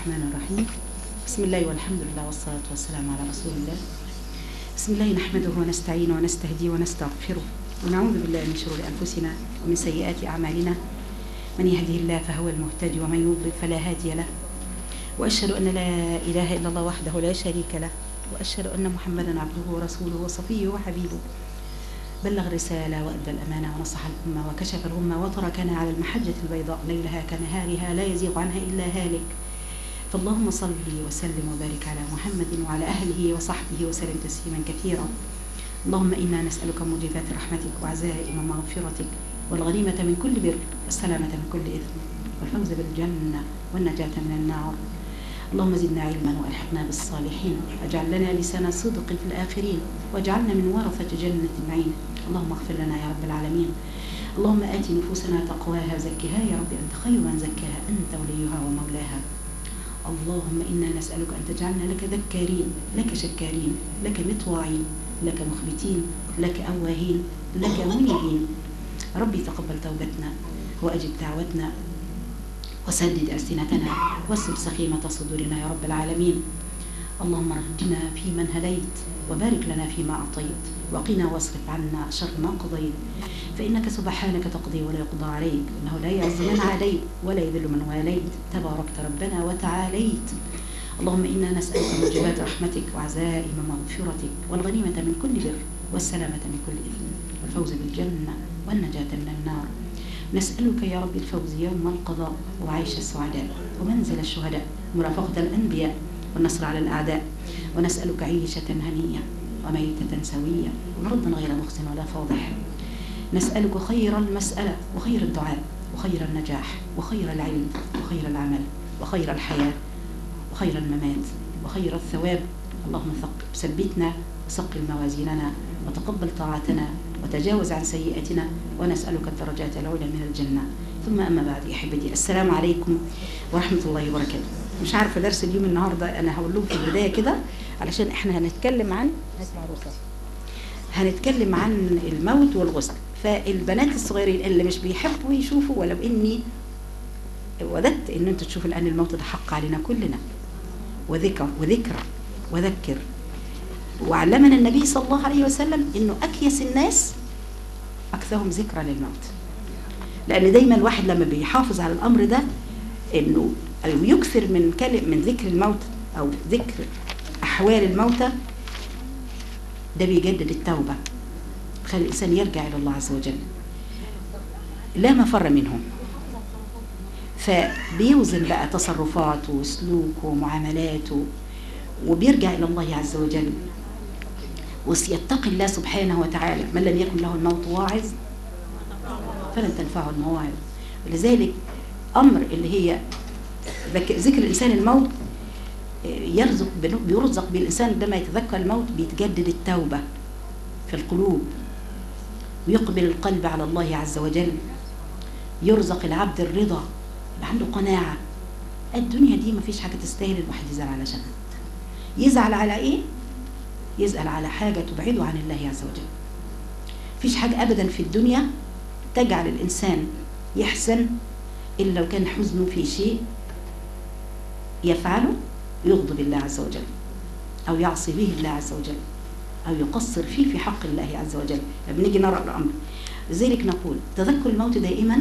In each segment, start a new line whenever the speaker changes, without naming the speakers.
الرحمن الرحيم بسم الله والحمد لله والصلاة والسلام على رسول الله بسم الله نحمده ونستعينه ونستهديه ونستغفره ونعوذ بالله من شرور أنفسنا ومن سيئات أعمالنا من يهده الله فهو المهتدي ومن يضلل فلا هادي له وأشهد أن لا إله إلا الله وحده لا شريك له وأشهد أن محمدا عبده ورسوله وصفيه وحبيبه بلغ الرسالة وأدى الأمانة ونصح الأمة وكشف الغمة وتركنا على المحجة البيضاء ليلها كنهارها لا يزيغ عنها إلا هالك فاللهم صل وسلم وبارك على محمد وعلى أهله وصحبه وسلم تسليما كثيرا اللهم إنا نسألك موجبات رحمتك وعزائم مغفرتك والغنيمة من كل بر والسلامة من كل إثم والفوز بالجنة والنجاة من النار اللهم زدنا علما والحقنا بالصالحين واجعل لنا لسان صدق في الاخرين واجعلنا من ورثه جنه النعيم اللهم اغفر لنا يا رب العالمين اللهم ات نفوسنا تقواها زكها يا رب انت خير من زكاها انت وليها ومولاها اللهم انا نسالك ان تجعلنا لك ذكارين لك شكارين لك مطواعين لك مخبتين لك اواهين لك منيبين ربي تقبل توبتنا واجب دعوتنا وسدد ألسنتنا واسلب سخيمة صدورنا يا رب العالمين اللهم اهدنا فيمن هديت وبارك لنا فيما أعطيت وقنا واصرف عنا شر ما قضيت فإنك سبحانك تقضي ولا يقضى عليك إنه لا يعز من عاديت ولا يذل من واليت تباركت ربنا وتعاليت اللهم إنا نسألك موجبات رحمتك وعزائم مغفرتك والغنيمة من كل بر والسلامة من كل إثم والفوز بالجنة والنجاة من النار نسألك يا رب الفوز يوم القضاء وعيش السعداء ومنزل الشهداء مرافقة الأنبياء والنصر على الأعداء ونسألك عيشة هنية وميتة سوية وردا غير مخزن ولا فاضح نسألك خير المسألة وخير الدعاء وخير النجاح وخير العلم وخير العمل وخير الحياة وخير الممات وخير الثواب اللهم ثبتنا وثقل موازيننا وتقبل طاعتنا وتجاوز عن سيئاتنا ونسألك الدرجات العلى من الجنة ثم أما بعد أحبتي السلام عليكم ورحمة الله وبركاته مش عارفة درس اليوم النهاردة أنا هقول لكم في البداية كده علشان إحنا هنتكلم عن هنتكلم عن الموت والغسل فالبنات الصغيرين اللي مش بيحبوا يشوفوا ولو إني وددت إن أنتوا تشوفوا الآن الموت ده حق علينا كلنا وذكر وذكرى وذكر وعلمنا النبي صلى الله عليه وسلم انه اكيس الناس اكثرهم ذكرى للموت لان دايما الواحد لما بيحافظ على الامر ده انه يكثر من كلم من ذكر الموت او ذكر احوال الموتى ده بيجدد التوبه خلي الانسان يرجع الى الله عز وجل لا مفر منهم فبيوزن بقى تصرفاته وسلوكه ومعاملاته وبيرجع الى الله عز وجل ويتقي الله سبحانه وتعالى من لم يكن له الموت واعظ فلن تنفعه المواعظ ولذلك امر اللي هي ذكر الانسان الموت يرزق بيرزق بالانسان عندما يتذكر الموت بيتجدد التوبه في القلوب ويقبل القلب على الله عز وجل يرزق العبد الرضا اللي عنده قناعه الدنيا دي ما فيش حاجه تستاهل الواحد يزعل علشانها يزعل على ايه يزعل على حاجة تبعده عن الله عز وجل فيش حاجة أبدا في الدنيا تجعل الإنسان يحزن إلا لو كان حزنه في شيء يفعله يغضب الله عز وجل أو يعصي به الله عز وجل أو يقصر فيه في حق الله عز وجل بنيجي نرى الأمر لذلك نقول تذكر الموت دائما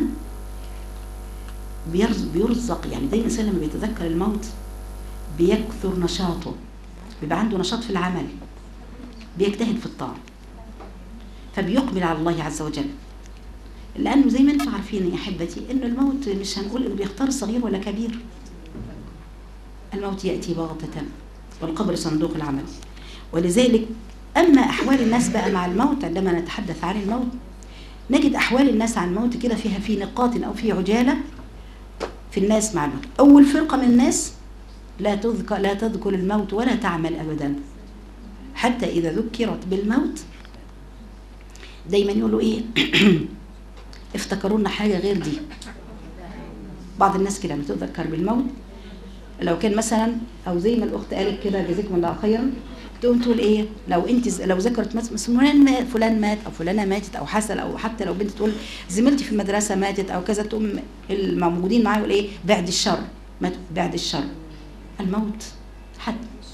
بيرزق يعني دايما الإنسان لما بيتذكر الموت بيكثر نشاطه بيبقى عنده نشاط في العمل بيجتهد في الطاعة فبيقبل على الله عز وجل لأنه زي ما انتم عارفين يا أحبتي إن الموت مش هنقول إنه بيختار صغير ولا كبير الموت يأتي بغتة والقبر صندوق العمل ولذلك أما أحوال الناس بقى مع الموت عندما نتحدث عن الموت نجد أحوال الناس عن الموت كده فيها في نقاط أو في عجالة في الناس مع الموت أول فرقة من الناس لا تذكر لا تذكر الموت ولا تعمل ابدا حتى اذا ذكرت بالموت دايما يقولوا ايه افتكرونا حاجه غير دي بعض الناس كده بتذكر بالموت لو كان مثلا او زي ما الاخت قالت كده جزاكم الله خيرا تقوم تقول ايه لو انت لو ذكرت مثلا فلان مات فلان مات او فلانه ماتت او حصل او حتى لو بنت تقول زميلتي في المدرسه ماتت او كذا تقوم الموجودين معايا يقول ايه بعد الشر مات بعد الشر الموت حد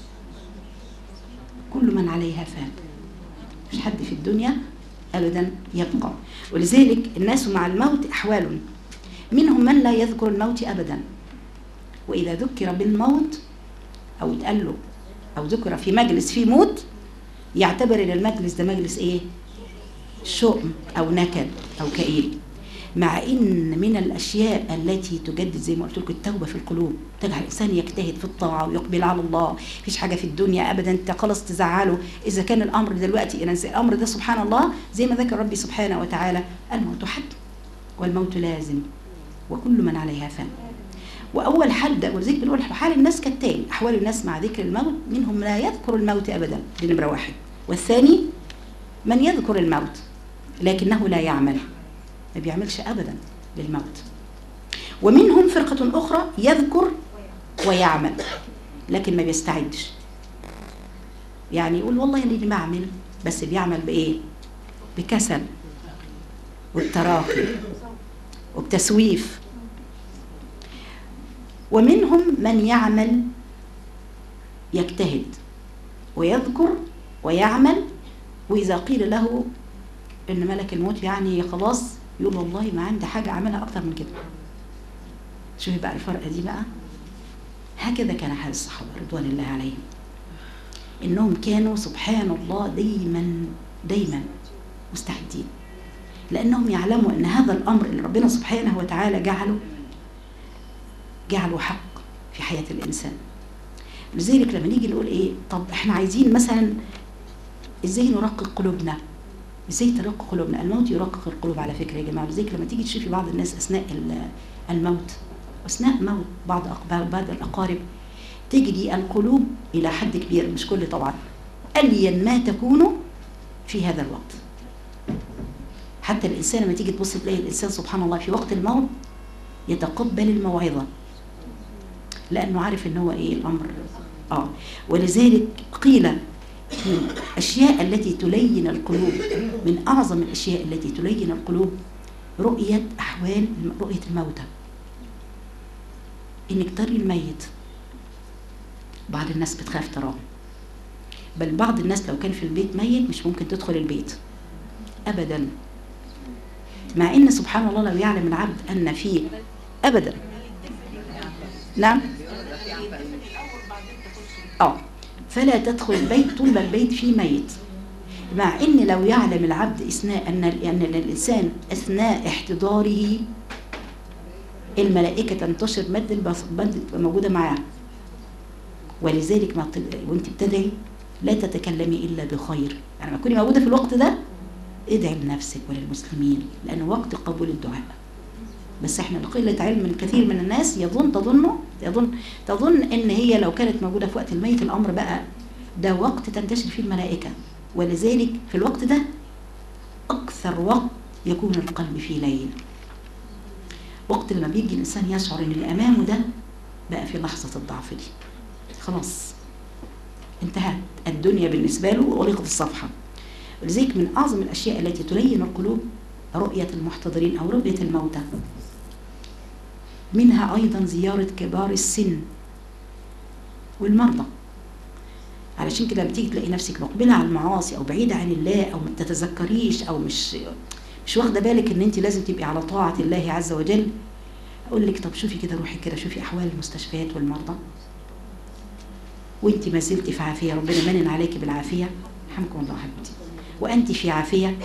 كل من عليها فان مش حد في الدنيا ابدا يبقى ولذلك الناس مع الموت احوال منهم من لا يذكر الموت ابدا واذا ذكر بالموت او اتقال له او ذكر في مجلس فيه موت يعتبر ان المجلس ده مجلس ايه شؤم او نكد او كئيب مع ان من الاشياء التي تجدد زي ما قلت لكم التوبه في القلوب تجعل الانسان يجتهد في الطاعه ويقبل على الله مفيش حاجه في الدنيا ابدا انت خلاص تزعله اذا كان الامر دلوقتي إن الامر ده سبحان الله زي ما ذكر ربي سبحانه وتعالى الموت حد والموت لازم وكل من عليها فان واول حد ولذلك بنقول حال الناس كالتالي احوال الناس مع ذكر الموت منهم لا يذكر الموت ابدا دي نمره واحد والثاني من يذكر الموت لكنه لا يعمل ما بيعملش ابدا للموت ومنهم فرقة أخرى يذكر ويعمل لكن ما بيستعدش يعني يقول والله اللي بعمل بس بيعمل بإيه بكسل والتراخي وبتسويف ومنهم من يعمل يجتهد ويذكر ويعمل وإذا قيل له إن ملك الموت يعني خلاص يقول والله ما عندي حاجة أعملها أكتر من كده شوفي بقى الفرق دي بقى هكذا كان حال الصحابة رضوان الله عليهم إنهم كانوا سبحان الله دايما دايما مستعدين لأنهم يعلموا أن هذا الأمر اللي ربنا سبحانه وتعالى جعله جعله حق في حياة الإنسان لذلك لما نيجي نقول إيه طب إحنا عايزين مثلا إزاي نرقق قلوبنا ازاي ترق قلوبنا الموت يرقق القلوب على فكره يا جماعه لذلك لما تيجي تشوفي بعض الناس اثناء الموت اثناء موت بعض بعض الاقارب تجري القلوب الى حد كبير مش كل طبعا الين ما تكون في هذا الوقت حتى الانسان لما تيجي تبص تلاقي الانسان سبحان الله في وقت الموت يتقبل الموعظه لانه عارف ان هو ايه الامر اه ولذلك قيل من الأشياء التي تلين القلوب من أعظم الأشياء التي تلين القلوب رؤية أحوال رؤية الموتى إنك تري الميت بعض الناس بتخاف تراه بل بعض الناس لو كان في البيت ميت مش ممكن تدخل البيت أبدا مع إن سبحان الله لو يعلم العبد أن فيه أبدا نعم اه فلا تدخل البيت طول ما البيت فيه ميت مع ان لو يعلم العبد اثناء ان ان الانسان اثناء احتضاره الملائكه تنتشر مد البصر تبقى موجوده معاه ولذلك ما وانت بتدعي لا تتكلمي الا بخير يعني لما تكوني موجوده في الوقت ده ادعي لنفسك وللمسلمين لانه وقت قبول الدعاء بس احنا لقلة علم الكثير من الناس يظن تظن يظن تظن ان هي لو كانت موجودة في وقت الميت الامر بقى ده وقت تنتشر فيه الملائكة ولذلك في الوقت ده اكثر وقت يكون القلب فيه لين وقت لما بيجي الانسان يشعر ان اللي امامه ده بقى في لحظة الضعف دي خلاص انتهت الدنيا بالنسبة له وغلقت الصفحة ولذلك من اعظم الاشياء التي تلين القلوب رؤية المحتضرين او رؤية الموتى منها أيضا زيارة كبار السن والمرضى علشان كده بتيجي تلاقي نفسك مقبلة على المعاصي أو بعيدة عن الله أو ما تتذكريش أو مش مش واخدة بالك إن أنت لازم تبقي على طاعة الله عز وجل أقول لك طب شوفي كده روحي كده شوفي أحوال المستشفيات والمرضى وأنت ما زلتي في عافية ربنا منن عليك بالعافية رحمكم الله حبيبتي وأنت في عافية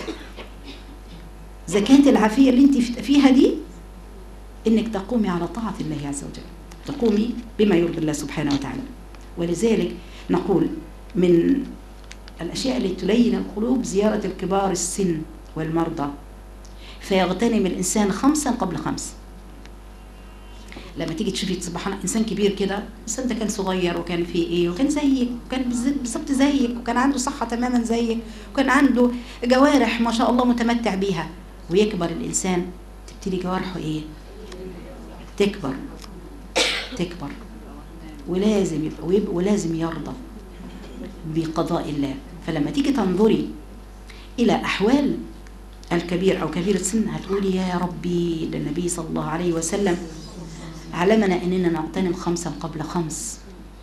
زكاة العافية اللي أنت فيها دي انك تقومي على طاعة الله عز وجل تقومي بما يرضي الله سبحانه وتعالى ولذلك نقول من الأشياء التي تلين القلوب زيارة الكبار السن والمرضى فيغتنم الإنسان خمسا قبل خمس لما تيجي تشوفي سبحان انسان كبير كده الانسان ده كان صغير وكان فيه ايه وكان زيك وكان بالظبط زيك وكان عنده صحه تماما زيك وكان عنده جوارح ما شاء الله متمتع بيها ويكبر الانسان تبتدي جوارحه ايه تكبر تكبر ولازم يبقى ويبقى ولازم يرضى بقضاء الله فلما تيجي تنظري إلى أحوال الكبير أو كبير السن هتقولي يا ربي للنبي صلى الله عليه وسلم علمنا أننا نغتنم خمسا قبل خمس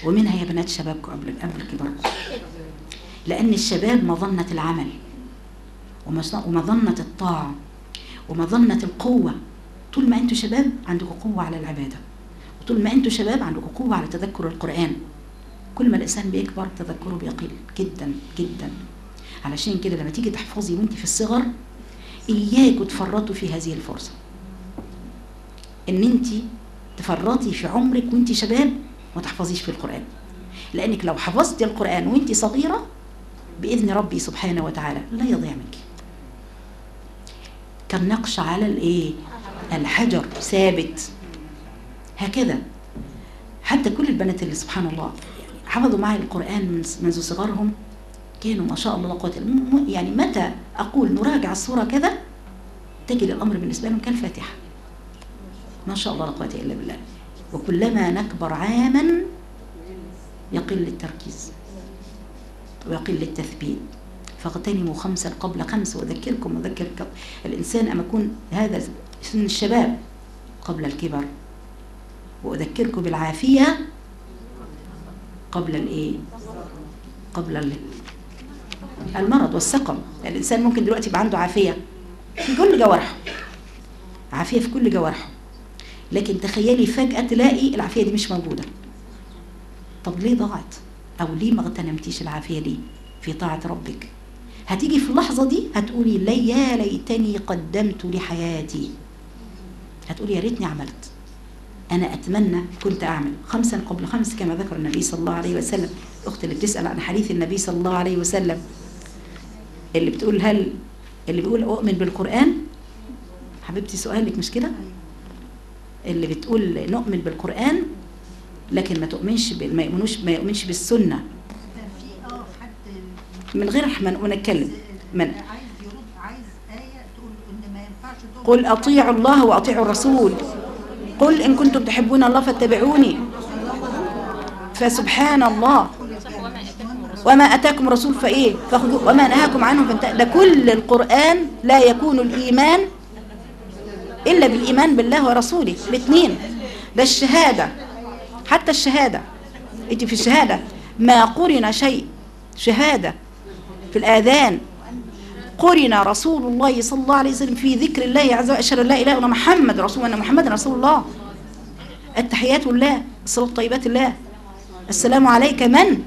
ومنها يا بنات شبابكم قبل قبل كباركم لأن الشباب مظنة العمل ومص- ومظنة الطاعة ومظنة القوة طول ما أنتوا شباب عندكم قوة على العبادة وطول ما أنتوا شباب عندكم قوة على تذكر القرآن كل ما الإنسان بيكبر تذكره بيقل جدا جدا علشان كده لما تيجي تحفظي وانت في الصغر إياكوا تفرطوا في هذه الفرصة ان انت تفرطي في عمرك وانت شباب ما تحفظيش في القرآن لأنك لو حفظتي القرآن وانت صغيرة بإذن ربي سبحانه وتعالى لا يضيع منك كالنقش على الايه الحجر ثابت هكذا حتى كل البنات اللي سبحان الله حفظوا معي القرآن من منذ صغرهم كانوا ما شاء الله لا قوة إلا- م- م- يعني متى أقول نراجع الصورة كذا تجد الأمر بالنسبة لهم كالفاتحة ما شاء الله لا قوة إلا بالله وكلما نكبر عاما يقل التركيز ويقل التثبيت فاغتنموا خمسا قبل خمس وذكركم وذكر الإنسان أما يكون هذا سن الشباب قبل الكبر وأذكركم بالعافية قبل الإيه؟ قبل ال- المرض والسقم الإنسان ممكن دلوقتي يبقى عنده عافية في كل جوارحه عافية في كل جوارحه لكن تخيلي فجأة تلاقي العافية دي مش موجودة طب ليه ضاعت أو ليه ما اغتنمتيش العافية دي في طاعة ربك هتيجي في اللحظة دي هتقولي لي يا ليتني قدمت لحياتي هتقولي يا ريتني عملت أنا أتمنى كنت أعمل خمسا قبل خمس كما ذكر النبي صلى الله عليه وسلم الأخت اللي بتسأل عن حديث النبي صلى الله عليه وسلم اللي بتقول هل اللي بيقول أؤمن بالقرآن حبيبتي سؤالك مش كده اللي بتقول نؤمن بالقرآن لكن ما تؤمنش بال- ما يؤمنوش ما يؤمنش بالسنة
كان في اه حد
من غير ما نقول نتكلم من
عايز يرد عايز آية تقول إن ما ينفعش تؤمن
قل أطيعوا الله وأطيعوا الرسول قل إن كنتم تحبون الله فاتبعوني فسبحان الله وما أتاكم رسول فإيه فخذوه وما نهاكم عنه فانتهوا ده كل القرآن لا يكون الإيمان إلا بالإيمان بالله ورسوله الاثنين ده الشهادة حتى الشهادة انت في الشهادة ما قرن شيء شهادة في الآذان قرن رسول الله صلى الله عليه وسلم في ذكر الله عز وجل أشهد أن لا إله إلا محمد رسول أن محمد رسول الله التحيات لله الصلاة الطيبات الله السلام عليك من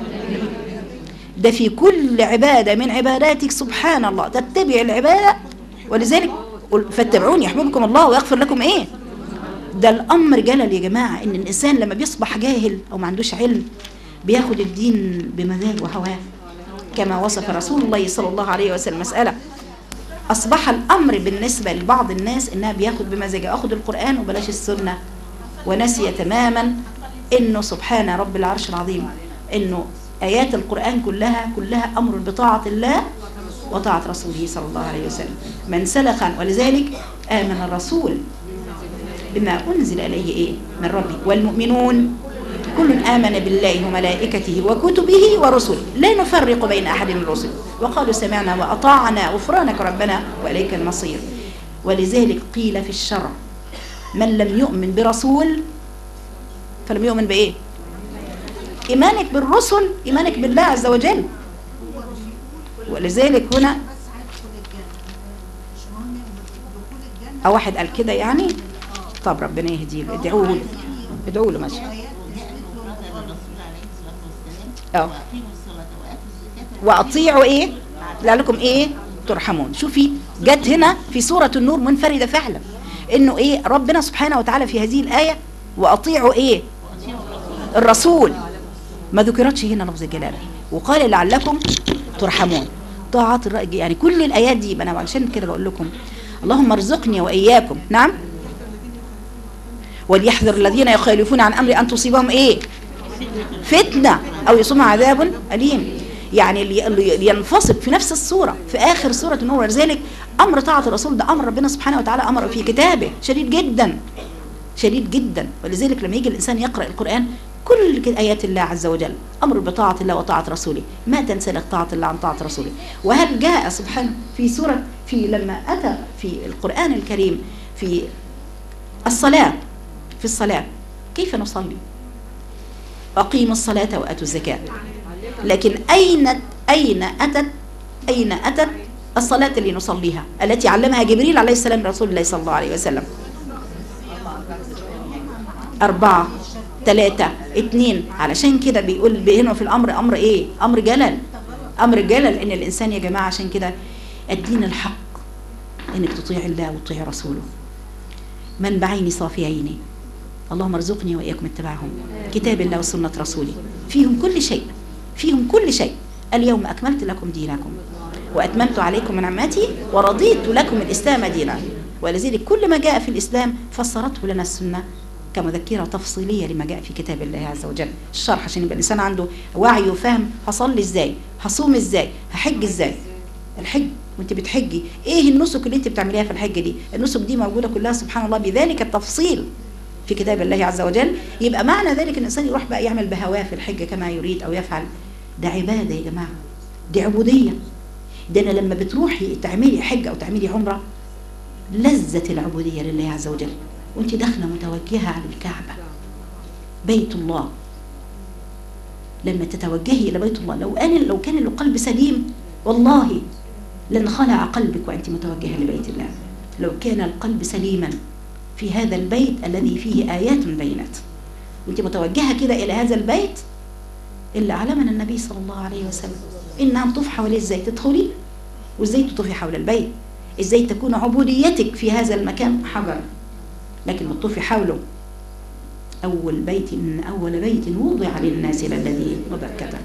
ده في كل عبادة من عباداتك سبحان الله تتبع العبادة ولذلك قل فاتبعوني يحببكم الله ويغفر لكم ايه ده الامر جلل يا جماعه ان الانسان لما بيصبح جاهل او ما عندوش علم بياخد الدين بمزاج وهواه كما وصف رسول الله صلى الله عليه وسلم مساله اصبح الامر بالنسبه لبعض الناس انها بياخد بمزاجه اخد القران وبلاش السنه ونسي تماما انه سبحان رب العرش العظيم انه ايات القران كلها كلها امر بطاعه الله وطاعه رسوله صلى الله عليه وسلم من سلخ ولذلك امن الرسول بما أنزل إليه إيه من ربي والمؤمنون كل آمن بالله وملائكته وكتبه ورسله لا نفرق بين أحد من الرسل وقالوا سمعنا وأطعنا غفرانك ربنا وإليك المصير ولذلك قيل في الشرع من لم يؤمن برسول فلم يؤمن بإيه إيمانك بالرسل إيمانك بالله عز وجل ولذلك هنا
بس هيدخل الجنة مش مهم دخول الجنة
أو واحد قال كده يعني طب ربنا يهديه له ادعوا له ادعوا له ماشي
آيات نزلت له
الرسول عليه الصلاة والسلام
اه
وأقيموا الصلاة وآتوا الزكاة
واطيعوا ايه لعلكم ايه ترحمون شوفي جت هنا في سورة النور منفردة فعلا انه ايه ربنا سبحانه وتعالى في هذه الآية واطيعوا ايه الرسول ما ذكرتش هنا لفظ الجلالة وقال لعلكم ترحمون طاعات الرأي يعني كل الآيات دي انا عشان كده بقول لكم اللهم ارزقني وإياكم نعم وليحذر الذين يخالفون عن أمر أن تصيبهم إيه فتنة أو يصيبهم عذاب أليم يعني اللي اللي ينفصل في نفس الصورة في آخر سورة النور ولذلك أمر طاعة الرسول ده أمر ربنا سبحانه وتعالى أمر في كتابه شديد جدا شديد جدا ولذلك لما يجي الإنسان يقرأ القرآن كل كده آيات الله عز وجل أمر بطاعة الله وطاعة رسوله ما تنسلخ طاعة الله عن طاعة رسوله وهل جاء سبحانه في سورة في لما أتى في القرآن الكريم في الصلاة في الصلاة كيف نصلي أقيموا الصلاة وآتوا الزكاة لكن أين أين أتت أين أتت الصلاة اللي نصليها التي علمها جبريل عليه السلام رسول الله صلى الله عليه وسلم أربعة ثلاثة اتنين علشان كده بيقول هنا في الأمر أمر إيه أمر جلل أمر جلل إن الإنسان يا جماعة عشان كده الدين الحق إنك تطيع الله وتطيع رسوله منبعين صافيين اللهم ارزقني وإياكم اتباعهم كتاب الله وسنة رسوله فيهم كل شيء فيهم كل شيء اليوم أكملت لكم دينكم وأتممت عليكم نعمتي ورضيت لكم الإسلام دينا ولذلك كل ما جاء في الإسلام فسرته لنا السنة كمذكرة تفصيلية لما جاء في كتاب الله عز وجل الشرح عشان يبقى الإنسان عنده وعي وفهم هصلي إزاي هصوم إزاي هحج إزاي الحج وانت بتحجي ايه النسك اللي انت بتعمليها في الحج دي النسك دي موجودة كلها سبحان الله بذلك التفصيل في كتاب الله عز وجل يبقى معنى ذلك ان الانسان يروح بقى يعمل بهواه في الحج كما يريد او يفعل ده عباده يا جماعه دي عبوديه ده انا لما بتروحي تعملي حج او تعملي عمره لذة العبوديه لله عز وجل وانت داخله متوجهه على الكعبه بيت الله لما تتوجهي الى بيت الله لو انا لو كان القلب سليم والله لانخلع قلبك وانت متوجهه لبيت الله لو كان القلب سليما في هذا البيت الذي فيه آيات بينات وانت متوجهة كده إلى هذا البيت اللي علمنا النبي صلى الله عليه وسلم إنها تطوف حواليه إزاي تدخلي وإزاي تطوفي حول البيت إزاي تكون عبوديتك في هذا المكان حجر لكن تطوفي حوله أول بيت إن أول بيت وضع للناس للذي مبكة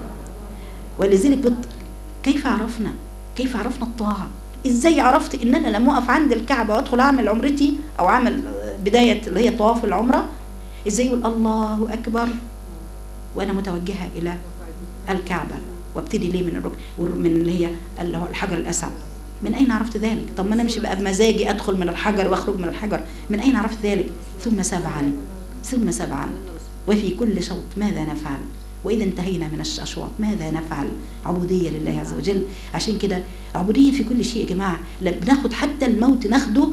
ولذلك بت... كيف عرفنا كيف عرفنا الطاعة ازاي عرفت ان انا لما اقف عند الكعبه وادخل اعمل عمرتي او اعمل بدايه اللي هي طواف العمره ازاي يقول الله اكبر وانا متوجهه الى الكعبه وابتدي ليه من الركن من اللي هي اللي هو الحجر الاسود من اين عرفت ذلك طب ما انا مش بقى بمزاجي ادخل من الحجر واخرج من الحجر من اين عرفت ذلك ثم سبعا ثم سبعا وفي كل شوط ماذا نفعل وإذا انتهينا من الأشواط ماذا نفعل عبودية لله عز وجل عشان كده عبودية في كل شيء يا جماعة بناخد حتى الموت ناخده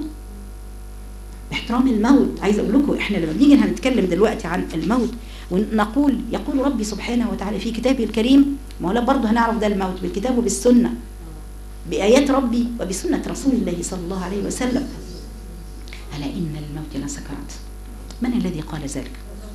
باحترام الموت عايز أقول لكم إحنا لما بنيجي هنتكلم دلوقتي عن الموت ونقول يقول ربي سبحانه وتعالى في كتابه الكريم ما هو برضه هنعرف ده الموت بالكتاب وبالسنة بآيات ربي وبسنة رسول الله صلى الله عليه وسلم ألا إن الموت لسكرات من الذي قال ذلك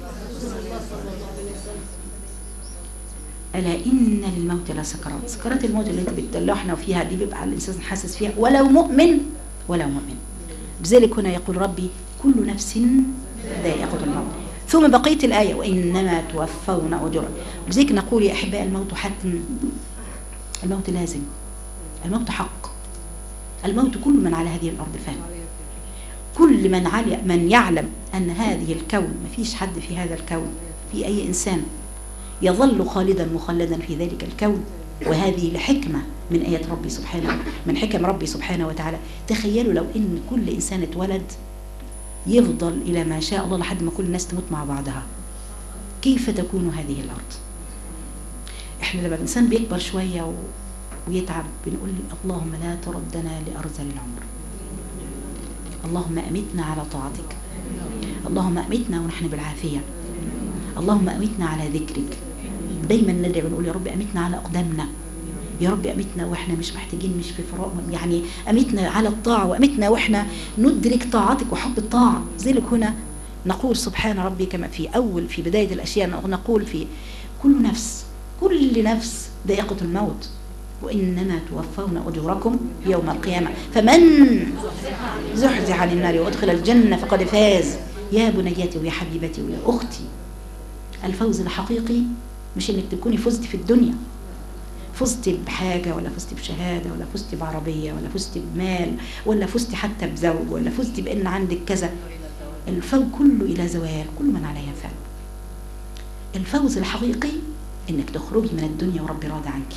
ألا إن للموت لسكرات سكرات الموت اللي انت بتدلعنا فيها دي بيبقى الإنسان حاسس فيها ولو مؤمن ولو مؤمن بذلك هنا يقول ربي كل نفس ذائقة الموت ثم بقية الآية وإنما توفون أجرا بذلك نقول يا أحباء الموت حتم الموت لازم الموت حق الموت كل من على هذه الأرض فان كل من علي من يعلم أن هذه الكون ما فيش حد في هذا الكون في أي إنسان يظل خالدا مخلدا في ذلك الكون وهذه لحكمة من آيات ربي سبحانه من حكم ربي سبحانه وتعالى تخيلوا لو إن كل إنسان اتولد يفضل إلى ما شاء الله لحد ما كل الناس تموت مع بعضها كيف تكون هذه الأرض إحنا لما الإنسان بيكبر شوية و... ويتعب بنقول اللهم لا تردنا لأرذل العمر اللهم أمتنا على طاعتك اللهم أمتنا ونحن بالعافية اللهم أمتنا على ذكرك دايما ندعي ونقول يا رب أمتنا على أقدامنا يا رب أمتنا وإحنا مش محتاجين مش في فراغ يعني أمتنا على الطاعة وأمتنا وإحنا ندرك طاعتك وحب الطاعة ذلك هنا نقول سبحان ربي كما في أول في بداية الأشياء نقول في كل نفس كل نفس ذائقة الموت وإنما توفون أجوركم يوم القيامة فمن زحزح عن النار وأدخل الجنة فقد فاز يا بنيتي ويا حبيبتي ويا أختي الفوز الحقيقي مش انك تكوني فزت في الدنيا فزت بحاجة ولا فزت بشهادة ولا فزت بعربية ولا فزت بمال ولا فزت حتى بزوج ولا فزت بأن عندك كذا الفوز كله إلى زوال كل من عليها فعل الفوز الحقيقي انك تخرجي من الدنيا وربي راضي عنك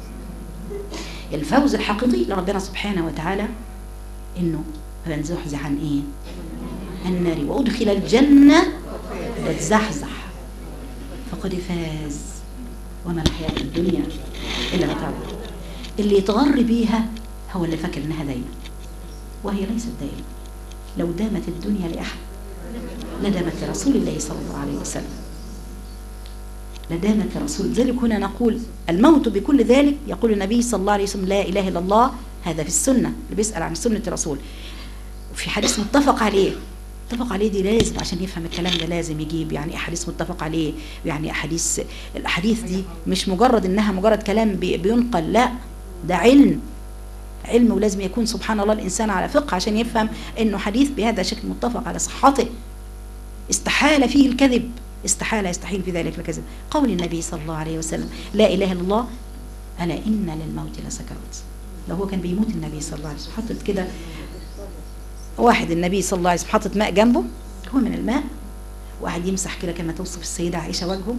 الفوز الحقيقي لربنا سبحانه وتعالى انه فمن زحزح عن ايه النار وادخل الجنة وتزحزح فقد فاز وما الحياة الدنيا إلا متاع اللي يتغر بيها هو اللي فاكر إنها دايما وهي ليست دايما لو دامت الدنيا لأحد لدامت لرسول الله صلى الله عليه وسلم لدامت الرسول لذلك هنا نقول الموت بكل ذلك يقول النبي صلى الله عليه وسلم لا إله إلا الله هذا في السنة اللي بيسأل عن سنة الرسول وفي حديث متفق عليه متفق عليه دي لازم عشان يفهم الكلام ده لازم يجيب يعني احاديث متفق عليه يعني احاديث الاحاديث دي مش مجرد انها مجرد كلام بي- بينقل لا ده علم علم ولازم يكون سبحان الله الانسان على فقه عشان يفهم انه حديث بهذا الشكل متفق على صحته استحال فيه الكذب استحال يستحيل في ذلك الكذب قول النبي صلى الله عليه وسلم لا اله الا الله الا ان للموت لسكرات لو هو كان بيموت النبي صلى الله عليه وسلم حطت كده واحد النبي صلى الله عليه وسلم حاطط ماء جنبه هو من الماء وقاعد يمسح كده كما توصف السيدة عائشة وجهه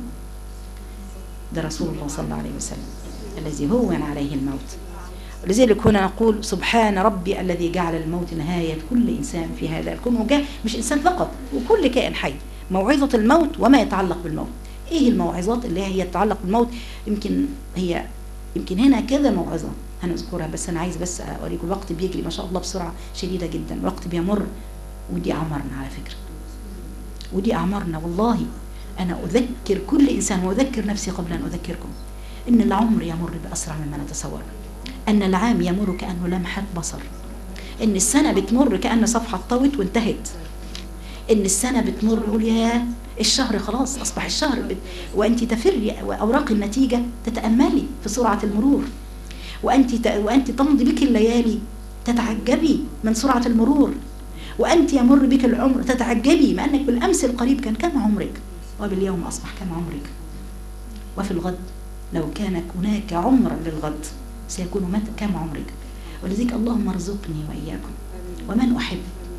ده رسول الله صلى الله عليه وسلم الذي هون عليه الموت لذلك هنا نقول سبحان ربي الذي جعل الموت نهاية كل إنسان في هذا الكون وجاء مش إنسان فقط وكل كائن حي موعظة الموت وما يتعلق بالموت إيه الموعظات اللي هي تتعلق بالموت يمكن هي يمكن هنا كذا موعظة هنذكرها بس أنا عايز بس أوريكم الوقت بيجري ما شاء الله بسرعة شديدة جدا الوقت بيمر ودي أعمارنا على فكرة ودي أعمارنا والله أنا أذكر كل إنسان وأذكر نفسي قبل أن أذكركم إن العمر يمر بأسرع مما نتصور أن العام يمر كأنه لمحة بصر إن السنة بتمر كأن صفحة طوت وانتهت إن السنة بتمر يقول يا الشهر خلاص أصبح الشهر بت... وأنت تفري وأوراق النتيجة تتأملي في سرعة المرور وأنت ت... وأنت تمضي بك الليالي تتعجبي من سرعة المرور وأنت يمر بك العمر تتعجبي مع أنك بالأمس القريب كان كم عمرك وباليوم أصبح كم عمرك وفي الغد لو كان هناك عمر للغد سيكون متى كم عمرك ولذلك اللهم ارزقني وإياكم ومن أحب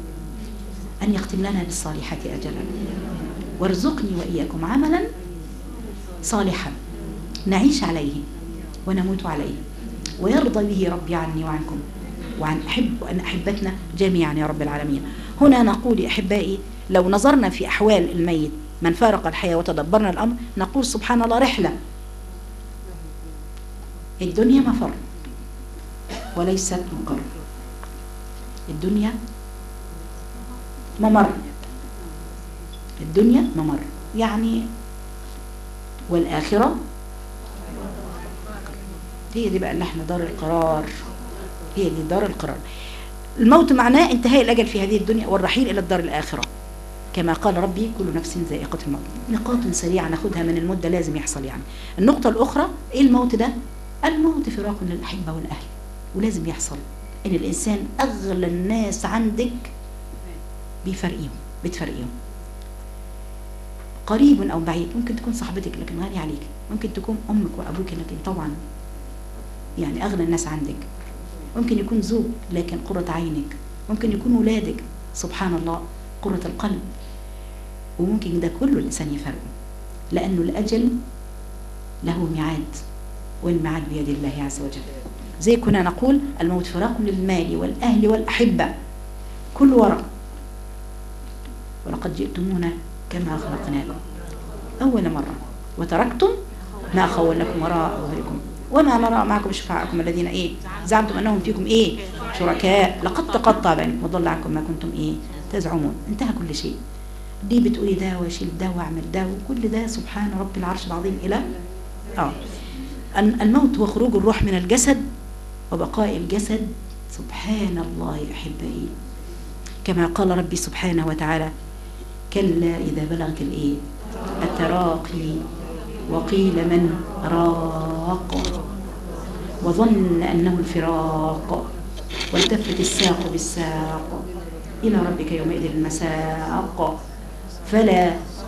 أن يختم لنا بالصالحات أجلا وارزقني وإياكم عملا صالحا نعيش عليه ونموت عليه ويرضى به ربي عني وعنكم وعن أحب وأن أحبتنا جميعا يا رب العالمين هنا نقول يا أحبائي لو نظرنا في أحوال الميت من فارق الحياة وتدبرنا الأمر نقول سبحان الله رحلة الدنيا مفر وليست مقر الدنيا ممر الدنيا ممر يعني والآخرة هي دي بقى اللي احنا دار القرار هي دي دار القرار الموت معناه انتهاء الأجل في هذه الدنيا والرحيل إلى الدار الآخرة كما قال ربي كل نفس ذائقة الموت نقاط سريعة ناخدها من المدة لازم يحصل يعني النقطة الأخرى إيه الموت ده الموت فراق للأحبة والأهل ولازم يحصل إن الإنسان أغلى الناس عندك بيفرقيهم بتفرقيهم قريب أو بعيد ممكن تكون صاحبتك لكن غالي عليك ممكن تكون أمك وأبوك لكن طبعا يعني أغلى الناس عندك ممكن يكون زوج لكن قرة عينك ممكن يكون ولادك سبحان الله قرة القلب وممكن ده كله الإنسان يفرقه لأنه الأجل له ميعاد والميعاد بيد الله عز وجل زي كنا نقول الموت فراق للمال والأهل والأحبة كل ورق ولقد جئتمونا كما خلقناكم أول مرة وتركتم ما خولكم وراء ظهركم وما نرى معكم شفعاءكم الذين ايه زعمتم انهم فيكم ايه شركاء لقد تقطع بينكم وضل عنكم ما كنتم ايه تزعمون انتهى كل شيء دي بتقولي ده واشيل ده واعمل ده وكل ده سبحان رب العرش العظيم الى اه الموت هو خروج الروح من الجسد وبقاء الجسد سبحان الله احبائي كما قال ربي سبحانه وتعالى كلا اذا بلغت الايه التراقي وقيل من راق وظن أنه الفراق والتفت الساق بالساق إلى ربك يومئذ المساق فلا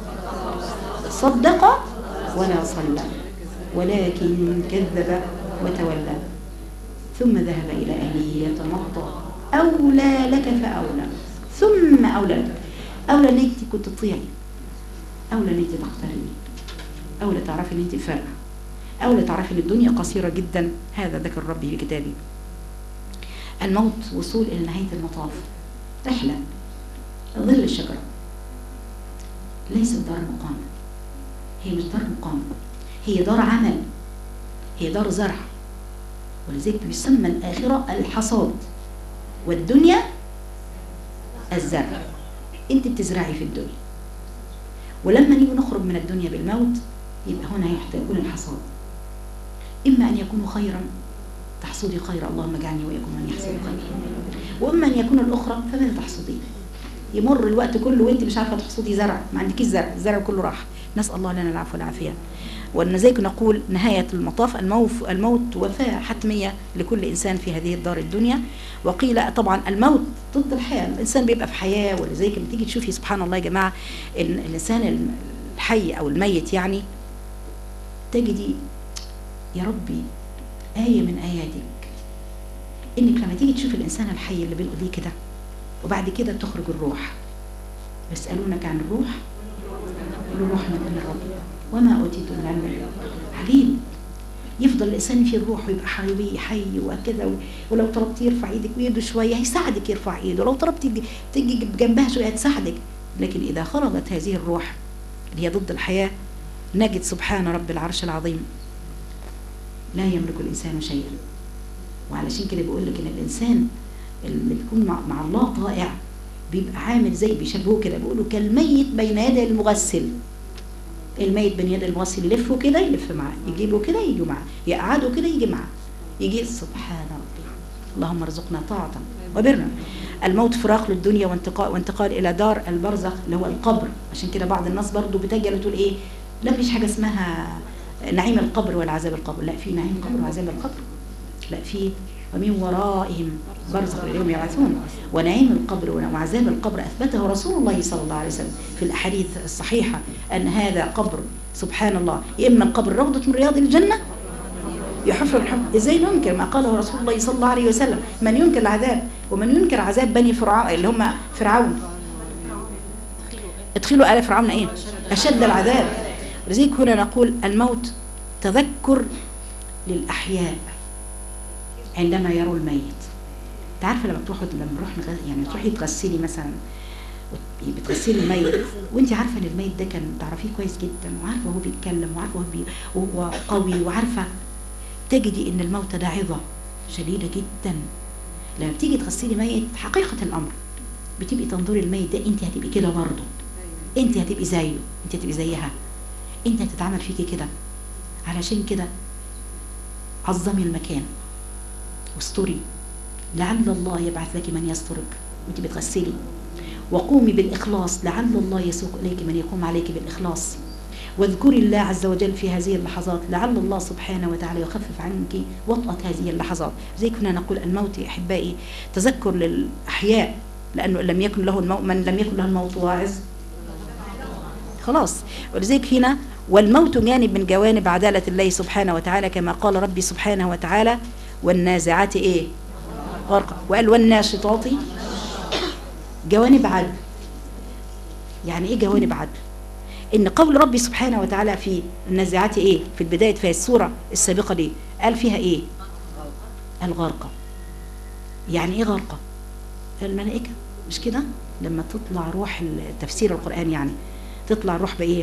صدق ولا صلى ولكن كذب وتولى ثم ذهب إلى أهله يتمطى أولى لك فأولى ثم أولى لك أولى أن أنت كنت تطيعي أولى أن أنت تقتربي أولى تعرفي أن أنت فارقة أولى تعرفي أن الدنيا قصيرة جدا هذا ذكر ربي في كتابه الموت وصول إلى نهاية المطاف رحلة ظل الشجرة ليست دار مقامة هي مش دار مقامة هي دار عمل هي دار زرع ولذلك يسمى الآخرة الحصاد والدنيا الزرع انت بتزرعي في الدنيا ولما نيجي نخرج من الدنيا بالموت يبقى هنا يكون الحصاد إما أن يكون خيرا تحصدي خيرا اللهم اجعلني وإياكم من يحصد خيرا وإما أن يكون الأخرى فماذا تحصدين يمر الوقت كله وانت مش عارفه تحصدي زرع ما عندكيش زرع الزرع كله راح نسال الله لنا العفو والعافيه ولذلك نقول نهايه المطاف الموت الموت وفاه حتميه لكل انسان في هذه الدار الدنيا وقيل طبعا الموت ضد الحياه الانسان بيبقى في حياه ولذلك لما تيجي تشوفي سبحان الله يا جماعه ال- الانسان الحي او الميت يعني تجدي يا ربي ايه من اياتك انك لما تيجي تشوف الانسان الحي اللي بين ايديه كده وبعد كده تخرج الروح يسألونك عن الروح قل الروح من أمر ربي وما أوتيتم من العلم عجيب يفضل الإنسان في الروح ويبقى حيوي حي وكذا و- ولو طلبت يرفع ايدك ويده شوية هيساعدك يرفع ايده لو طلبت تيجي- تيجي جنبها شوية هتساعدك لكن إذا خرجت هذه الروح اللي هي ضد الحياة نجد سبحان رب العرش العظيم لا يملك الإنسان شيئا وعلشان كده بيقول لك إن الإنسان اللي بيكون مع, مع الله طائع بيبقى عامل زي بيشبهوه كده بيقولوا كالميت بين يدي المغسل الميت بين يدي المغسل يلفه كده يلف معاه يجيبه كده يجي معاه يقعده كده يجي معاه يجي سبحان ربي اللهم ارزقنا طاعة وبرا الموت فراق للدنيا وانتقال وانتقال الى دار البرزخ اللي هو القبر عشان كده بعض الناس برضو بتجل تقول ايه لا مفيش حاجه اسمها نعيم القبر ولا عذاب القبر لا في نعيم القبر وعذاب القبر لا في ومن ورائهم برزخ اليوم يبعثون ونعيم القبر وعذاب القبر اثبته رسول الله صلى الله عليه وسلم في الاحاديث الصحيحه ان هذا قبر سبحان الله يا اما القبر روضه من رياض الجنه يحفر الحب ازاي ننكر ما قاله رسول الله صلى الله عليه وسلم من ينكر العذاب ومن ينكر عذاب بني فرعون اللي هم فرعون ادخلوا آل فرعون ايه اشد العذاب لذلك هنا نقول الموت تذكر للاحياء عندما يروا الميت انت عارفه لما تروحوا لما نروح نغ- يعني تروحي تغسلي مثلا بتغسلي الميت وانت عارفه ان الميت ده كان تعرفيه كويس جدا وعارفه هو بيتكلم وعارفه هو بي وهو قوي وعارفه تجدي ان الموت ده عظه شديده جدا لما بتيجي تغسلي ميت حقيقه الامر بتبقي تنظري الميت ده انت هتبقي كده برضه انت هتبقي زيه انت هتبقي زيها انت هتتعامل فيكي كده علشان كده عظمي المكان واستري لعل الله يبعث لك من يسترك وانت بتغسلي وقومي بالإخلاص لعل الله يسوق إليك من يقوم عليك بالإخلاص واذكري الله عز وجل في هذه اللحظات لعل الله سبحانه وتعالى يخفف عنك وطأة هذه اللحظات زي كنا نقول الموت يا أحبائي تذكر للأحياء لأنه لم يكن له الموت من لم يكن له الموت واعظ خلاص ولذلك هنا والموت جانب من جوانب عدالة الله سبحانه وتعالى كما قال ربي سبحانه وتعالى والنازعات ايه غرقا وقال والناشطات جوانب عدل يعني ايه جوانب عدل ان قول ربي سبحانه وتعالى في النازعات ايه في البداية في السورة السابقة دي قال فيها ايه الغرقة يعني ايه غرقة الملائكة مش كده لما تطلع روح تفسير القرآن يعني تطلع الروح بايه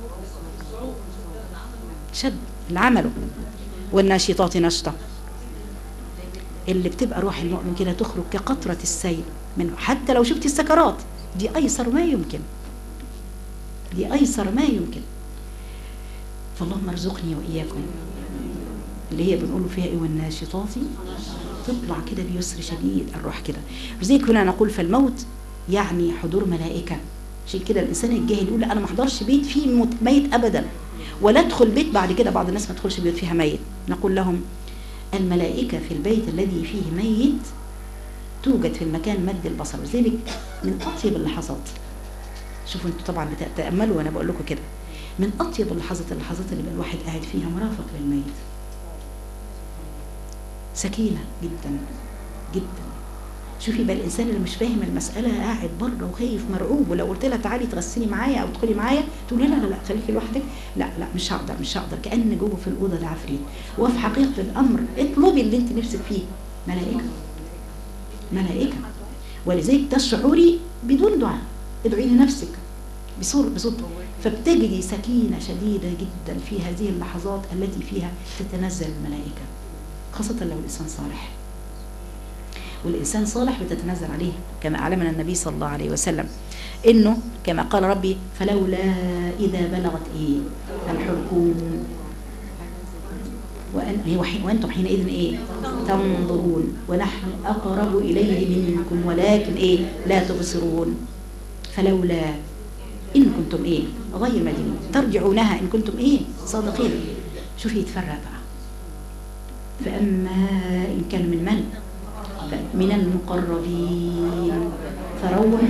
شد العمل والناشطات نشطة اللي بتبقى روح المؤمن كده تخرج كقطرة السيل منه حتى لو شفت السكرات دي أيسر ما يمكن دي أيسر ما يمكن فاللهم ارزقني وإياكم اللي هي بنقول فيها إيه والناشطات تطلع كده بيسر شديد الروح كده لذلك هنا نقول فالموت يعني حضور ملائكة عشان كده الإنسان الجاهل يقول لا أنا ما احضرش بيت فيه موت- ميت أبدا ولا ادخل بيت بعد كده بعض الناس ما تدخلش بيوت فيها ميت نقول لهم الملائكة في البيت الذي فيه ميت توجد في المكان مد البصر لذلك من أطيب اللحظات شوفوا انتوا طبعا بتتأملوا وانا بقول لكم كده من أطيب اللحظات اللحظات اللي بقى الواحد قاعد فيها مرافق للميت سكينة جدا جدا شوفي بقى الانسان اللي مش فاهم المساله قاعد بره وخايف مرعوب ولو قلت لها تعالي تغسلي معايا او تدخلي معايا تقول لا لا لا خليكي لوحدك لا لا مش هقدر مش هقدر كان جوه في الاوضه ده عفريت وفي حقيقه الامر اطلبي اللي انت نفسك فيه ملائكه ملائكه ولذلك تشعري بدون دعاء ادعي لنفسك بصوت بصوت فبتجدي سكينه شديده جدا في هذه اللحظات التي فيها تتنزل الملائكه خاصه لو الانسان صالح والإنسان صالح بتتنزل عليه كما أعلمنا النبي صلى الله عليه وسلم انه كما قال ربي فلولا اذا بلغت ايه الحلقوم وأن هي وحي- وانتم حينئذ ايه تنظرون ونحن اقرب اليه منكم ولكن ايه لا تبصرون فلولا ان كنتم ايه غير مدينين ترجعونها ان كنتم ايه صادقين شوفي يتفرق بقى فاما ان كان من من من المقربين فروح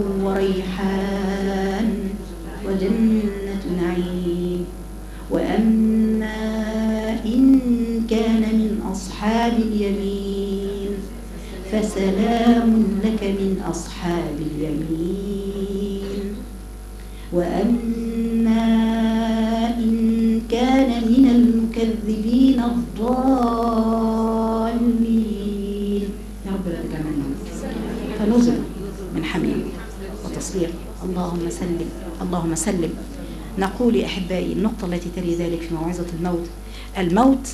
وريحان وجنة نعيم وأما إن كان من أصحاب اليمين فسلام لك من أصحاب اليمين وأما إن كان من المكذبين الضالين يا رب لا تجعلنا فنزل من حميم وتصديق اللهم سلم اللهم سلم نقول يا أحبائي النقطة التي تلي ذلك في موعظة الموت الموت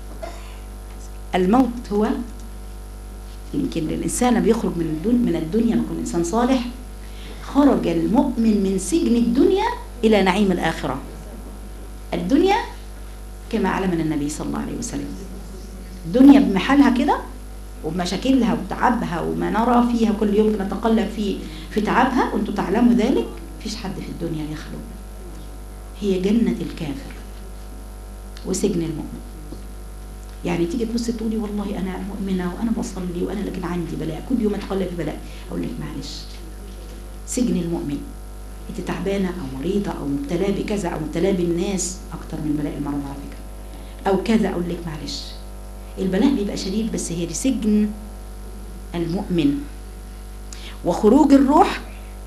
الموت هو يمكن الإنسان لما بيخرج من الدنيا من الدنيا لما يكون إنسان صالح خرج المؤمن من سجن الدنيا إلى نعيم الآخرة الدنيا كما علمنا النبي صلى الله عليه وسلم الدنيا بمحلها كده وبمشاكلها وتعبها وما نرى فيها كل يوم نتقلب في في تعبها وانتم تعلموا ذلك مفيش حد في الدنيا يخلو هي جنة الكافر وسجن المؤمن يعني تيجي تبص تقولي والله انا مؤمنه وانا بصلي وانا لكن عندي بلاء كل يوم اتقلب في بلاء اقول لك معلش سجن المؤمن انت تعبانه او مريضه او مبتلاه بكذا او مبتلاه بالناس اكتر من بلاء المرض على فكره او كذا اقول لك معلش البلاء بيبقى شديد بس هي دي سجن المؤمن وخروج الروح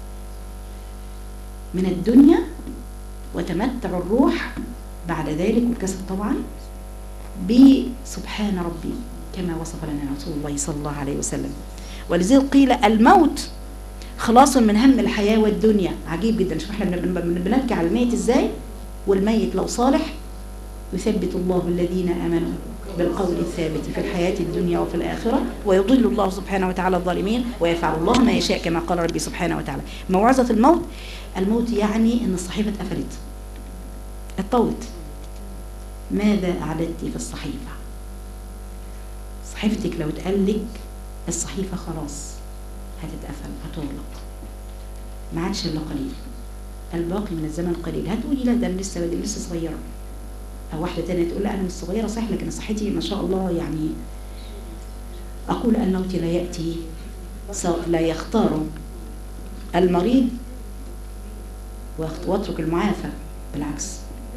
من الدنيا وتمتع الروح بعد ذلك والكسب طبعا بسبحان ربي كما وصف لنا رسول الله صلى الله عليه وسلم ولذلك قيل الموت خلاص من هم الحياة والدنيا عجيب جدا شوف احنا بن- بن- بنبكي على الميت ازاي والميت لو صالح يثبت الله الذين امنوا بالقول الثابت في الحياة الدنيا وفي الآخرة ويضل الله سبحانه وتعالى الظالمين ويفعل الله ما يشاء كما قال ربي سبحانه وتعالى موعظة الموت الموت يعني ان الصحيفة اتقفلت اتطوت ماذا أعددت في الصحيفة صحيفتك لو اتقال لك الصحيفة خلاص هتتقفل هتغلق ما عادش إلا قليل الباقي من الزمن قليل هتقولي لا ده أنا لسه بدري لسه صغيرة أو واحدة تانية تقول لا أنا مش صغيرة صح لكن صحتي ما شاء الله يعني أقول الموت لا يأتي ص- لا يختار المريض ويخت- واترك المعافى بالعكس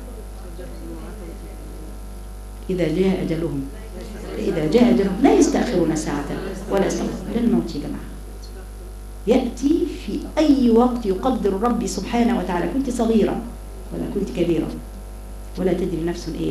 إذا جاء أجلهم إذا جاء أجلهم لا يستأخرون ساعة ولا يستغفرون للموت يا جماعة يأتي في أي وقت يقدر ربي سبحانه وتعالى كنت صغيرة ولا كنت كبيرة ولا تدري نفس إيه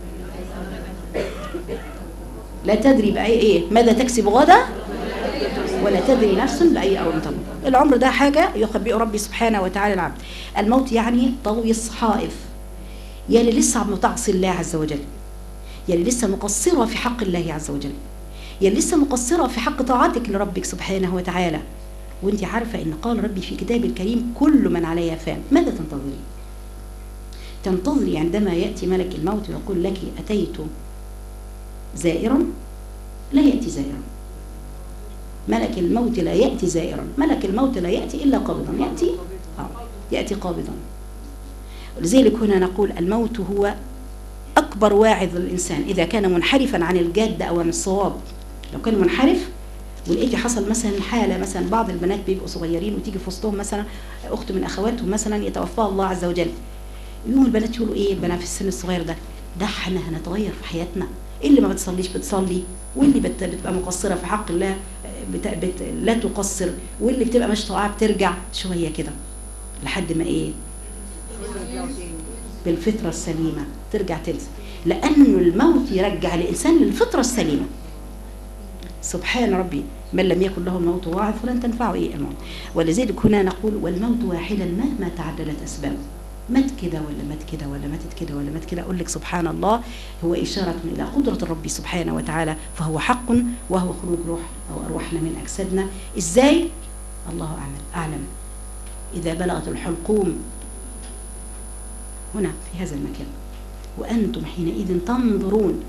لا تدري بأي إيه ماذا تكسب غدا ولا تدري نفس بأي أرض تموت العمر ده حاجة يخبئ ربي سبحانه وتعالى العبد الموت يعني طوي الصحائف يا اللي لسه عم تعصي الله عز وجل يا اللي لسه مقصرة في حق الله عز وجل يا اللي لسه مقصرة في حق طاعتك لربك سبحانه وتعالى وانت عارفة ان قال ربي في كتابه الكريم كل من عليها فان ماذا تنتظري تنتظري عندما يأتي ملك الموت ويقول لك أتيت زائرا لا يأتي زائرا ملك الموت لا يأتي زائرا ملك الموت لا يأتي إلا قابضا يأتي آه. يأتي قابضا ولذلك هنا نقول الموت هو أكبر واعظ للإنسان إذا كان منحرفا عن الجادة أو عن الصواب لو كان منحرف ولقيتي حصل مثلا حالة مثلا بعض البنات بيبقوا صغيرين وتيجي في وسطهم مثلا أخت من أخواتهم مثلا يتوفاها الله عز وجل يوم البنات يقولوا إيه البنات في السن الصغير ده ده احنا هنتغير في حياتنا اللي ما بتصليش بتصلي واللي بت- بتبقى مقصرة في حق الله بت... بت... لا تقصر واللي بتبقى مش طاعة بترجع شوية كده لحد ما إيه بالفطرة السليمة ترجع تنسى لأنه الموت يرجع الإنسان للفطرة السليمة سبحان ربي من لم يكن له الموت واعظ فلن تنفعه إيه الموت ولذلك هنا نقول والموت واحدا مهما تعددت أسبابه مات كده ولا مات كده ولا ماتت كده ولا مات كده أقول لك سبحان الله هو إشارة إلى قدرة الرب سبحانه وتعالى فهو حق وهو خروج روح أو أرواحنا من أجسادنا إزاي الله أعلم أعلم إذا بلغت الحلقوم هنا في هذا المكان وأنتم حينئذ تنظرون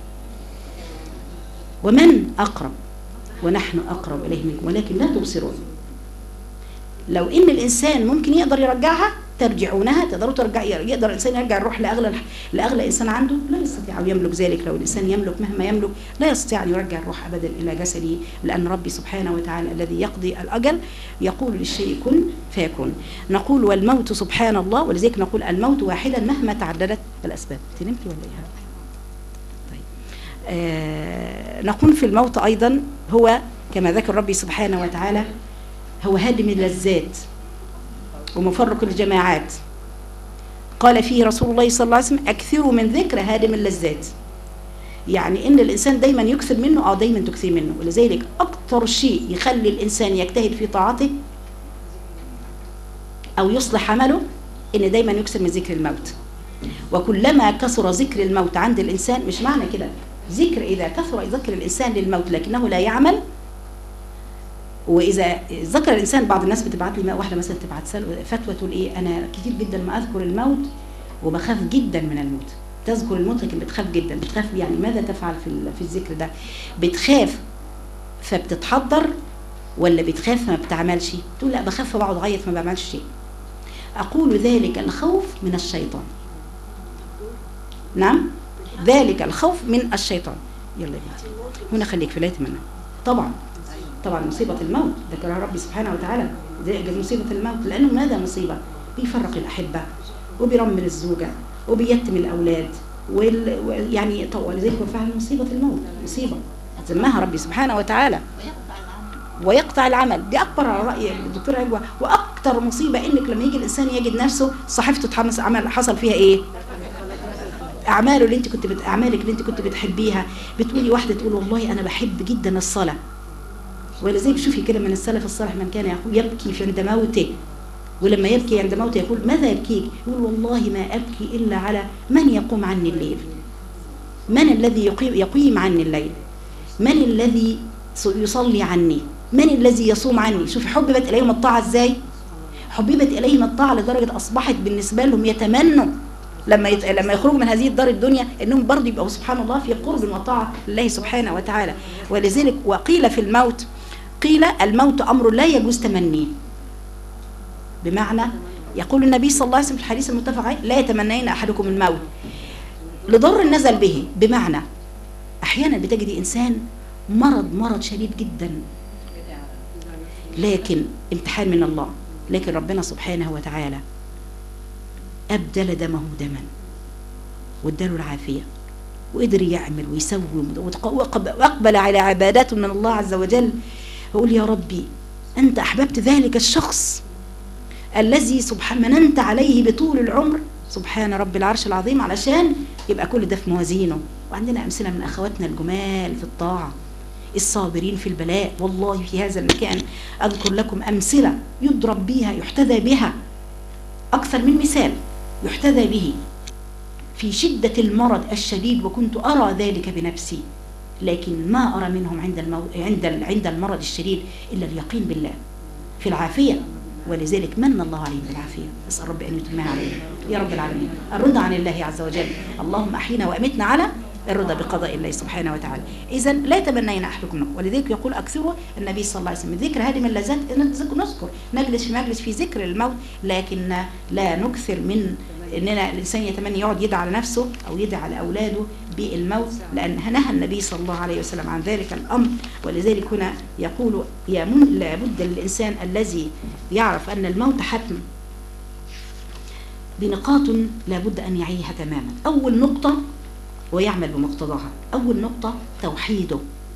ومن أقرب ونحن أقرب إليه منكم ولكن لا تبصرون لو إن الإنسان ممكن يقدر يرجعها ترجعونها تقدروا ترجع يقدر الإنسان يرجع الروح لأغلى لأغلى إنسان عنده لا يستطيع أو يملك ذلك لو الإنسان يملك مهما يملك لا يستطيع أن يرجع الروح أبدا إلى جسده لأن ربي سبحانه وتعالى الذي يقضي الأجل يقول للشيء كن فيكون نقول والموت سبحان الله ولذلك نقول الموت واحدا مهما تعددت الأسباب أنت نمتي ولا إيه؟ طيب آه نقول في الموت أيضا هو كما ذكر ربي سبحانه وتعالى هو هادم اللذات ومفرق الجماعات قال فيه رسول الله صلى الله عليه وسلم اكثروا من ذكر هادم اللذات يعني ان الانسان دايما يكثر منه او دايما تكثر منه ولذلك اكثر شيء يخلي الانسان يجتهد في طاعته او يصلح عمله ان دايما يكثر من ذكر الموت وكلما كثر ذكر الموت عند الانسان مش معنى كده ذكر اذا كثر ذكر الانسان للموت لكنه لا يعمل واذا ذكر الانسان بعض الناس بتبعت لي واحده مثلا تبعت فتوى تقول ايه انا كتير جدا ما اذكر الموت وبخاف جدا من الموت تذكر الموت لكن بتخاف جدا بتخاف يعني ماذا تفعل في في الذكر ده بتخاف فبتتحضر ولا بتخاف ما بتعملش تقول لا بخاف فبقعد اعيط ما بعملش شيء اقول ذلك الخوف من الشيطان نعم ذلك الخوف من الشيطان يلا يا بنتي هنا خليك في لا منها طبعا طبعا مصيبة الموت ذكرها ربي سبحانه وتعالى مصيبة الموت لأنه ماذا مصيبة بيفرق الأحبة وبيرمل الزوجة وبيتم الأولاد وال... يعني ولذلك فعل مصيبة الموت مصيبة سماها ربي سبحانه وتعالى ويقطع العمل دي أكبر على رأي الدكتور عجوة وأكثر مصيبة إنك لما يجي الإنسان يجد نفسه صحيفته تحمس عمل حصل فيها إيه أعماله اللي أنت كنت بت... أعمالك اللي أنت كنت بتحبيها بتقولي واحدة تقول والله أنا بحب جدا الصلاة ولذلك شوفي كده من السلف الصالح من كان يقول يبكي في عند موته ولما يبكي عند موته يقول ماذا يبكيك يقول والله ما أبكي إلا على من يقوم عني الليل من الذي يقيم, يقيم عني الليل من الذي يصلي عني من الذي يصوم عني شوفي حببت إليهم الطاعة إزاي حببت إليهم الطاعة لدرجة أصبحت بالنسبة لهم يتمنوا لما يت... لما يخرجوا من هذه الدار الدنيا انهم برضه يبقوا سبحان الله في قرب وطاعه لله سبحانه وتعالى ولذلك وقيل في الموت قيل الموت أمر لا يجوز تمنيه بمعنى يقول النبي صلى الله عليه وسلم في الحديث المتفق عليه لا يتمنين أحدكم الموت لضر نزل به بمعنى أحيانا بتجد إنسان مرض مرض شديد جدا لكن امتحان من الله لكن ربنا سبحانه وتعالى أبدل دمه دما واداله العافية وقدر يعمل ويسوي وأقبل على عبادات من الله عز وجل أقول يا ربي أنت أحببت ذلك الشخص الذي سبحان مننت عليه بطول العمر سبحان رب العرش العظيم علشان يبقى كل ده في موازينه وعندنا أمثلة من أخواتنا الجمال في الطاعة الصابرين في البلاء والله في هذا المكان أذكر لكم أمثلة يضرب بها يحتذى بها أكثر من مثال يحتذى به في شدة المرض الشديد وكنت أرى ذلك بنفسي لكن ما أرى منهم عند المو... عند عند المرض الشديد إلا اليقين بالله في العافية ولذلك من الله عليهم بالعافية أسأل ربي أن يتمها عليهم يا رب العالمين الرضا عن الله عز وجل اللهم أحينا وأمتنا على الرضا بقضاء الله سبحانه وتعالى إذا لا تمنين أحدكم ولذلك يقول أكثروا النبي صلى الله عليه وسلم ذكر هذه من اللذات نذكر نجلس في مجلس في ذكر الموت لكن لا نكثر من اننا الانسان يتمنى يقعد يدعى على نفسه او يدعى على اولاده بالموت لان نهى النبي صلى الله عليه وسلم عن ذلك الامر ولذلك هنا يقول يا من لابد للانسان الذي يعرف ان الموت حتم بنقاط لابد ان يعيها تماما اول نقطه ويعمل بمقتضاها اول نقطه توحيده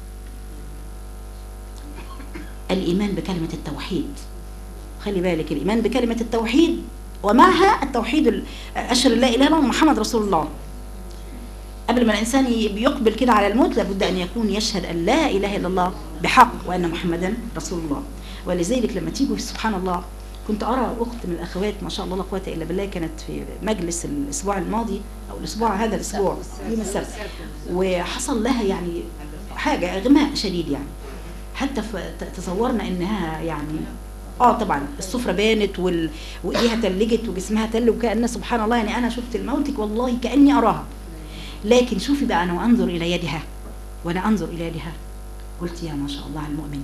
الايمان بكلمه التوحيد خلي بالك الايمان بكلمه التوحيد ومعها التوحيد أشهر لا إله إلا الله محمد رسول الله قبل ما الإنسان بيقبل كده على الموت لابد أن يكون يشهد أن لا إله إلا الله بحق وأن محمدا رسول الله ولذلك لما تيجوا سبحان الله كنت أرى أخت من الأخوات ما شاء الله لا قوة إلا بالله كانت في مجلس الأسبوع الماضي أو الأسبوع هذا الأسبوع يوم السبت وحصل لها يعني حاجة إغماء شديد يعني حتى تصورنا إنها يعني اه طبعا السفره بانت وال... وايديها تلجت وجسمها تل وكأن سبحان الله يعني انا شفت الموت والله كاني اراها لكن شوفي بقى انا وانظر الى يدها وانا انظر الى يدها قلت يا ما شاء الله على المؤمن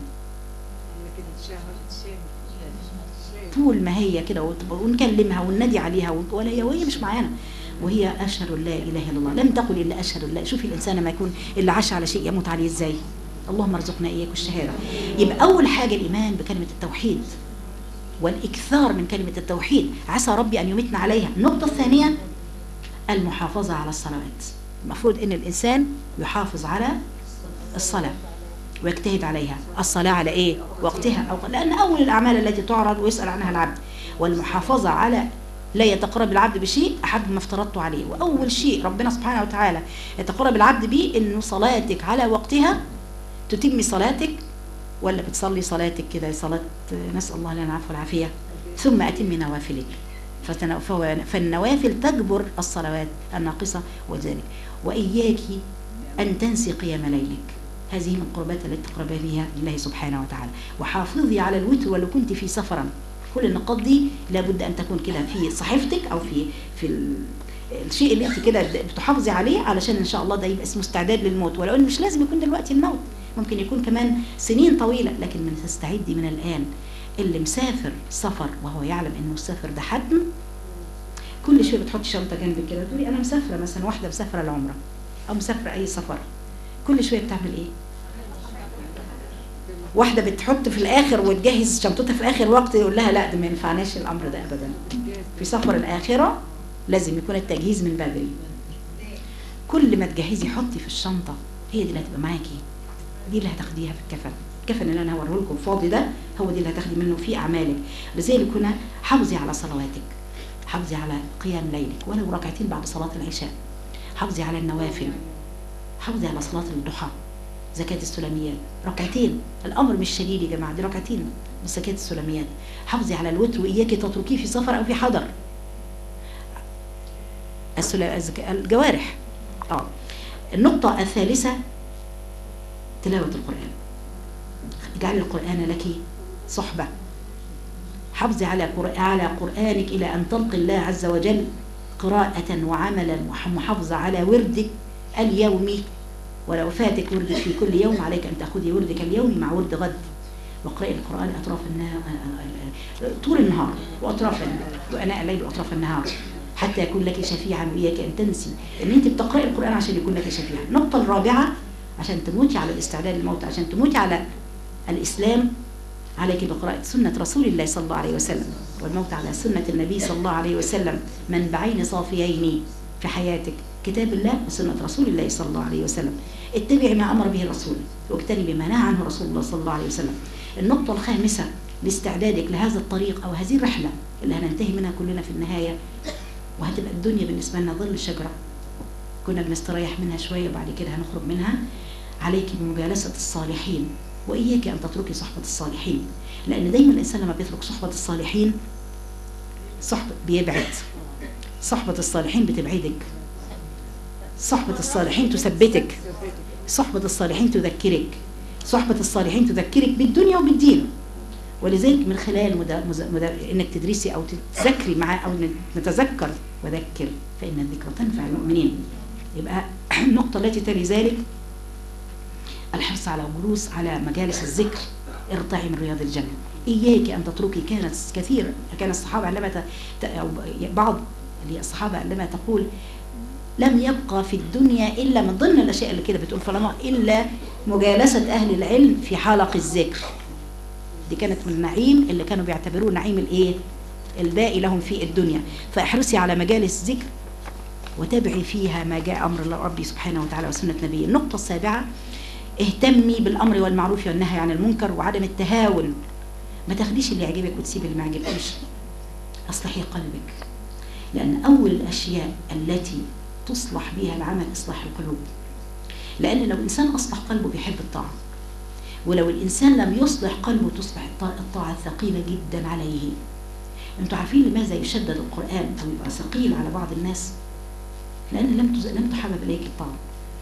طول ما هي كده وت- ونكلمها وننادي عليها و- ولا هي وهي مش معانا وهي اشهد أن لا اله الا الله لم تقل الا اشهد أن لا شوفي الانسان لما يكون اللي عاش على شيء يموت عليه ازاي اللهم ارزقنا اياك الشهاده يبقى اول حاجه الايمان بكلمه التوحيد والاكثار من كلمه التوحيد عسى ربي ان يمتنا عليها النقطه الثانيه المحافظه على الصلوات المفروض ان الانسان يحافظ على الصلاه ويجتهد عليها الصلاة على إيه؟ وقتها أو لأن أول الأعمال التي تعرض ويسأل عنها العبد والمحافظة على لا يتقرب العبد بشيء أحب ما افترضته عليه وأول شيء ربنا سبحانه وتعالى يتقرب العبد به إنه صلاتك على وقتها تتمي صلاتك ولا بتصلي صلاتك كده صلاة نسأل الله لنا العفو والعافية ثم أتم نوافلك فتنا- فهو- فالنوافل تجبر الصلوات الناقصة وذلك وإياك أن تنسي قيام ليلك هذه من القربات التي تقربها بها لله سبحانه وتعالى وحافظي على الوتر ولو كنت في سفرا كل النقاط دي لابد أن تكون كده في صحيفتك أو في في ال- الشيء اللي انت كده بتحافظي عليه علشان ان شاء الله ده يبقى اسمه استعداد للموت ولو ان مش لازم يكون دلوقتي الموت ممكن يكون كمان سنين طويله لكن من تستعدي من الان اللي مسافر سفر وهو يعلم انه السفر ده حتم كل شويه بتحطي شنطه جنبك كده تقولي انا مسافره مثلا واحده مسافره العمره او مسافره اي سفر كل شويه بتعمل ايه واحده بتحط في الاخر وتجهز شنطتها في اخر وقت يقول لها لا ده ما ينفعناش الامر ده ابدا في سفر الاخره لازم يكون التجهيز من بدري كل ما تجهزي حطي في الشنطه هي دي اللي هتبقى معاكي دي اللي هتاخديها في الكفن الكفن اللي انا هوريه لكم فاضي ده هو دي اللي هتاخدي منه في اعمالك لذلك هنا حافظي على صلواتك حافظي على قيام ليلك ولو ركعتين بعد صلاه العشاء حافظي على النوافل حافظي على صلاه الضحى زكاة السلميات ركعتين الأمر مش شديد يا جماعة دي ركعتين بس زكاة السلميات حافظي على الوتر وإياك تتركيه في سفر أو في حضر السلا- الزك- الجوارح اه النقطة الثالثة تلاوة القرآن اجعلي القرآن لك صحبة حافظي على قر- على قرآنك إلى أن تلقي الله عز وجل قراءة وعملا ومحافظة على وردك اليومي ولو فاتك وردك في كل يوم عليك أن تأخذي وردك اليومي مع ورد غد واقرأي القرآن أطراف النهار طول النهار وأطراف وأناء الليل وأطراف النهار حتى يكون لك شفيعا وإياك أن تنسي أن أنت بتقرأي القرآن عشان يكون لك شفيعا النقطة الرابعة عشان تموتي على الاستعداد للموت عشان تموتي على الإسلام عليك بقراءة سنة رسول الله صلى الله عليه وسلم والموت على سنة النبي صلى الله عليه وسلم منبعين صافيين في حياتك كتاب الله وسنة رسول الله صلى الله عليه وسلم اتبعي ما أمر به الرسول واجتنبي ما نهى عنه رسول الله صلى الله عليه وسلم النقطة الخامسة لاستعدادك لهذا الطريق أو هذه الرحلة اللي هننتهي منها كلنا في النهاية وهتبقى الدنيا بالنسبة لنا ظل شجرة كنا بنستريح منها شوية وبعد كده هنخرج منها عليك بمجالسة الصالحين وإياك أن تتركي صحبة الصالحين لأن دايما الإنسان لما بيترك صحبة الصالحين صحبة بيبعد صحبة الصالحين بتبعدك صحبة الصالحين تثبتك صحبة الصالحين تذكرك صحبة الصالحين تذكرك بالدنيا وبالدين ولذلك من خلال مدا مز... مدا انك تدرسي او تذكري معاه او نتذكر وذكر فان الذكر تنفع المؤمنين يبقى النقطة التي تلي ذلك الحرص على جلوس على مجالس الذكر ارتعي من رياض الجنة إياك أن تتركي كانت كثير كان الصحابة عندما ت... ت... أو بعض اللي الصحابة عندما تقول لم يبقى في الدنيا إلا من ضمن الأشياء اللي كده بتقول فلما إلا مجالسة أهل العلم في حلق الذكر دي كانت من النعيم اللي كانوا بيعتبروه نعيم الإيه الباقي لهم في الدنيا فاحرصي على مجالس ذكر وتابعي فيها ما جاء أمر الله ربي سبحانه وتعالى وسنة نبيه النقطة السابعة اهتمي بالأمر والمعروف والنهي عن المنكر وعدم التهاون ما تاخديش اللي يعجبك وتسيبي اللي ما يعجبكش اصلحي قلبك لأن أول الأشياء التي تصلح بها العمل إصلاح القلوب لأن لو الإنسان أصلح قلبه بيحب الطاعة ولو الإنسان لم يصلح قلبه تصبح الطاعة ثقيلة جدا عليه انتوا عارفين لماذا يشدد القرآن أو يبقى ثقيل على بعض الناس لأن لم لم تحبب إليك الطاعة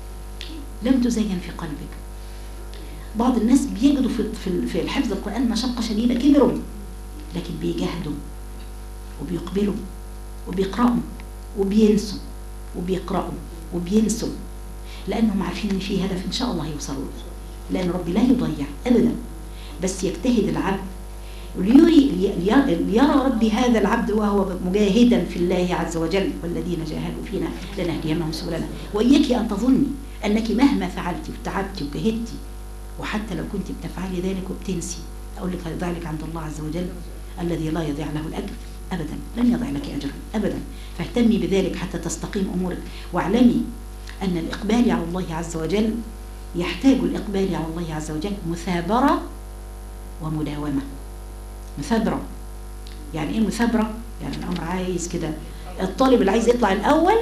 لم تزين في قلبك بعض الناس بيجدوا في في في حفظ القرآن مشقة شديدة كبروا لكن بيجاهدوا وبيقبلوا وبيقرأوا وبينسوا وبيقرأوا وبينسوا لأنهم عارفين إن في هدف إن شاء الله هيوصلوا له لأن ربي لا يضيع أبدا بس يجتهد العبد ليري لي- ليرى ربي هذا العبد وهو مجاهدا في الله عز وجل والذين جاهدوا فينا لنهدينهم سبلنا وإياك أن تظني أنك مهما فعلت وتعبت وجهدت وحتى لو كنت بتفعلي ذلك وبتنسي أقول لك هيضيع لك عند الله عز وجل الذي لا يضيع له الأجر أبدا لن يضيع لك أجر أبدا فاهتمي بذلك حتى تستقيم أمورك واعلمي أن الإقبال على الله عز وجل يحتاج الإقبال على الله عز وجل مثابرة ومداومة مثابرة يعني إيه مثابرة؟ يعني الأمر عايز كده الطالب اللي عايز يطلع الأول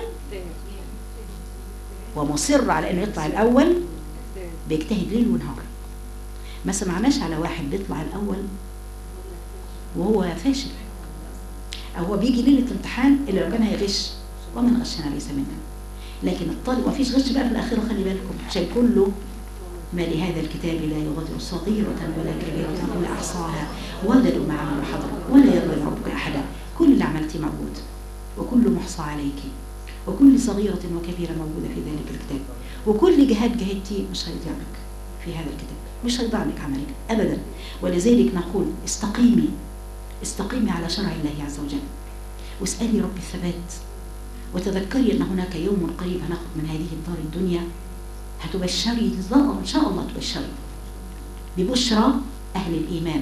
ومصر على إنه يطلع الأول بيجتهد ليل ونهار ما سمعناش على واحد بيطلع الأول وهو فاشل أو هو بيجي ليلة الامتحان اللي لو كان هيغش ومن غشنا ليس منا لكن الطالب مفيش غش بقى في الآخرة خلي بالكم عشان كله ما لهذا الكتاب لا يغادر صغيرة ولا كبيرة إلا أحصاها وجدوا ما عملوا حضرا ولا يظلم ربك أحدا كل اللي عملتيه موجود وكل محصى عليك وكل صغيرة وكبيرة موجودة في ذلك الكتاب وكل جهاد جهدتيه مش هيضيع لك في هذا الكتاب مش هيضيع لك عملك أبدا ولذلك نقول استقيمي استقيمي على شرع الله عز وجل واسألي رب الثبات وتذكري أن هناك يوم قريب هناخد من هذه الدار الدنيا هتبشري إن شاء الله تبشري ببشرى أهل الإيمان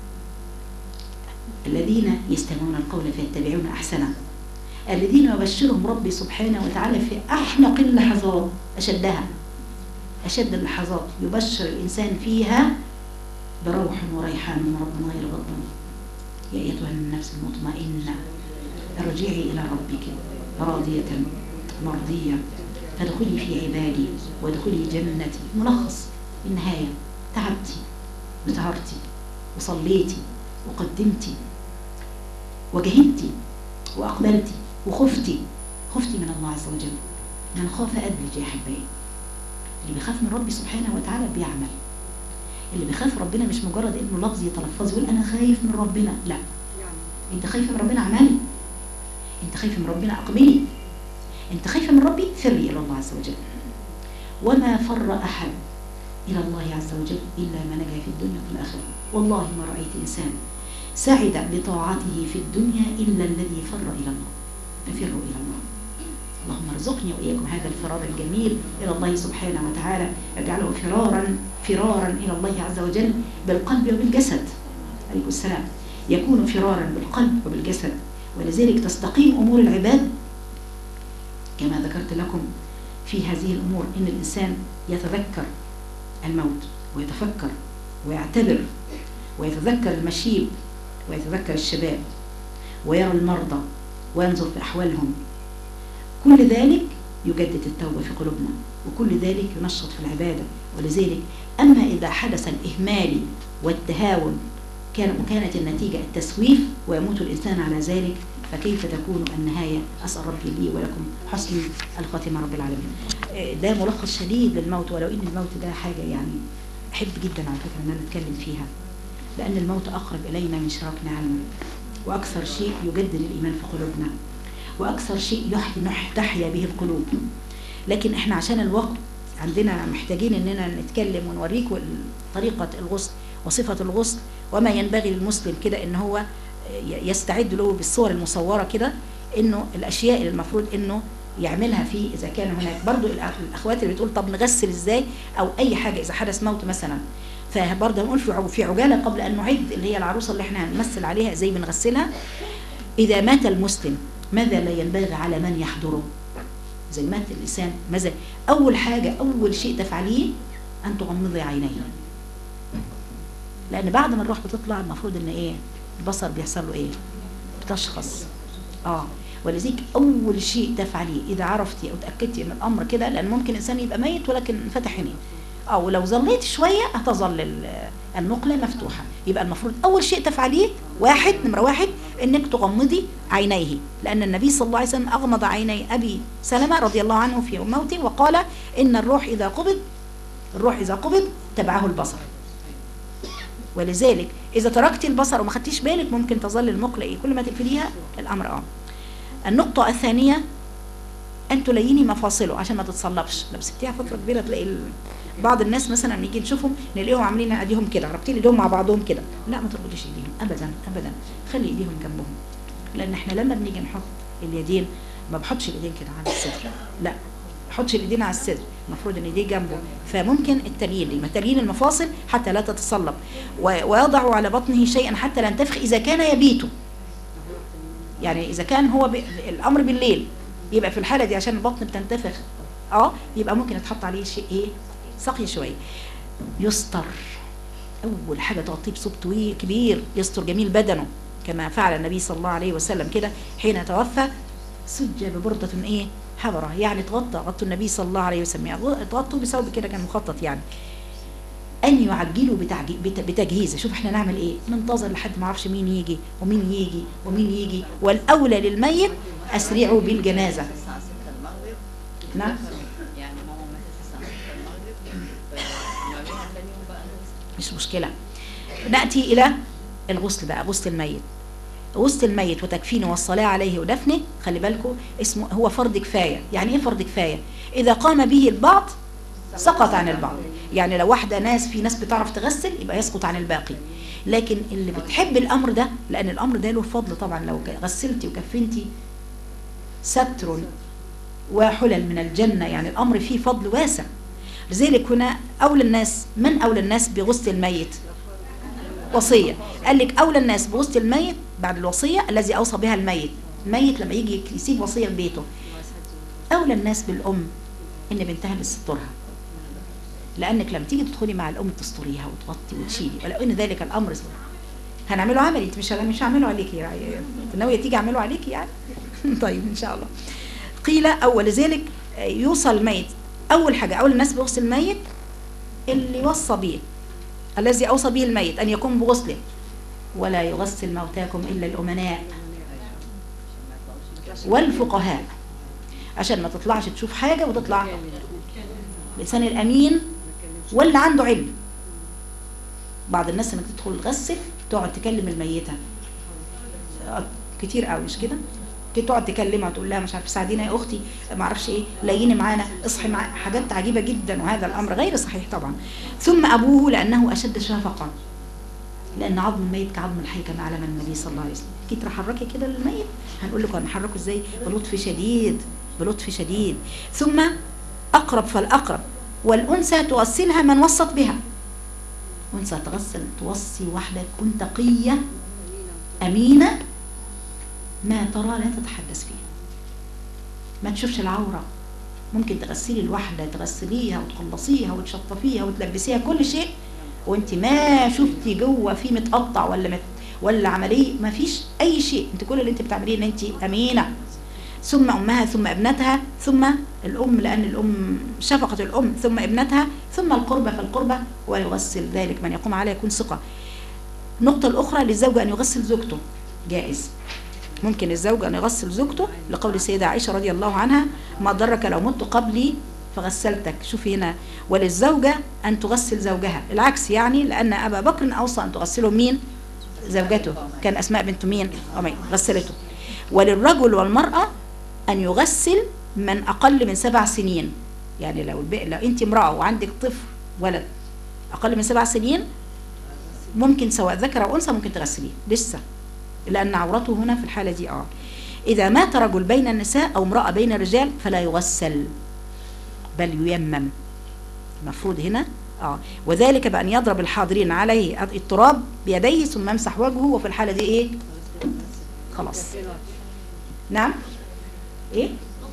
الذين يستمعون القول فيتبعون أحسنه الذين يبشرهم ربي سبحانه وتعالى في أحنق اللحظات أشدها أشد اللحظات يبشر الإنسان فيها بروح وريحان من رب غير غضبان يا أيتها النفس المطمئنة ارجعي إلى ربك راضية مرضية فادخلي في عبادي وادخلي جنتي ملخص النهاية تعبتي وسهرتي وصليتي وقدمتي وجهدتي وأقبلتي وخفتي خفتي من الله عز وجل من خاف أدلج يا حبايبي اللي بيخاف من ربي سبحانه وتعالى بيعمل اللي بيخاف ربنا مش مجرد انه لفظ يتلفظ يقول انا خايف من ربنا لا انت خايفه من ربنا اعملي انت خايفه من ربنا اقبلي انت خايفه من ربي فري الى الله عز وجل وما فر احد الى الله عز وجل الا ما نجا في الدنيا وفي الاخره والله ما رايت انسان سعد بطاعته في الدنيا الا الذي فر الى الله ففروا الى الله اللهم ارزقني واياكم هذا الفرار الجميل الى الله سبحانه وتعالى اجعله فرارا فرارا الى الله عز وجل بالقلب وبالجسد عليكم السلام يكون فرارا بالقلب وبالجسد ولذلك تستقيم امور العباد كما ذكرت لكم في هذه الامور ان الانسان يتذكر الموت ويتفكر ويعتبر ويتذكر المشيب ويتذكر الشباب ويرى المرضى وينظر في احوالهم كل ذلك يجدد التوبة في قلوبنا وكل ذلك ينشط في العبادة ولذلك أما إذا حدث الإهمال والتهاون كان وكانت النتيجة التسويف ويموت الإنسان على ذلك فكيف تكون النهاية أسأل ربي لي ولكم حسن الخاتمة رب العالمين آه، ده ملخص شديد للموت ولو إن الموت ده حاجة يعني أحب جدا على فكرة أن أنا أتكلم فيها لأن الموت أقرب إلينا من شراك نعلم وأكثر شيء يجدد الإيمان في قلوبنا واكثر شيء يحيي نح- تحيا به القلوب لكن احنا عشان الوقت عندنا محتاجين اننا نتكلم ونوريكم طريقه الغسل وصفه الغسل وما ينبغي للمسلم كده ان هو ي- يستعد له بالصور المصوره كده انه الاشياء اللي المفروض انه يعملها في اذا كان هناك برضو الأخ- الاخوات اللي بتقول طب نغسل ازاي او اي حاجه اذا حدث موت مثلا فبرضه نقول في ع- في عجاله قبل ان نعد اللي هي العروسه اللي احنا هنمثل عليها ازاي بنغسلها إذا مات المسلم ماذا لا ينبغي على من يحضره زي مات الإنسان ماذا أول حاجة أول شيء تفعليه أن تغمضي عينيه لأن بعد ما الروح بتطلع المفروض إن إيه البصر بيحصل له إيه بتشخص آه ولذلك أول شيء تفعليه إذا عرفتي أو تأكدتي إن الأمر كده لأن ممكن إنسان يبقى ميت ولكن فتح عينيه أو لو ظليت شوية هتظل ال- النقلة مفتوحة يبقى المفروض أول شيء تفعليه واحد نمرة واحد إنك تغمضي عينيه لأن النبي صلى الله عليه وسلم أغمض عيني أبي سلمة رضي الله عنه في موته وقال إن الروح إذا قبض الروح إذا قبض تبعه البصر ولذلك اذا تركتي البصر وما خدتيش بالك ممكن تظل المقله ايه كل ما تقفليها الامر اه النقطه الثانيه ان تليني مفاصله عشان ما تتصلبش لو سبتيها فتره كبيره تلاقي ال... بعض الناس مثلا نيجي نشوفهم نلاقيهم عاملين ايديهم كده رابطين ايديهم مع بعضهم كده لا ما تربطيش ايديهم ابدا ابدا خلي ايديهم جنبهم لان احنا لما بنيجي نحط اليدين ما بحطش الايدين كده على الصدر لا ما بحطش الايدين على الصدر المفروض ان ايديه جنبه فممكن التليين لما تليين المفاصل حتى لا تتصلب و- ويضع على بطنه شيئا حتى لا ينتفخ اذا كان يبيت يعني اذا كان هو ب... الامر بالليل يبقى في الحاله دي عشان البطن بتنتفخ اه يبقى ممكن يتحط عليه شيء ايه سقي شويه يستر اول حاجه تغطيه بصوب طويل كبير يستر جميل بدنه كما فعل النبي صلى الله عليه وسلم كده حين توفى سج ببردة ايه حبرة يعني تغطى غطوا النبي صلى الله عليه وسلم يعني تغطوا بثوب كده كان مخطط يعني ان يعجلوا بتعجي- بت- بتجهيزه شوف احنا نعمل ايه ننتظر لحد ما اعرفش مين يجي ومين يجي ومين يجي والاولى للميت اسرعوا بالجنازه
الساعة 6 المغرب
نعم
يعني ماما ماتت الساعة 6 المغرب فنعملها تاني يوم بقى
مش مشكلة نأتي إلى الغسل بقى غسل الميت غسل الميت وتكفينه والصلاة عليه ودفنه خلي بالكم اسمه هو فرض كفاية يعني ايه فرض كفاية إذا قام به البعض سقط عن البعض يعني لو واحدة ناس في ناس بتعرف تغسل يبقى يسقط عن الباقي لكن اللي بتحب الأمر ده لأن الأمر ده له فضل طبعا لو غسلتي وكفنتي ستر وحلل من الجنة يعني الأمر فيه فضل واسع لذلك هنا أولى الناس من أولى الناس بغسل الميت وصية قال لك أولى الناس بغسل الميت بعد الوصية الذي أوصى بها الميت الميت لما يجي يسيب وصية لبيته أولى الناس بالأم إن بنتها اللي تسترها لأنك لما تيجي تدخلي مع الأم تستريها وتغطي وتشيلي ولو إن ذلك الأمر هنعمله عملي انت مش مش هعمله عليكي يعني ناويه تيجي اعمله عليكي يعني طيب ان شاء الله قيل اول ذلك يوصل الميت اول حاجه اول الناس بغسل الميت اللي وصى به الذي اوصى به الميت ان يقوم بغسله ولا يغسل موتاكم الا الامناء والفقهاء عشان ما تطلعش تشوف حاجه وتطلع لسان الامين ولا عنده علم بعض الناس لما تدخل تغسل تقعد تكلم الميته آه، كتير قوي مش كده كده تقعد تكلمها وتقول لها مش عارفه ساعدينا يا اختي ما اعرفش ايه ليني معانا اصحي مع حاجات عجيبه جدا وهذا الامر غير صحيح طبعا ثم ابوه لانه اشد شفقه لان عظم الميت كعظم الحي كما علم النبي صلى الله عليه وسلم كي تحركي كده الميت هنقول لكم هنحركه ازاي بلطف شديد بلطف شديد ثم اقرب فالاقرب والانثى تغسلها من وصت بها انثى تغسل توصي واحده تكون تقيه امينه ما ترى لا تتحدث فيه ما تشوفش العورة ممكن تغسلي الواحدة تغسليها وتخلصيها وتشطفيها وتلبسيها كل شيء وانت ما شفتي جوه في متقطع ولا مت ولا عملية ما فيش اي شيء انت كل اللي انت بتعمليه ان انت امينة ثم امها ثم ابنتها ثم الام لان الام شفقة الام ثم ابنتها ثم القربة فالقربة ويغسل ذلك من يقوم عليه يكون ثقة النقطة الأخرى للزوج أن يغسل زوجته جائز ممكن الزوج أن يغسل زوجته لقول السيدة عائشة رضي الله عنها ما ضرك لو مت قبلي فغسلتك شوفي هنا وللزوجة أن تغسل زوجها العكس يعني لأن أبا بكر أوصى أن تغسله مين زوجته كان أسماء بنت مين أمي غسلته وللرجل والمرأة أن يغسل من أقل من سبع سنين يعني لو, الب... لو أنت امرأة وعندك طفل ولد أقل من سبع سنين ممكن سواء ذكر أو أنثى ممكن تغسليه لسه لأن عورته هنا في الحالة دي اه إذا مات رجل بين النساء أو امرأة بين الرجال فلا يغسل بل ييمم المفروض هنا اه وذلك بأن يضرب الحاضرين عليه التراب بيديه ثم يمسح وجهه وفي الحالة دي إيه خلاص نعم إيه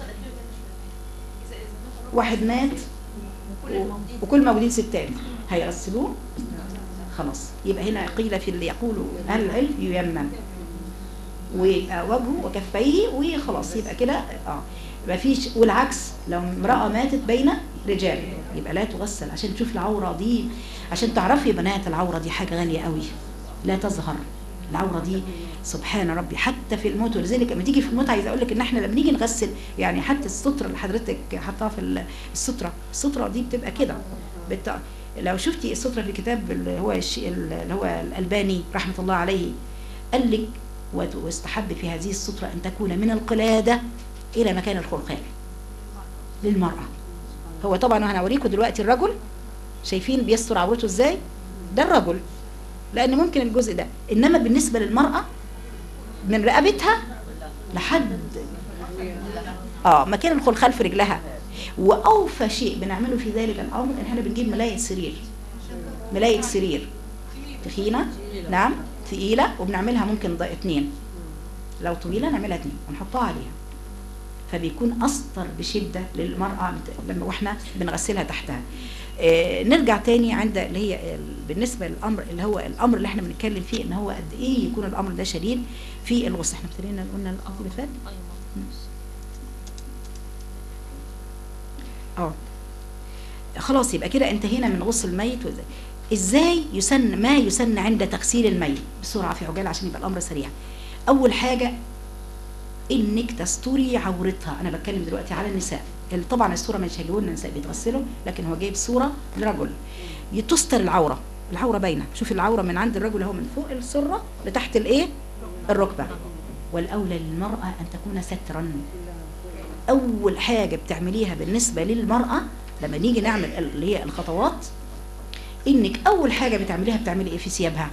واحد مات و- وكل موجودين ستات هيغسلوه خلاص يبقى هنا قيل في اللي يقولوا أهل العلم ييمم ويبقى وجهه وكفيه وخلاص يبقى كده اه ما فيش والعكس لو امرأة ماتت بين رجال يبقى لا تغسل عشان تشوف العورة دي عشان تعرفي يا بنات العورة دي حاجة غالية قوي لا تظهر العوره دي سبحان ربي حتى في الموت ولذلك لما تيجي في الموت عايزه اقول لك ان احنا لما نيجي نغسل يعني حتى الستره اللي حضرتك حطاها في ال- الستره الستره دي بتبقى كده بت... لو شفتي الستره في كتاب اللي هو الش... اللي هو الالباني رحمه الله عليه قال لك وت- واستحب في هذه الستره ان تكون من القلاده الى مكان الخلقان للمراه هو طبعا انا هوريكم دلوقتي الرجل شايفين بيستر عورته ازاي ده الرجل لان ممكن الجزء ده انما بالنسبه للمراه من رقبتها لحد اه مكان الخلخال في رجلها واوفى شيء بنعمله في ذلك الامر ان احنا بنجيب ملايه سرير ملايه سرير تخينه نعم ثقيله وبنعملها ممكن ض- اتنين لو طويله نعملها اتنين ونحطها عليها فبيكون أسطر بشدة للمرأة بت- لما واحنا بنغسلها تحتها آه، نرجع تاني عند اللي هي ال- بالنسبة للأمر اللي هو الأمر اللي احنا بنتكلم فيه ان هو قد ايه يكون الأمر ده شديد في الغسل احنا ابتدينا قلنا الأمر اللي فات اه خلاص يبقى كده انتهينا من غسل الميت وازاي ازاي يسن ما يسن عند تغسيل الميت بسرعه في عجاله عشان يبقى الامر سريع اول حاجه انك تستري عورتها انا بتكلم دلوقتي على النساء اللي طبعا الصوره مش هيجيبوا لنا النساء بيتغسلوا لكن هو جايب صوره لرجل تستر العوره العوره باينه شوف العوره من عند الرجل اهو من فوق السره لتحت الايه الركبه والاولى للمراه ان تكون سترا اول حاجه بتعمليها بالنسبه للمراه لما نيجي نعمل اللي هي الخطوات انك اول حاجه بتعمليها بتعملي ايه في ثيابها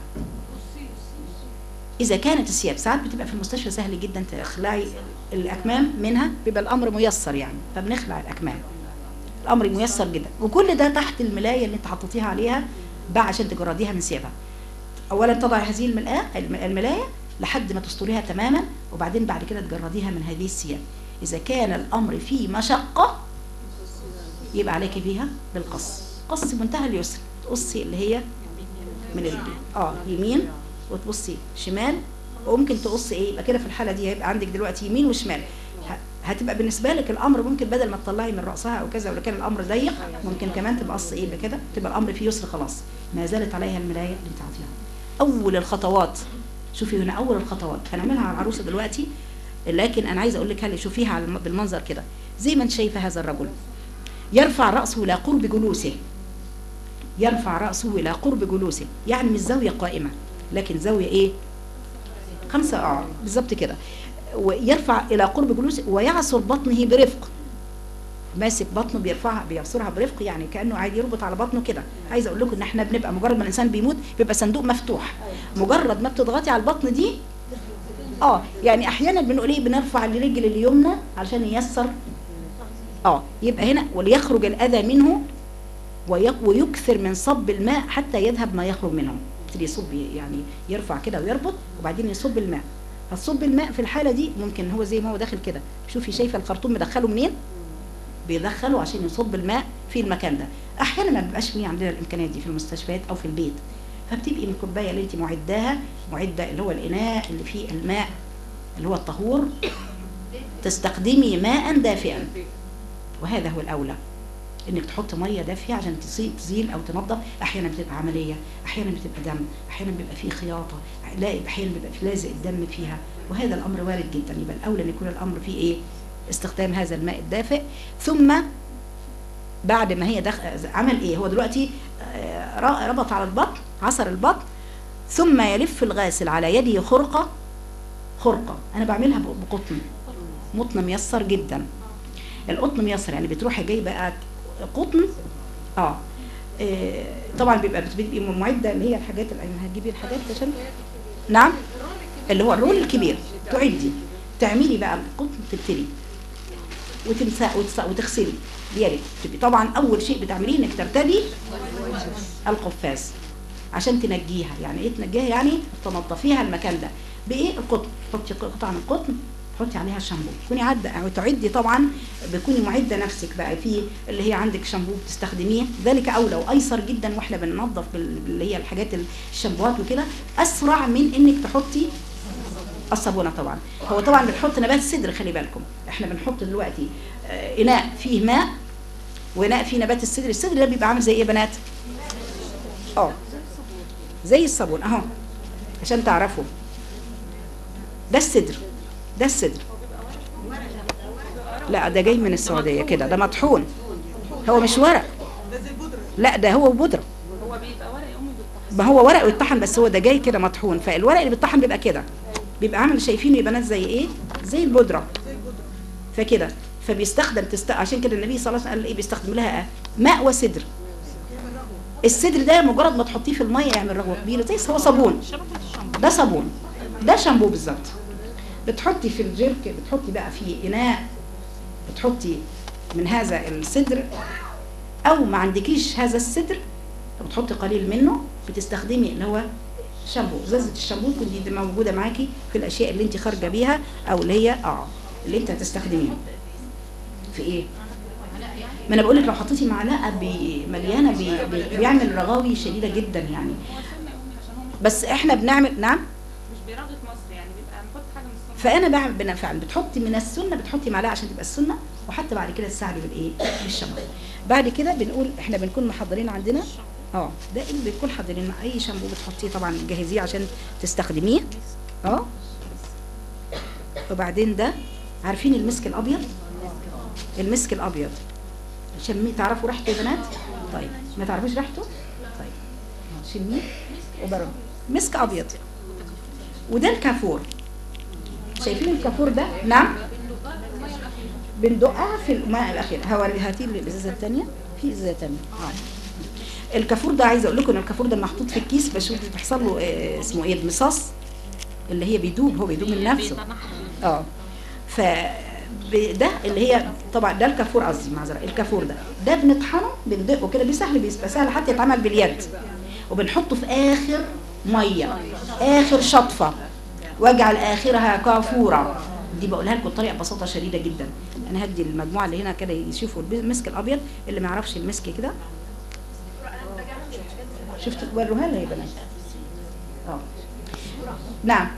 اذا كانت الثياب ساعات بتبقى في المستشفى سهل جدا تخلعي الاكمام منها بيبقى الامر ميسر يعني فبنخلع الاكمام الامر ميسر جدا وكل ده تحت الملايه اللي انت حطيتيها عليها بقى عشان تجرديها من ثيابها اولا تضعي هذه الملآه الم- الملايه لحد ما تستريها تماما وبعدين بعد كده تجرديها من هذه الثياب اذا كان الامر فيه مشقه يبقى عليك بيها بالقص قص منتهى اليسر تقصي اللي هي من ال... اه يمين وتبصي شمال وممكن تقصي ايه يبقى كده في الحاله دي هيبقى عندك دلوقتي يمين وشمال ه- هتبقى بالنسبه لك الامر ممكن بدل ما تطلعي من راسها او كذا ولو كان الامر ضيق ممكن كمان تبقى قص ايه بكده تبقى الامر فيه يسر خلاص ما زالت عليها الملايه اللي انت عاطيها اول الخطوات شوفي هنا اول الخطوات هنعملها على العروسه دلوقتي لكن انا عايزه اقول لك هل شوفيها على الم- بالمنظر كده زي ما انت شايفه هذا الرجل يرفع راسه الى قرب جلوسه يرفع راسه الى قرب جلوسه يعني مش زاويه قائمه لكن زاويه ايه خمسة اه بالظبط كده ويرفع الى قرب جلوسه ويعصر بطنه برفق ماسك بطنه بيرفعها بيعصرها برفق يعني كانه عايز يربط على بطنه كده عايزه اقول لكم ان احنا بنبقى مجرد ما الانسان بيموت بيبقى صندوق مفتوح مجرد ما بتضغطي على البطن دي اه يعني احيانا بنقول ايه بنرفع الرجل اليمنى علشان ييسر اه يبقى هنا وليخرج الاذى منه ويق- ويكثر من صب الماء حتى يذهب ما يخرج منه يبتدي يصب يعني يرفع كده ويربط وبعدين يصب الماء فتصب الماء في الحاله دي ممكن هو زي ما هو داخل كده شوفي شايفه الخرطوم مدخله منين بيدخله عشان يصب الماء في المكان ده احيانا ما بيبقاش فيه عندنا الامكانيات دي في المستشفيات او في البيت فبتبقي من الكوبايه اللي انت معداها معده اللي هو الاناء اللي فيه الماء اللي هو الطهور تستخدمي ماء دافئا وهذا هو الاولى انك تحط ميه دافيه عشان تصي- تزيل او تنظف احيانا بتبقى عمليه احيانا بتبقى دم احيانا بيبقى فيه خياطه لا احيانا بيبقى فيه لازق الدم فيها وهذا الامر وارد جدا يبقى الاولى ان يكون الامر فيه ايه استخدام هذا الماء الدافئ ثم بعد ما هي دخل عمل ايه هو دلوقتي آه، ر- ربط على البطن عصر البطن ثم يلف الغاسل على يده خرقه خرقه انا بعملها ب- بقطن قطن ميسر جدا القطن ميسر يعني بتروحي جايبه قطن اه إيه، طبعا بيبقى بتبقي معده اللي هي الحاجات اللي هتجيبي الحاجات عشان نعم اللي هو الرول الكبير تعدي تعملي بقى القطن تبتدي وتمسح وتس- وتغسلي بيدك تبقي طبعا اول شيء بتعمليه انك ترتدي القفاز عشان تنجيها يعني ايه تنجيها يعني تنظفيها المكان ده بايه القطن تحطي قطعه من القطن تحطي عليها الشامبو تكوني عاده او تعدي طبعا بتكوني معده نفسك بقى في اللي هي عندك شامبو بتستخدميه ذلك اولى وايسر جدا واحنا بننظف بال- اللي هي الحاجات الشامبوهات وكده اسرع من انك تحطي الصابونه طبعا هو طبعا بنحط نبات السدر خلي بالكم احنا بنحط دلوقتي آه، اناء فيه ماء واناء فيه نبات السدر السدر ده بيبقى عامل زي ايه يا بنات اه زي الصابون اهو عشان تعرفوا ده الصدر ده الصدر لا ده جاي من السعوديه كده ده مطحون هو مش ورق لا ده هو بودره
هو بيبقى ورق يا امي بالطحين
ما هو ورق ويتطحن بس هو ده جاي كده مطحون فالورق اللي بيتطحن بيبقى كده بيبقى عامل شايفينه يبقى ناس زي ايه زي البودره فكده فبيستخدم تست... عشان كده النبي صلى الله عليه وسلم قال ايه بيستخدم لها ماء وسدر السدر ده مجرد ما تحطيه في الميه يعمل رغوه كبيره زي هو صابون ده صابون ده شامبو بالظبط بتحطي في الجيرك بتحطي بقى في اناء بتحطي من هذا السدر او ما عندكيش هذا السدر بتحطي قليل منه بتستخدمي اللي هو شامبو ازازه الشامبو تكون دي موجوده معاكي في الاشياء اللي انت خارجه بيها او اللي هي اه اللي انت هتستخدميها في ايه ما انا بقول لك لو حطيتي معلقه بي- مليانه بي بي بيعمل رغاوي شديده جدا يعني بس احنا بنعمل نعم
مش بيرغط مصر يعني بيبقى نحط حاجه من الصنف
فانا بعمل بنا- فعلا بتحطي من السنه بتحطي معلقه عشان تبقى السنه وحتى بعد كده تساعدي بالايه بالشمع بعد كده بنقول احنا بنكون محضرين عندنا اه ده اللي بنكون حاضرين مع اي شامبو بتحطيه طبعا جهزيه عشان تستخدميه اه وبعدين ده عارفين المسك الابيض المسك الابيض شميه تعرفوا ريحته يا بنات طيب ما تعرفوش ريحته طيب شميه وبرد مسك ابيض وده الكافور شايفين الكافور ده نعم بندقها في الماء الاخير هوري هاتي لي الازازه الثانيه في ازازه ثانيه اه الكافور ده عايزه اقول لكم ان الكافور ده محطوط في الكيس بشوف بيحصل له آه، اسمه ايه المصاص اللي هي بيدوب هو بيدوب من نفسه اه ف ب- ده اللي هي طبعا ده الكافور قصدي معذره الكافور ده ده بنطحنه بندقه كده بيسهل بيبقى سهل حتى يتعمل باليد وبنحطه في اخر ميه اخر شطفه واجعل اخرها كافوره دي بقولها لكم بطريقه ببساطه شديده جدا انا هدي المجموعه اللي هنا كده يشوفوا المسك الابيض اللي ما يعرفش المسك كده شفت وروها لها يا بنات اه نعم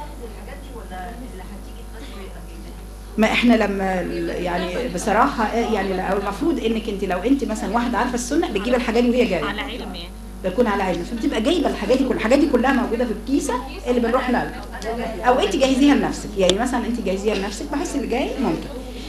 ما احنا لما ال- يعني بصراحه آه، يعني لو المفروض انك انت لو انت مثلا واحده عارفه السنه بتجيب الحاجات دي وهي جايه
على علم يعني
بكون على علم فبتبقى جايبه الحاجات دي كل الحاجات دي كلها موجوده في الكيسه اللي بنروح لها او انت جاهزيها لنفسك يعني مثلا انت جاهزيها لنفسك بحيث اللي جاي ممكن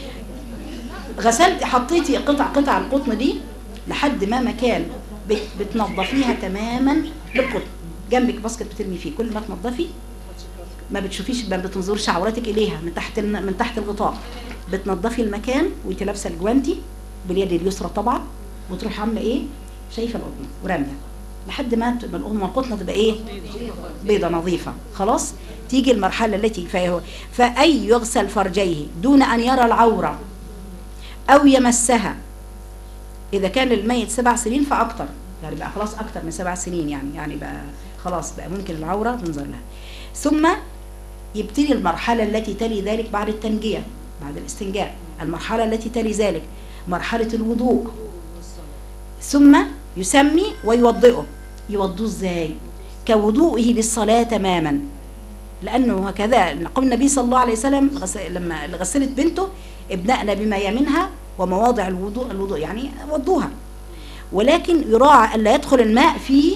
غسلت حطيتي قطع قطع القطن دي لحد ما مكان بت- بتنظفيها تماما بالقطن جنبك باسكت بترمي فيه كل ما تنظفي ما بتشوفيش ما بتنظرش عورتك اليها من تحت الن- من تحت الغطاء بتنظفي المكان وانت لابسه الجوانتي باليد اليسرى طبعا وتروحي عامله ايه شايفه القطنه وراميه لحد ما ت- ما القطنه ما القطنه تبقى ايه بيضه نظيفه خلاص تيجي المرحله التي فهو فاي يغسل فرجيه دون ان يرى العوره او يمسها اذا كان الميت سبع سنين فاكتر يعني بقى خلاص اكتر من سبع سنين يعني يعني بقى خلاص بقى ممكن العوره تنظر لها ثم يبتدي المرحله التي تلي ذلك بعد التنجيه بعد الاستنجاء المرحله التي تلي ذلك مرحله الوضوء ثم يسمي ويوضئه يوضوه ازاي كوضوئه للصلاه تماما لانه هكذا قول النبي صلى الله عليه وسلم غس- لما غسلت بنته ابدأنا بما يمنها ومواضع الوضوء الوضوء يعني وضوها ولكن يراعى الا يدخل الماء في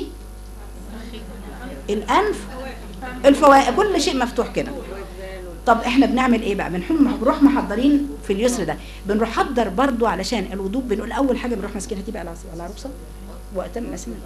الانف الفوائد كل شيء مفتوح كده طب احنا بنعمل ايه بقى بنحط بنروح محضرين في اليسر ده بنروح حضر برضو علشان الوضوء بنقول اول حاجه بنروح ماسكين هتبقى على على ركسه وقتها ماسكين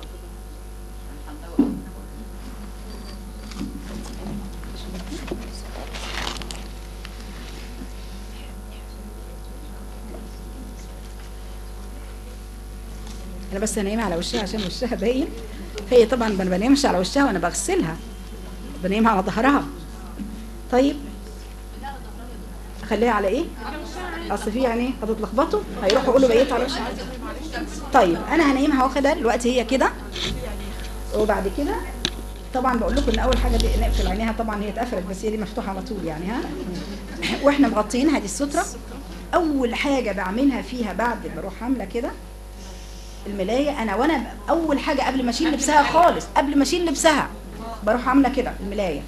انا بس نايمه على وشها عشان وشها باين فهي طبعا ما بنامش على وشها وانا بغسلها بنامها على ظهرها طيب خليها على ايه اصل في يعني هتتلخبطوا هيروحوا يقولوا بقيت على وشها طيب انا هنيمها واخدها دلوقتي هي كده وبعد كده طبعا بقول لكم ان اول حاجه دي نقفل عينيها طبعا هي اتقفلت بس هي دي مفتوحه على طول يعني ها واحنا مغطيينها دي الستره اول حاجه بعملها فيها بعد ما اروح عامله كده الملايه انا وانا اول حاجه قبل ما اشيل لبسها خالص قبل ما اشيل لبسها بروح عامله كده الملايه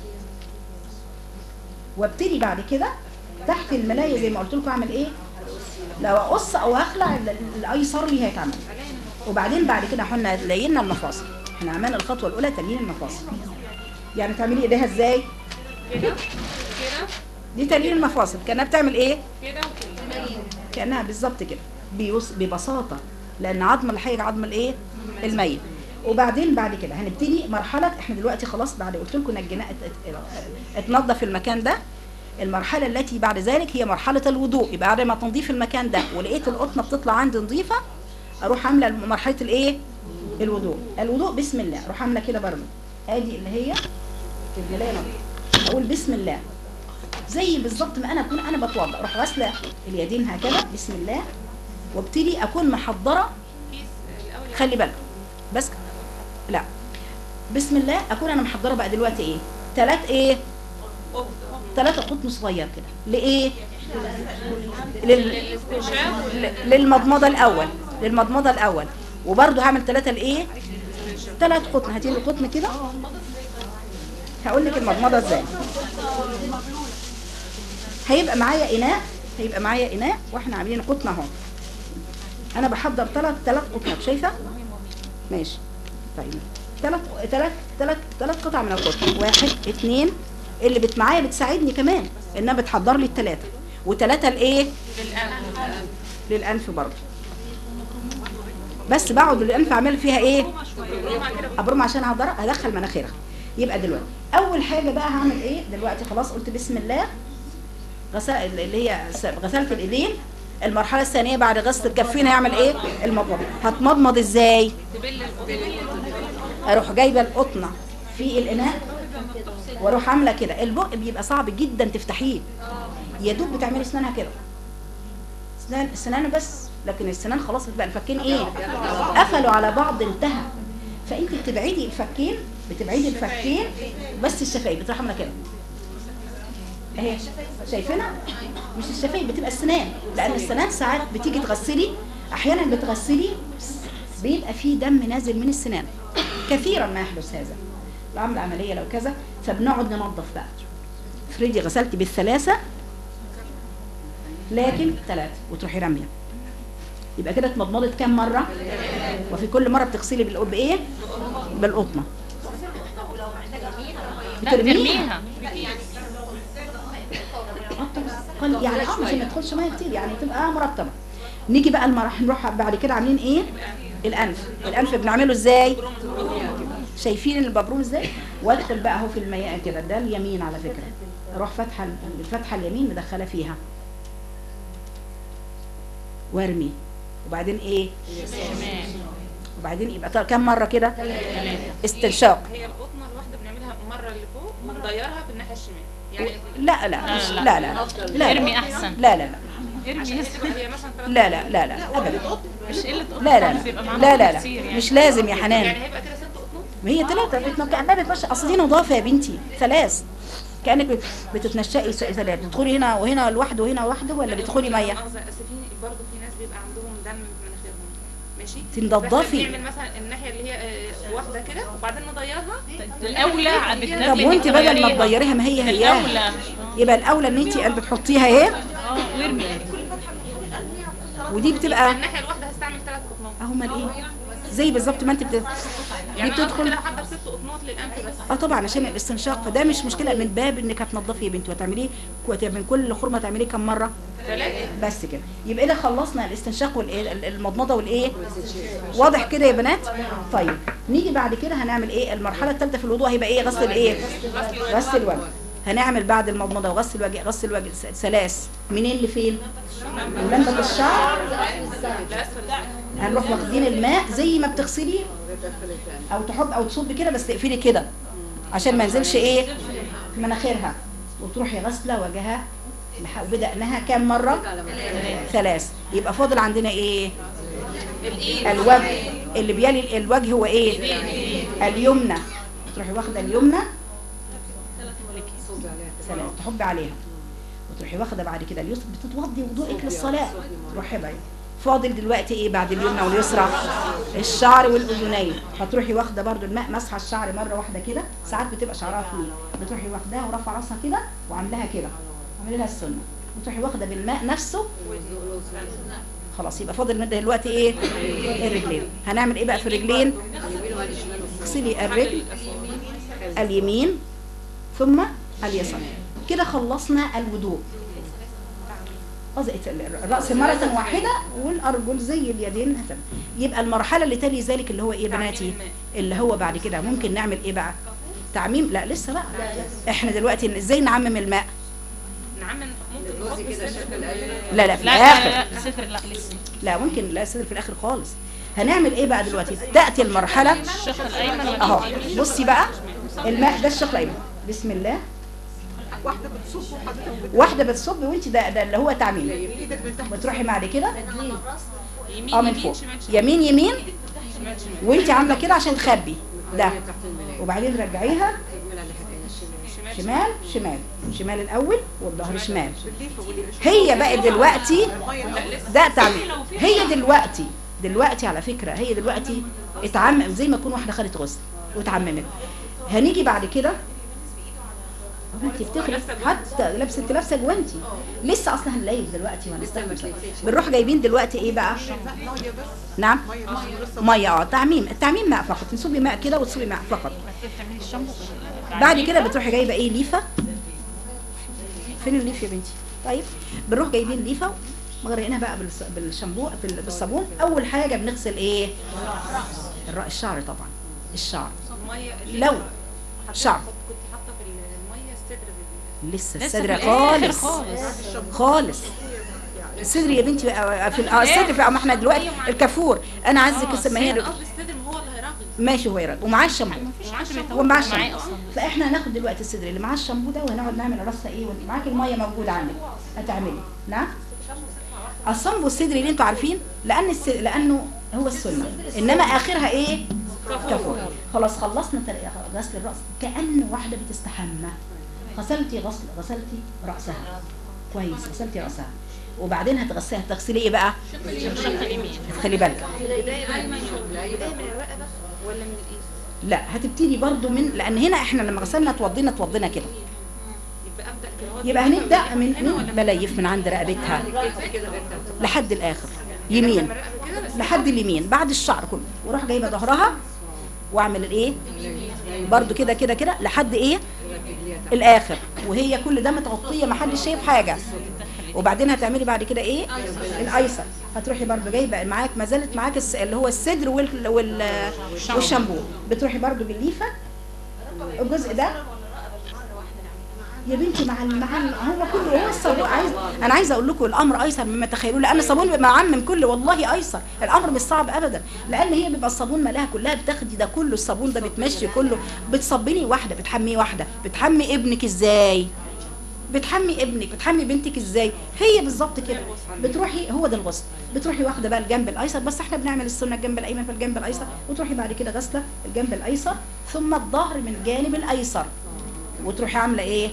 وابتدي بعد كده تحت الملايه زي ما قلت لكم اعمل ايه لو اقص او اخلع ال- الايسر لي هيتعمل وبعدين بعد كده احنا لينا المفاصل احنا عملنا الخطوه الاولى تليين المفاصل يعني تعملي ايديها ازاي
كده
دي تقليل المفاصل كانها بتعمل ايه
كده وكده
كانها بالظبط كده بيوص- ببساطه لان عظم الحي عظم الايه الميت وبعدين بعد كده هنبتدي مرحله احنا دلوقتي خلاص بعد قلت لكم نجينا ات- ات- اتنضف المكان ده المرحله التي بعد ذلك هي مرحله الوضوء يبقى بعد ما تنظيف المكان ده ولقيت القطنه بتطلع عندي نظيفه اروح عامله مرحله الايه الوضوء الوضوء بسم الله اروح عامله كده برضه ادي اللي هي الجلاله اقول بسم الله زي بالظبط ما انا اكون انا بتوضا اروح غاسله اليدين هكذا بسم الله وابتدي اكون محضره خلي بالك بس لا بسم الله اكون انا محضره بقى دلوقتي ايه ثلاث ايه ثلاثة قطن صغير كده لإيه؟ لل... ل- للمضمضة الأول للمضمضة الأول وبرضه هعمل ثلاثة لإيه؟ ثلاث قطن هاتي لي قطن كده هقول لك المضمضة ازاي هيبقى معايا إناء هيبقى معايا إناء واحنا عاملين قطن اهو أنا بحضر ثلاث ثلاث قطنات شايفة؟ ماشي طيب ثلاث ثلاث ثلاث ثلاث قطع من القطن واحد اثنين اللي بت معايا بتساعدني كمان انها بتحضر لي الثلاثه وثلاثه لايه للانف برضه بس بقعد للانف اعمل فيها ايه ابرم عشان اقدر ادخل مناخيرها يبقى دلوقتي اول حاجه بقى هعمل ايه دلوقتي خلاص قلت بسم الله غسل اللي هي س- غسلت الايدين المرحله الثانيه بعد غسل الكفين هيعمل ايه المضمضه هتمضمض ازاي اروح جايبه القطنه في الاناء واروح عامله كده البق بيبقى صعب جدا تفتحيه يا دوب بتعملي اسنانها كده اسنان السنان بس لكن السنان خلاص بتبقى الفكين ايه قفلوا على بعض انتهى فانت بتبعدي الفكين بتبعدي الفكين بس الشفايف بتروح عامله كده اهي شايفينها مش الشفايف بتبقى السنان لان السنان ساعات بتيجي تغسلي احيانا بتغسلي بيبقى فيه دم نازل من السنان كثيرا ما يحدث هذا لو عامله عمليه لو كذا فبنقعد ننظف بقى افرضي غسلتي بالثلاثه لكن ثلاثه وتروحي راميه يبقى كده اتمضمضت كام مره وفي كل مره بتغسلي بالق- بايه بالقطنه بترميها قل يعني اه عشان ما تدخلش ميه كتير يعني تبقى مرتبه نيجي بقى المراحل نروح بعد كده عاملين ايه الانف الانف بنعمله ازاي شايفين الببروم ازاي وادخل بقى اهو في المياه كده ده اليمين على فكره اروح فاتحه الفتحه اليمين مدخله فيها وارمي وبعدين ايه وبعدين يبقى طل- كم مره كده استنشاق
هي القطنه الواحده بنعملها مره اللي فوق ونغيرها في الناحيه الشمال يعني
لا لا مش لا لا لا
ارمي احسن
لا لا لا
ارمي
تبقى هي مثلا ثلاث
لا لا لا لا ابدا
مش قله قطن
لا لا
خالص، يبقى
لا
معانا
لا لا
كتير يعني.
مش لازم يا حنان
يعني هيبقى كده ست قطنات
ما هي ثلاثة كأنها بتمشي أصل دي نظافة يا بنتي ثلاث كأنك بت- بتتنشئي س- ثلاث بتدخلي هنا وهنا لوحده وهنا لوحده ولا بتدخلي مية
مؤاخذة، اصل في برضه في ناس بيبقى عندهم دم في مناخيرهم ماشي
تنضفي.
فإحنا بنعمل مثلا الناحيه اللي هي آه، واحده كده وبعدين نضيرها
الاولى
طب
بتنبه
وانت بدل ما تضيريها ما هي هي
الاولى
يبقى الأولى ان انت بتحطيها ايه
اه وارمي
ودي بتبقى
الناحيه الواحده هستعمل ثلاث قطنات
اهو امال ايه زي بالظبط ما انت بت... دي
يعني انا
بتدخل
كده حاطه ست قطنات للانف بس
اه طبعا عشان الاستنشاق فده مش مشكله من باب انك هتنضفي يا بنتي وهتعمليه كو- من كل خرمه تعمليه كم مره
ثلاثه
بس كده يبقى كده خلصنا الاستنشاق والايه ال- المضمضه والايه واضح كده يا بنات طيب نيجي بعد كده هنعمل ايه المرحله الثالثه في الوضوء هيبقى ايه غسل الايه غسل الوجه هنعمل بعد المضمضه وغسل الوجه غسل الوجه س- ثلاث منين لفين من لمبه الشعر هنروح واخدين الماء زي ما بتغسلي او تحط او تصب كده بس تقفلي كده عشان ما ينزلش ايه في مناخيرها وتروحي غاسله وجهها لح- وبدأناها كام مرة؟ ثلاث يبقى فاضل عندنا ايه؟ الوجه اللي بيلي الوجه هو ايه؟ اليمنى تروحي واخدة اليمنى ثلاث تحبي عليها وتروحي واخدة بعد كده اليسرى بتتوضي وضوءك للصلاة تروحي بقى فاضل دلوقتي ايه بعد اليمنى واليسرى الشعر والاذنين هتروحي واخده برضو الماء مسحه الشعر مره واحده كده ساعات بتبقى شعرها طويل بتروحي واخداها ورافعه راسها كده وعاملاها كده اعملي لها السنه وتروحي واخده بالماء نفسه خلاص يبقى فاضل مده دلوقتي ايه الرجلين هنعمل ايه بقى في الرجلين اغسلي الرجل اليمين ثم اليسار كده خلصنا الوضوء قصدي الراس مره واحده والارجل زي اليدين هتم. يبقى المرحله اللي تلي ذلك اللي هو ايه يا بناتي اللي هو بعد كده ممكن نعمل ايه بقى تعميم لا لسه بقى احنا دلوقتي ازاي نعمم الماء
نعمل ممكن نحط الصدر
لا لا في
لا لا
الاخر
لا صفر لا لسه
لا ممكن لا صدر في الاخر خالص هنعمل ايه بقى دلوقتي تاتي المرحله
الشق الايمن ولا
اهو بصي بقى الماء ده الشق الايمن بسم الله
واحده بتصب وحضرتك
واحده بتصب وانت ده, ده اللي هو تعميم
ايدك من تحت
بتروحي بعد كده
يمين
اه من
يمين
فوق
شمال شمال
يمين يمين
شمال شمال
وانت عامله كده عشان تخبي ده وبعدين رجعيها
شمال
شمال شمال شمال الاول والظهر شمال
بالليفه واللي
هي بقى دلوقتي
الميه الأول.
ده تعميم هي دلوقتي دلوقتي على فكره هي دلوقتي اتعمم زي ما تكون واحده خدت غسل واتعممت هنيجي بعد كده هو انت تفتكري حتى لابسه انت لابسه جوانتي لسه اصلا هنلاقي دلوقتي وهنستخدم بنروح جايبين دلوقتي ايه بقى
لا ميه بس
نعم
ميه بس ولسه
ميه اه تعميم التعميم ماء فقط نصبي ماء كده وتصبي ماء فقط
بتعملي الشامبو
بعد كده بتروحي جايبه ايه ليفه فين الليف يا بنتي طيب بنروح جايبين ليفه مغرقينها بقى بالص- بالشامبو بال- بالصابون اول حاجه بنغسل ايه الرأ الشعر طبعا الشعر
الميه اللي
لو
حضرتك
شعر.
كنت حاطه في الميه الصدر بال-
لسه
لسه
الصدر
في الآخر
خالص
خالص
خالص الصدر يا بنتي بقى في ال- اه الصدر في ما احنا دلوقتي الكافور انا عايزك
آه،
ما هي
انا قصدي الصدر ما هو اللي هيرغي
ماشي هو يرد ومعاه الشامبو
مفيش حد بيتوقع
ومعاه
معاه
الشامبو
اصلا
فاحنا هناخد دلوقتي الصدر اللي معاه الشامبو ده وهنقعد نعمل راسها ايه وانت معاكي الميه موجوده عندك هتعملي نعم الصنب والصدر اللي انتوا عارفين لان الس... لانه هو السنه انما اخرها ايه كفور خلاص خلصنا تل- غسل الراس كان واحده بتستحمى غسلتي غسل غسلتي راسها كويس غسلتي راسها وبعدين هتغسلها هتغسلي ايه بقى
الشق اليمين
خلي بالك
البدايه بقى من البدايه من الرقبه ولا من الايد
لا هتبتدي برضو من لان هنا احنا لما غسلنا توضينا توضينا كده
يبقى ابدا كده هو
يبقى هنبدا من من ملايف من عند رقبتها لحد الاخر يمين لحد اليمين بعد الشعر كله واروح جايبه ظهرها واعمل الايه برضو كده كده كده لحد ايه الاخر وهي كل ده متغطيه ما حدش شايف حاجه وبعدين هتعملي بعد كده ايه الايسر هتروحي برضو جايبه معاك ما زالت معاك الس- اللي هو الصدر وال وال والشامبو بتروحي برضو بالليفه الجزء ده يا بنتي مع ال- مع ال- هو كله هو الصابون عايز انا عايزه اقول لكم الامر ايسر مما تخيلوا لان الصابون بيبقى معمم كله والله ايسر الامر مش صعب ابدا لان هي بيبقى الصابون ملاها كلها بتاخدي ده كله الصابون ده بتمشي كله بتصبني واحده بتحمي واحده بتحمي ابنك ازاي بتحمي ابنك بتحمي بنتك ازاي هي بالظبط كده بتروحي هو ده الغسل بتروحي واخده بقى الجنب الايسر بس احنا بنعمل السنه الجنب الايمن في الجنب الايسر وتروحي بعد كده غسله الجنب الايسر ثم الظهر من الجانب الايسر وتروحي عامله ايه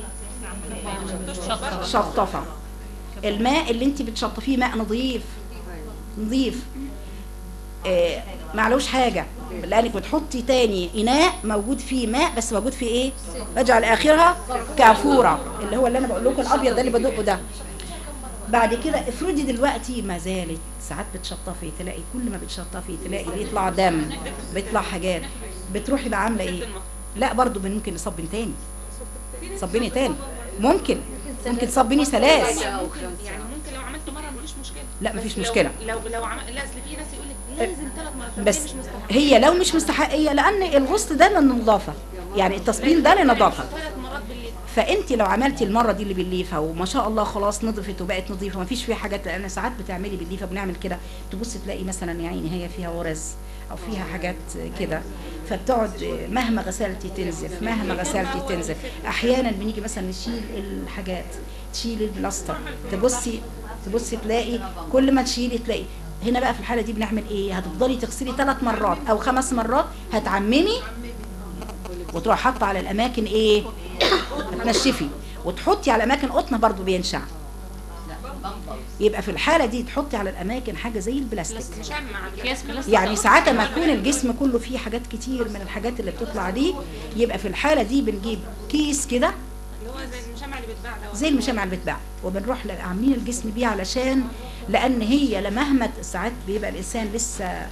شطفه الماء اللي انت بتشطفيه ماء نظيف نظيف آه معلوش حاجه لانك بتحطي تاني اناء موجود فيه ماء بس موجود فيه ايه اجعل اخرها كافوره اللي هو اللي انا بقول لكم الابيض ده اللي بدقه ده بعد كده افرضي دلوقتي ما زالت ساعات بتشطفي تلاقي كل ما بتشطفي تلاقي بيطلع دم بيطلع حاجات بتروحي بقى عامله ايه لا برضو ممكن نصبن تاني صبني تاني ممكن ممكن تصبني ثلاث
يعني ممكن لو عملته مره مفيش مشكله
لا مفيش
بس لو-
مشكله
لو لو عمل لا اصل في ناس يقول لك لازم ثلاث مرات
بس
هي مش مستحيل
هي لو مش مستحقيه لان الغسل ده للنظافه يعني التصبين ده للنظافه
ثلاث مرات بالليل
فانت لو عملتي المره دي اللي بالليفه وما شاء الله خلاص نضفت وبقت نظيفه ما فيش فيها حاجات لان ساعات بتعملي بالليفه بنعمل كده تبص تلاقي مثلا يا عيني هي فيها غرز او فيها حاجات كده فبتقعد مهما غسلتي تنزف مهما غسلتي تنزف احيانا بنيجي مثلا نشيل الحاجات تشيل البلاستر تبصي تبصي تلاقي كل ما تشيلي تلاقي هنا بقى في الحاله دي بنعمل ايه هتفضلي تغسلي ثلاث مرات او خمس مرات هتعممي وتروح حاطه على الاماكن ايه هتنشفي وتحطي على اماكن قطن برضو بينشع يبقى في الحاله دي تحطي على الاماكن حاجه زي البلاستيك
مشمع
اكياس بلاستيك
يعني ساعات ما يكون الجسم كله فيه حاجات كتير من الحاجات اللي بتطلع دي يبقى في الحاله دي بنجيب كيس كده
اللي هو زي المشمع اللي بيتباع ده
زي المشامع اللي بتباع وبنروح ل- عاملين الجسم بيه علشان لان هي لمهما ساعات بيبقى الانسان لسه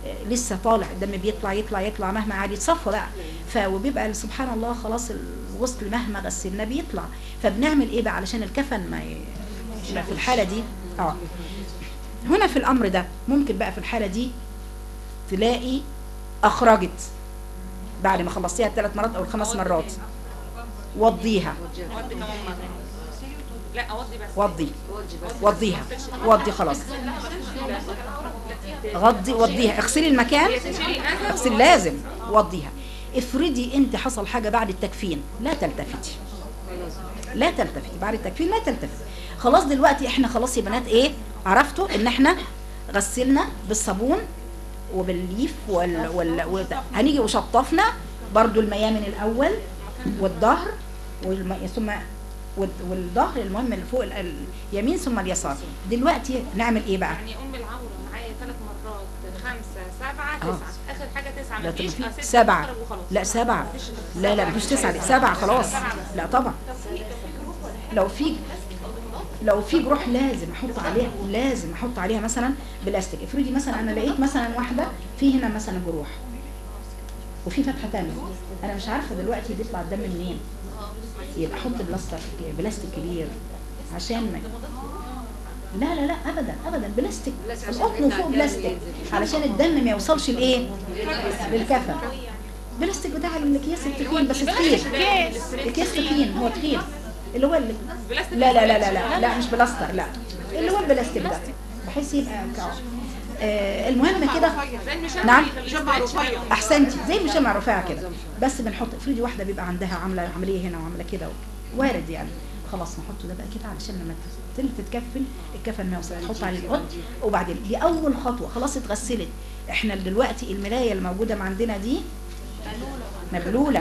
آه، لسه طالع الدم بيطلع يطلع يطلع مهما عاد يتصفى بقى ف وبيبقى سبحان الله خلاص الغسل مهما غسلناه بيطلع فبنعمل ايه بقى علشان الكفن ما ي- يبقى في الحاله دي اه هنا في الامر ده ممكن بقى في الحاله دي تلاقي اخرجت بعد ما خلصتيها الثلاث مرات او الخمس مرات وضيها
اودي كمان مره لا اودي بس
وضي وضيها وضي خلاص غضي وضيها اغسلي المكان اغسلي لازم وضيها افرضي انت حصل حاجه بعد التكفين لا تلتفتي لا تلتفتي بعد التكفين لا تلتفتي خلاص دلوقتي احنا خلاص يا بنات ايه عرفتوا ان احنا غسلنا بالصابون وبالليف وال... وال... وال... هنيجي وشطفنا برضو الميامن الاول والظهر والم... ثم وال- والظهر المهم اللي فوق ال- اليمين ثم اليسار دلوقتي نعمل ايه بقى
يعني ام العوره معايا ثلاث مرات خمسه سبعه
آه.
تسعه اخر حاجه تسعه
لا
مفيش
طب
آه،
في
ستة
سبعة
مخرج وخلاص.
لا سبعة لا لا مفيش تسعة دي سبعة خلاص لا طبعا لو في لو في جروح لازم احط عليها لازم احط عليها مثلا بلاستيك افرضي مثلا انا لقيت مثلا واحده في هنا مثلا جروح وفي فتحه تانية انا مش عارفه دلوقتي بيطلع الدم منين يبقى احط بلاستيك بلاستيك كبير عشان ما لا لا لا ابدا ابدا بلاستيك القطن فوق بلاستيك علشان الدم ما يوصلش لايه للكفن بلاستيك بتاع الاكياس التخين بس تخين اكياس تخين هو تخين اللي هو اللي
بلاستيك
لا لا لا لا لا لا مش بلاستر لا اللي هو البلاستيك ده بحيث يبقى كعب. آه المهم كده
زي المشمع
نعم.
يخليه رفيع.
احسنتي زي مشمع رفيع كده بس بنحط افرضي واحده بيبقى عندها عامله عمليه هنا وعامله كده وارد يعني خلاص نحطه ده بقى كده علشان لما تل تتكفل الكفن ما يوصل نحط عليه القط وبعدين دي اول خطوه خلاص اتغسلت احنا دلوقتي الملايه الموجوده عندنا دي مبلوله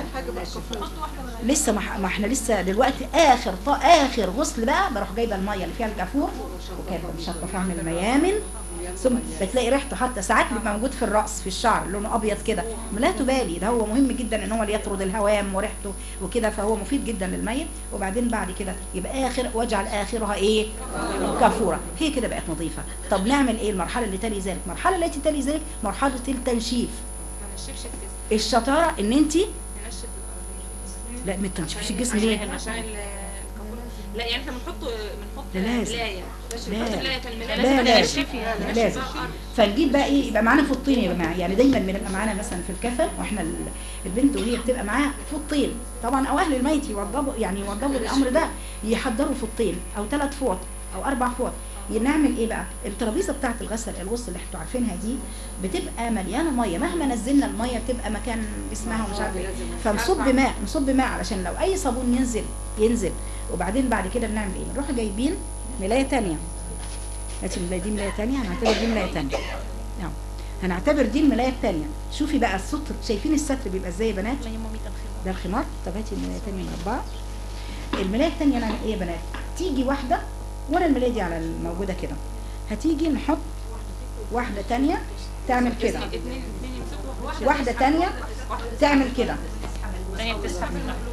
لسه ما ح- ما احنا لسه دلوقتي اخر ط- اخر غسل بقى بروح جايبه الميه اللي فيها الجافور وكانت مشطفه من الميامن ثم بتلاقي ريحته حتى ساعات بيبقى موجود في الراس في الشعر لونه ابيض كده لا تبالي ده هو مهم جدا ان هو اللي يطرد الهوام وريحته وكده فهو مفيد جدا للميت وبعدين بعد كده يبقى اخر واجعل اخرها ايه كافوره هي كده بقت نظيفه طب نعمل ايه المرحله اللي تلي ذلك المرحله التي تلي ذلك مرحله التنشيف
ما نشفش الجسم
الشطاره ان انت
ننشف الأرض.
لا ما تنشفيش الجسم ليه
عشان ال- الكافور لا يعني احنا بنحط بنحط
ده لازم.
ملايه
لا.
بنحط ملايه في الملايه
لا لازم
ننشفها.
لازم فنجيب بقى ايه يبقى معانا فطين يا جماعه يعني دايما بنبقى معانا مثلا في الكفن واحنا ال- البنت وهي بتبقى معاها فطين طبعا او اهل الميت يوضبوا يعني يوضبوا الامر ده يحضروا فطين او ثلاث فوط او اربع فوط نعمل ايه بقى الترابيزه بتاعه الغسل الغسل اللي انتوا عارفينها دي بتبقى مليانه ميه مهما نزلنا الميه بتبقى مكان اسمها ومش عارفه ايه فنصب ماء نصب ماء علشان لو اي صابون ينزل ينزل وبعدين بعد كده بنعمل ايه نروح جايبين ملايه تانية هاتي الملايه دي ملايه تانية هنعتبر دي ملايه تانية نعم هنعتبر دي الملايه التانية شوفي بقى الستر شايفين الستر بيبقى ازاي يا بنات ده الخمار طب هاتي الملايه التانية مربعه الملايه التانية نعمل ايه يا بنات تيجي واحده ورا الملايه دي على الموجوده كده هتيجي نحط واحده تانية تعمل كده
اتنين اتنين يمسكوا واحده
واحده تانية تعمل كده
هي بتسحب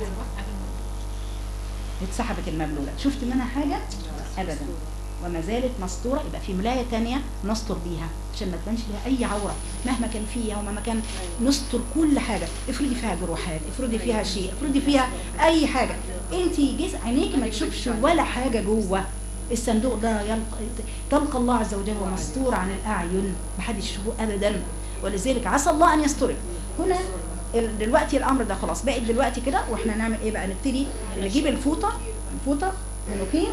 اتسحبت المبلوله شفت منها حاجه ابدا وما زالت مستوره يبقى في ملايه تانية نستر بيها عشان ما تبانش ليها اي عوره مهما كان فيها ومهما كان نستر كل حاجه افرضي فيها جروحات افرضي فيها شيء افرضي فيها اي حاجه انت جزء عينيك ما تشوفش ولا حاجه جوه الصندوق ده يلقى تلقى الله عز وجل ومستور عن الاعين محدش يشوفه ابدا ولذلك عسى الله ان يسترك هنا ال- دلوقتي الامر ده خلاص بقت دلوقتي كده واحنا نعمل ايه بقى نبتدي نجيب الفوطه الفوطه منوكير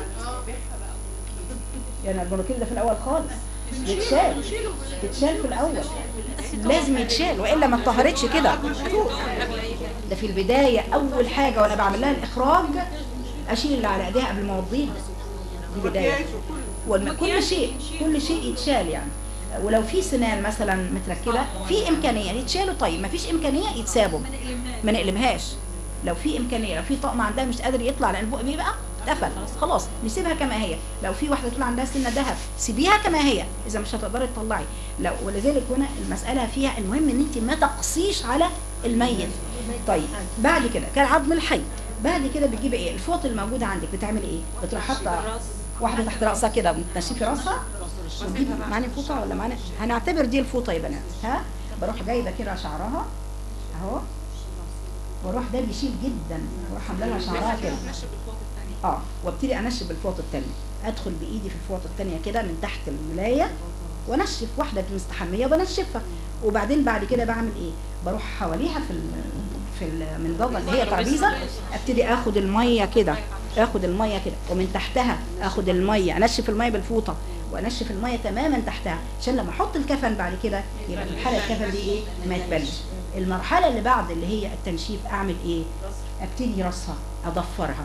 يعني المنوكير ده في الاول خالص يتشال يتشال في الاول لازم يتشال والا ما اتطهرتش كده ده في البدايه اول حاجه وانا بعمل لها الاخراج اشيل اللي على ايديها قبل ما اوضيها دي بدايه والم- كل شيء كل شيء يتشال يعني ولو في سنان مثلا متركبه في امكانيه يتشالوا طيب ما فيش امكانيه يتسابوا ما نقلبهاش لو في امكانيه لو في طقم عندها مش قادر يطلع لان البق بيبقى اتقفل خلاص نسيبها كما هي لو في واحده طلع عندها سنه ذهب سيبيها كما هي اذا مش هتقدري تطلعي لو ولذلك هنا المساله فيها المهم ان انت ما تقصيش على الميت طيب بعد كده كان عظم الحي بعد كده بتجيبي ايه الفوط الموجوده عندك بتعمل ايه بتروح حاطه واحده تحت راسها كده وتنشفي راسها ونجيب معانا فوطه ولا معانا هنعتبر دي الفوطه يا بنات ها بروح جايبه كده شعرها اهو واروح ده بيشيل جدا واروح عامله لها شعرها كده
نشف الفوط الثانيه
اه وابتدي انشف الفوطه التانية ادخل بايدي في الفوطه التانية كده من تحت الملايه وانشف واحده مستحميه بنشفها وبعدين بعد كده بعمل ايه بروح حواليها في ال في المنضده اللي هي ترابيزه ابتدي اخد الميه كده اخد الميه كده ومن تحتها اخد الميه انشف الميه بالفوطه وانشف الميه تماما تحتها عشان لما احط الكفن بعد كده يبقى الحاله الكفن دي ايه ما يتبلش المرحله اللي بعد اللي هي التنشيف اعمل ايه ابتدي راسها اضفرها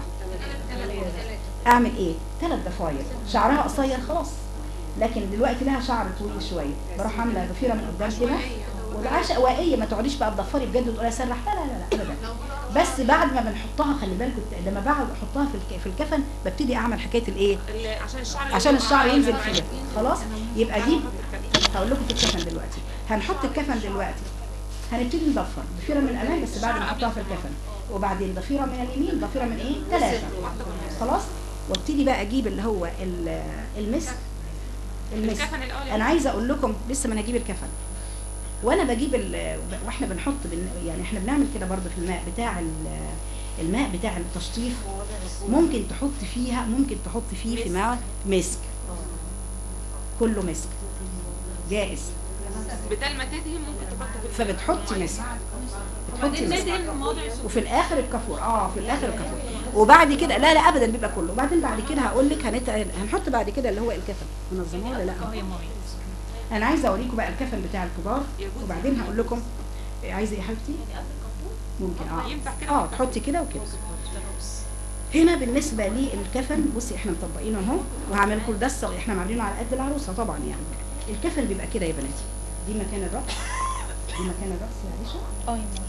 اعمل ايه ثلاث ضفاير شعرها قصير خلاص لكن دلوقتي لها شعر طويل شويه بروح عامله ضفيره من قدام كده وده عشوائيه ما تقعديش بقى تضفري بجد وتقولي اسرح لا لا لا لا ابدا بس بعد ما بنحطها خلي بالكم لما بعد احطها في الك- في الكفن ببتدي اعمل حكايه الايه
اللي- عشان الشعر
عشان الشعر ينزل
يبقى
فيها خلاص يبقى دي هقول لكم في الكفن دلوقتي هنحط الكفن دلوقتي هنبتدي نضفر ضفيره من الامام بس بعد ما نحطها في الكفن وبعدين ضفيره من اليمين ضفيره من ايه ثلاثه خلاص وابتدي بقى اجيب اللي هو ال- المسك المسك
الكفن الاول
انا عايزه اقول لكم لسه ما انا اجيب الكفن وانا بجيب ال- واحنا بنحط بن يعني احنا بنعمل كده برضو في الماء بتاع ال- الماء بتاع التشطيف ممكن تحط فيها ممكن تحط فيه في ماء مسك كله مسك جائز
بدل ما تدهن ممكن تحط في
فبتحطي مسك بتحطي مسك
ندهن مواضع السكر
وفي الاخر الكافور اه في الاخر الكافور وبعد كده لا لا ابدا بيبقى كله وبعدين بعد كده هقول لك هنت... هنحط بعد كده اللي هو الكفن منظمه ولا لا
هي ميه
انا عايزه اوريكم بقى الكفن بتاع الكبار وبعدين هقول لكم عايزه ايه يا حبيبتي ممكن اه
ينفع كده
اه تحطي كده وكده هنا بالنسبه للكفن بصي احنا مطبقينه اهو وهعمل لكم ده الصغير احنا عاملينه على قد العروسه طبعا يعني الكفن بيبقى كده يا بناتي دي مكان الرأس دي مكان الرأس يا عائشه
اه يا ماما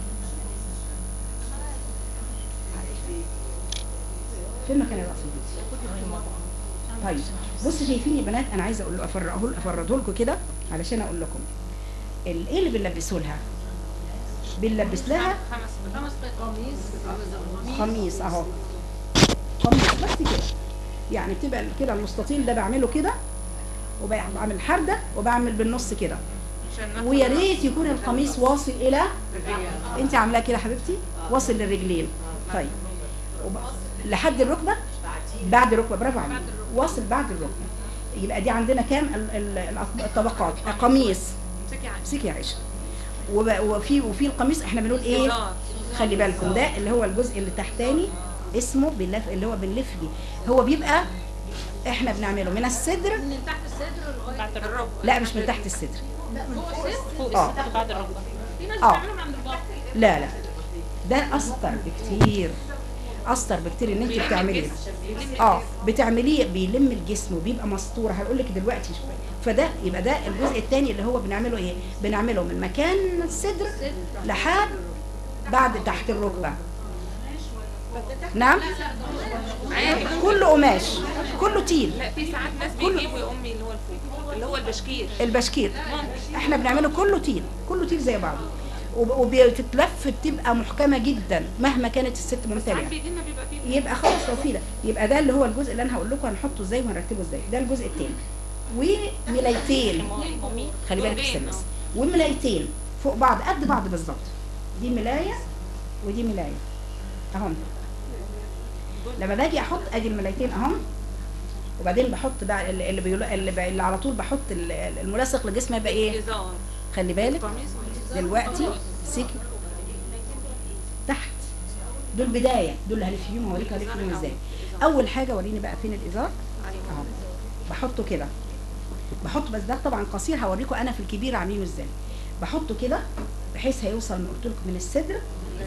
فين مكان الرأس يا بنتي طيب بصوا شايفين يا بنات انا عايزه اقول افرقه افرده لكم كده علشان اقول لكم ال- ايه اللي بنلبسه لها بنلبس لها
خمس خمس قميص
قميص اهو قميص بس كده يعني بتبقى كده المستطيل ده بعمله كده وبعمل حردة وبعمل بالنص كده
عشان ناخد
ويا ريت يكون القميص واصل الى انت عاملاه كده حبيبتي واصل للرجلين طيب وب... لحد الركبه بعد الركبه برافو عليك واصل بعد الركبه يبقى دي عندنا كام ال- ال- الطبقات قميص
امسكي عندي
امسكي يا عائشه وب- وفي وفي القميص احنا بنقول ايه
إزار.
خلي بالكم ده اللي هو الجزء اللي تحتاني اسمه بنلف اللي هو بنلف بيه هو بيبقى احنا بنعمله من الصدر
من تحت الصدر لغايه
بعد الركبه
لا مش من تحت الصدر
فوق
اه.
الصدر بعد الركبه
في ناس
اه.
بتعملهم عند البحر
لا لا ده اسطر بكتير اسطر بكتير ان انت بتعمليه اه بتعمليه بيلم الجسم وبيبقى مستور هقول لك دلوقتي شويه فده يبقى ده الجزء الثاني اللي هو بنعمله ايه بنعمله من مكان الصدر لحد بعد تحت الركبه نعم
عادي
كله قماش كله تيل
لا في ساعات ناس
كله.
بيجيبوا يا امي اللي هو الفوق اللي هو البشكير
البشكير احنا بنعمله كله تيل كله تيل زي بعضه وب- وبتتلف بتبقى محكمه جدا مهما كانت الست
ساعات
ممتلئه
بيجي لنا بيبقى فيه
يبقى خلاص وسيله يبقى ده اللي هو الجزء اللي انا هقول لكم هنحطه ازاي وهنرتبه ازاي ده الجزء الثاني وملايتين خلي بالك
جزئين،
السلس وملايتين فوق بعض قد بعض بالظبط دي ملايه ودي ملايه اهم لما باجي احط ادي الملايتين اهم وبعدين بحط بقى اللي اللي, بيقول اللي, بقى اللي على طول بحط ال- الملصق للجسم يبقى ايه
إزار
خلي بالك
قميص
دلوقتي سيك تحت دول بدايه دول اللي هلف فيهم هوريك هلف فيهم ازاي اول حاجه وريني بقى فين الازار اهو بحطه كده بحط بس ده طبعا قصير هوريكم انا في الكبير عاملينه ازاي بحطه كده بحيث هيوصل من قلت لكم من الصدر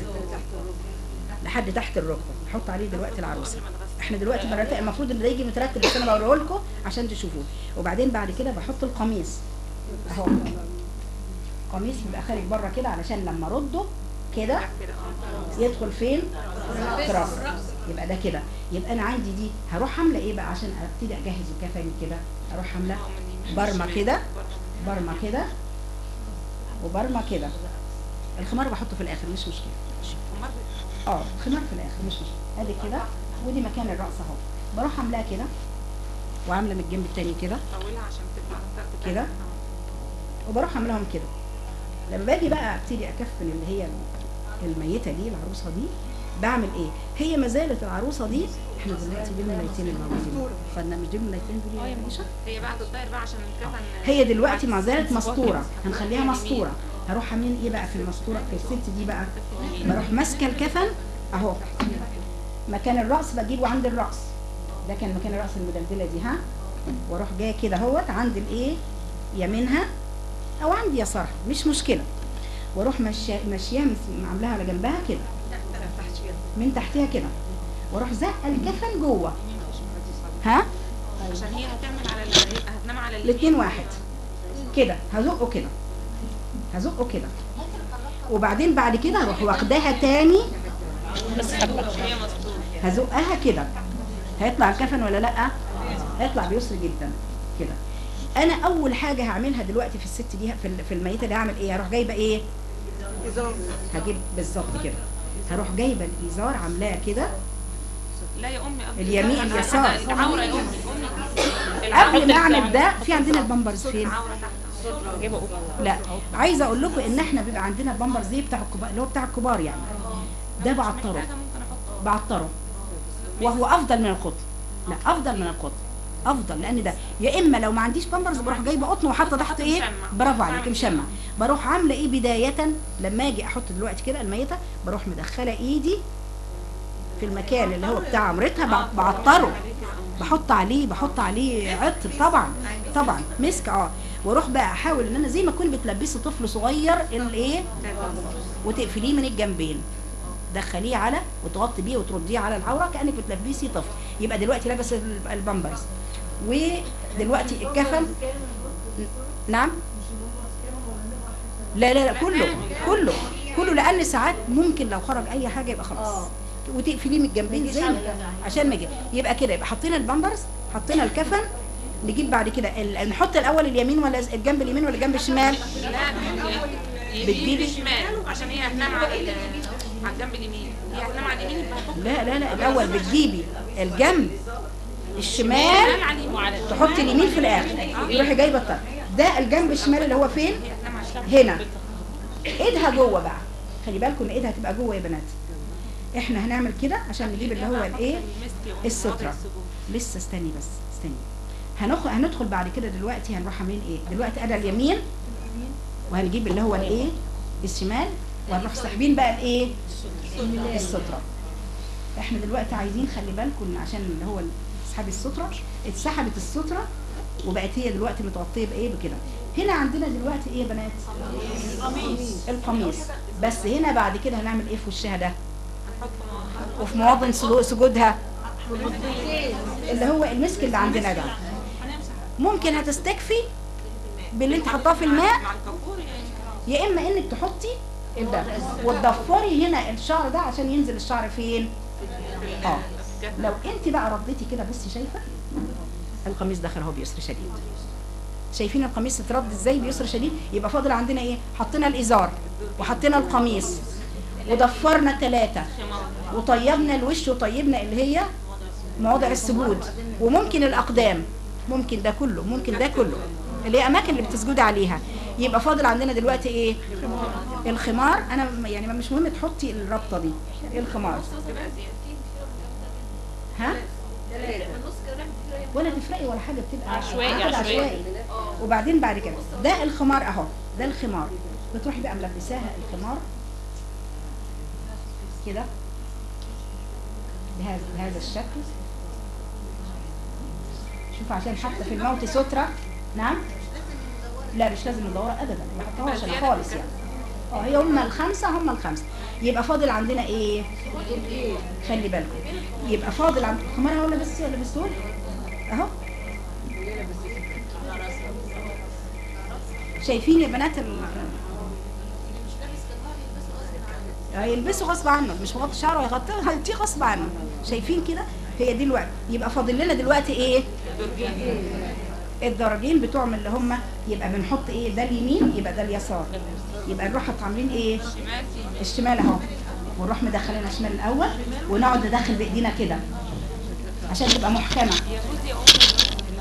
لحد تحت الركبه بحط عليه دلوقتي العروسه احنا دلوقتي مرتب المفروض ان ده يجي مترتب بس انا بوريه لكم عشان تشوفوه وبعدين بعد كده بحط القميص اهو قميص بيبقى خارج بره كده علشان لما ارده كده
كده اه
يدخل فين في راس يبقى ده كده يبقى انا عندي دي هروح عامله ايه بقى عشان ابتدي اجهز الكفن كده اروح عامله برمه كده برمه كده وبرمه كده الخمار بحطه في الاخر مش مشكله اه الخمار في الاخر مش مشكله ادي كده ودي مكان الراس اهو بروح عاملاها كده وعامله من الجنب التاني كده
طولها عشان تبقى منطقة
كده وبروح اعملهم كده لما باجي بقى ابتدي اكفن اللي هي الميته دي العروسه دي بعمل ايه هي ما زالت العروسه دي احنا دلوقتي دي الملايتين الموجودين خدنا مش دي الملايتين دول يا عيشة؟
هي بقى هتتطير بقى عشان الكفن
هي دلوقتي ما زالت مسطوره هنخليها مسطوره هروح عاملين ايه بقى في المسطوره في الست دي بقى بروح ماسكه الكفن اهو مكان الراس بجيبه عند الراس ده كان مكان الراس المدلدله دي ها واروح جايه كده اهوت عند الايه يمينها او عند يسارها مش مشكله واروح ماشيه ماشياها مس- عاملاها على جنبها كده من تحتها كده واروح زقه الكفن جوه ها
عشان هي هتعمل على ال- هتنام على اليمين.
الاتنين واحد كده هزقه كده هزقه كده وبعدين بعد كده هروح واخداها تاني
هي مسطول
هزقها كده هيطلع الكفن ولا لا هيطلع بيسر جدا كده انا اول حاجه هعملها دلوقتي في الست دي في ال- في الميته دي هعمل ايه هروح جايبه ايه هجيب بالظبط كده هروح جايبه الازار عاملاه كده
لا يا امي قبل
اليمين،
كده.
اليسار.
أنا- العوره يا امي امي العوره
قبل ما اعمل ده في عندنا البامبرز فين
العوره تحت
لا عايزه اقول لكم ان احنا بيبقى عندنا البامبرز دي بتاع الكبار اللي هو بتاع الكبار يعني ده بعطره
محتاجه ممكن احط
بعطره وهو افضل من القطن لا افضل من القطن افضل لان ده يا اما لو ما عنديش بامبرز بروح جايبه قطن وحاطه تحت ايه
مشمع.
برافو عليك مشمع بروح عامله ايه بدايه لما اجي احط دلوقتي كده الميته بروح مدخله ايدي في المكان اللي هو بتاع عمرتها بع- بعطره بحط عليه بحط عليه عطر طبعا طبعا مسك اه واروح بقى احاول ان انا زي ما اكون بتلبسي طفل صغير الايه وتقفليه من الجنبين دخليه على وتغطي بيه وترديه على العوره كانك بتلبسي طفل يبقى دلوقتي لابس ال- البامبرز ودلوقتي الكفن نعم لا لا لا كله كله كله لان ساعات ممكن لو خرج اي حاجه يبقى خلاص وتقفليه من الجنبين زي ما عشان ما يجي يبقى كده يبقى حطينا البامبرز حطينا الكفن نجيب بعد كده ال- نحط الاول اليمين ولا الجنب اليمين ولا الجنب الشمال
لا
بتجيبي-
يمين شمال عشان هي هتنام على ال- على الجنب اليمين هي هتنام على اليمين يبقى هحط
لا لا لا الاول بتجيبي الجنب الشمال
شمال على اليمين
تحطي اليمين في الاخر تروحي جايبه الطرف ده الجنب الشمال اللي هو فين
هي هتنام على الشمال
هنا ايدها جوه بقى خلي بالكم ان ايدها هتبقى جوه يا بنات احنا هنعمل كده عشان نجيب اللي هو الايه السترة لسه استني بس استني هنخ... هندخل بعد كده دلوقتي هنروح عاملين ايه دلوقتي انا اليمين وهنجيب اللي هو الايه الشمال وهنروح ساحبين بقى الايه السترة احنا دلوقتي عايزين خلي بالكم ان عشان اللي هو اسحاب السترة اتسحبت السترة وبقت هي دلوقتي متغطيه بايه بكده هنا عندنا دلوقتي ايه يا بنات القميص بس هنا بعد كده هنعمل ايه في وشها ده وفي مواطن سلو- سجودها اللي هو المسك اللي عندنا ده ممكن هتستكفي باللي انت حطاه في الماء
مع الكافور يعني
يا اما انك تحطي ده وتضفري هنا الشعر ده عشان ينزل الشعر فين اه لو انت بقى رديتي كده بصي شايفه القميص دخل اهو بيسر شديد شايفين القميص اترد ازاي بيسر شديد يبقى فاضل عندنا ايه حطينا الازار وحطينا القميص وضفرنا ثلاثه وطيبنا الوش وطيبنا اللي هي مواضع السجود وممكن الاقدام ممكن ده كله ممكن ده كله اللي هي اماكن اللي بتسجدي عليها يبقى فاضل عندنا دلوقتي ايه الخمار انا م- يعني مش مهم تحطي الربطه دي الخمار ها ولا تفرقي ولا حاجه بتبقى
عشوائي،
عدد
عشوائي.
وبعدين بعد كده ده الخمار اهو ده الخمار بتروحي بقى ملبساها الخمار كده بهذا بهذا الشكل شوف عشان حتى في الموت سترة نعم لا مش لازم ندورها ابدا ما حطهاش أنا خالص يعني اه هي هم الخمسه هم الخمسه يبقى فاضل عندنا ايه خلي بالكم يبقى فاضل عند خمارها ولا بس ولا بس دول اهو شايفين يا بنات ال... هيلبسوا غصب عنه مش مغطي شعره هيغطيه هيطيه غصب عنه شايفين كده هي دي الوقت يبقى فاضل لنا دلوقتي ايه الدرجين بتوعهم اللي هم يبقى بنحط ايه ده اليمين يبقى ده اليسار يبقى نروح عاملين ايه
شمال في
الشمال اهو ونروح مدخلين الشمال الاول ونقعد ندخل بايدينا كده عشان تبقى محكمه
يجوز يا ام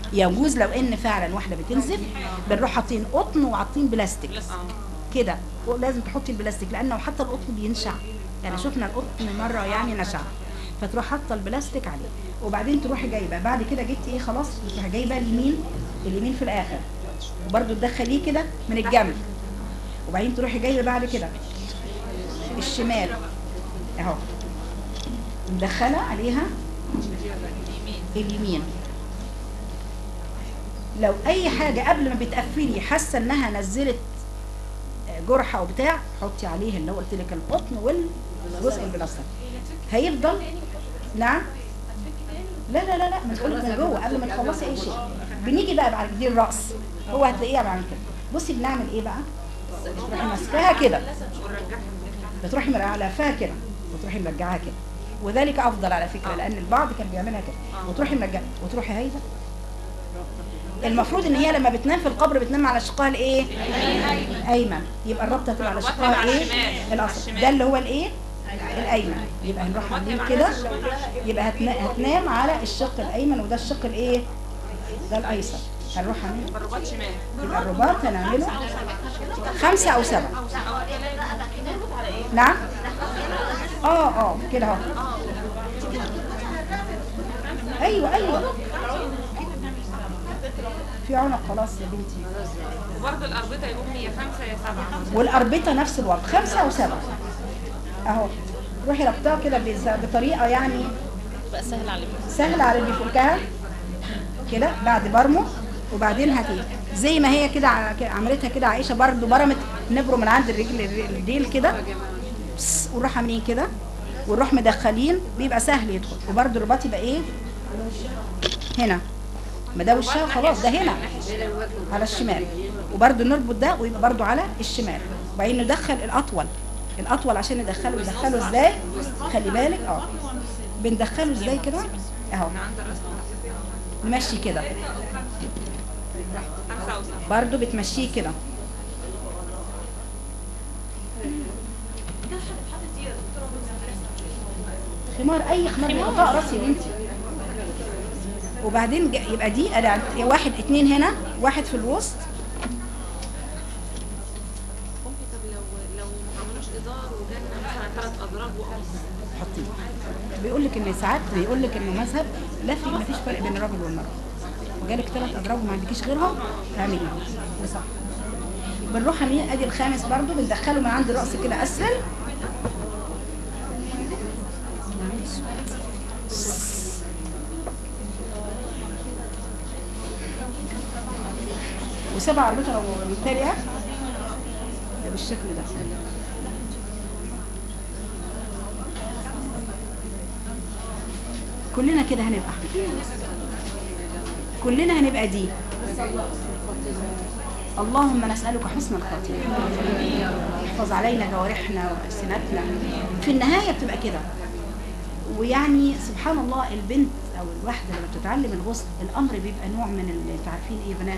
يجوز لو ان فعلا واحده بتنزف بنروح حاطين قطن وحاطين بلاستيك كده ولازم تحطي البلاستيك لانه حتى القطن بينشع يعني شفنا القطن مره يعني نشع فتروح حاطه البلاستيك عليه وبعدين تروحي جايبه بعد كده جبتي ايه خلاص تروحي جايبه اليمين اليمين في الاخر وبرده تدخليه كده من الجنب وبعدين تروحي جايبه بعد كده الشمال اهو مدخله عليها اليمين لو اي حاجه قبل ما بتقفلي حاسه انها نزلت جرحه وبتاع حطي عليه اللي هو قلت لك القطن والجزء البلاستيك هيفضل نعم لا لا لا لا ما تقولك من جوه قبل ما تخلصي اي شيء بنيجي بقى بعد دي الراس هو هتلاقيها بعد كده بصي بنعمل ايه بقى بتروحي ماسكاها كده بتروحي لفاها كده وتروحي مرجعاها كده وذلك افضل على فكره لان البعض كان بيعملها كده وتروحي مرجعه وتروحي هايده المفروض ان هي لما بتنام في القبر بتنام على شقها الايه ايمن يبقى الربطه تبقى على شقها
على
ايه
الشمال.
الاصل ده اللي هو الايه الايمن يبقى هنروح عاملين كده يبقى هتنا- هتنام على الشق الايمن وده الشق الايه ده الايسر هنروح عاملين
الرباط شمال
يبقى الرباط هنعمله خمسة أو سبعة نعم اه اه كده اهو ايوه ايوه في عنق خلاص يا بنتي
وبرضه الأربطة يقوم هي خمسة يا سبعة
والأربطة نفس الوضع خمسة أو سبعة أهو روحي ربطها كده بز- بطريقة يعني
بقى سهل عليك
سهلة على اللي بيفكها كده بعد برمه وبعدين هتيجي زي ما هي كده ع- كده عملتها كده عائشة برضو برمت نبره من عند الرجل الر- الديل كده بس، ونروح عاملين كده ونروح مدخلين بيبقى سهل يدخل وبرضو الرباط يبقى ايه هنا ما ده وشها خلاص ده هنا على الشمال وبرضو نربط ده ويبقى برضو على الشمال وبعدين ندخل الاطول الاطول عشان ندخله ندخله ازاي خلي بالك اه بندخله ازاي كده اهو نمشي كده
خمسة أو سبعة
برضو بتمشيه كده خمار اي خمار غطاء راسي يا بنتي وبعدين ج- يبقى دي أنا- واحد اتنين هنا واحد في الوسط
ممكن طب لو لو ما عملوش إزار وجالنا مثلا ثلاث أضراب وقص
حطيه بيقول لك ان ساعات بيقول لك انه مذهب لا في ما فيش فرق بين الراجل والمراه وجالك ثلاث اضراب وما عندكيش غيرهم اعمليهم وصح بنروح عاملين ادي الخامس برضو بندخله من عند الراس كده اسهل وسبع اربطه لو متابعه ده بالشكل ده كلنا كده هنبقى كلنا هنبقى دي اللهم نسألك حسن الخاتمة احفظ علينا جوارحنا وألسنتنا في النهاية بتبقى كده ويعني سبحان الله البنت أو الواحدة لما بتتعلم الغسل الأمر بيبقى نوع من ال- انتوا عارفين إيه يا بنات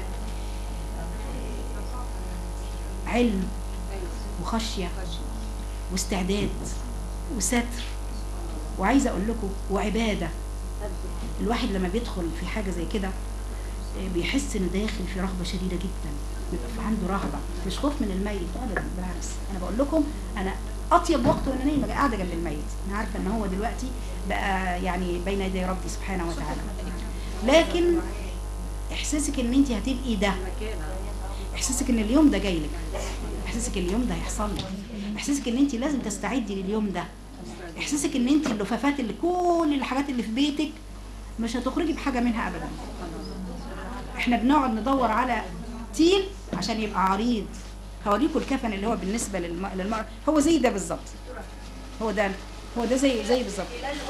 آه، علم وخشية واستعداد وستر وعايزه اقول لكم وعباده الواحد لما بيدخل في حاجه زي كده آه، بيحس انه داخل في رهبه شديده جدا بيبقى في عنده رهبه مش خوف من الميت ابدا بالعكس انا بقول لكم انا اطيب وقت وانا نايمه قاعده جنب الميت انا عارفه ان هو دلوقتي بقى يعني بين يدي ربي سبحانه وتعالى لكن احساسك ان انت هتبقي ده احساسك ان اليوم ده جاي لك احساسك اليوم ده هيحصل لك احساسك ان انت لازم تستعدي لليوم ده احساسك ان انت اللفافات اللي كل الحاجات اللي في بيتك مش هتخرجي بحاجه منها ابدا احنا بنقعد ندور على تيل عشان يبقى عريض هوريكم الكفن اللي هو بالنسبه للم- للمرأة هو زي ده بالظبط هو ده هو ده زي زي بالظبط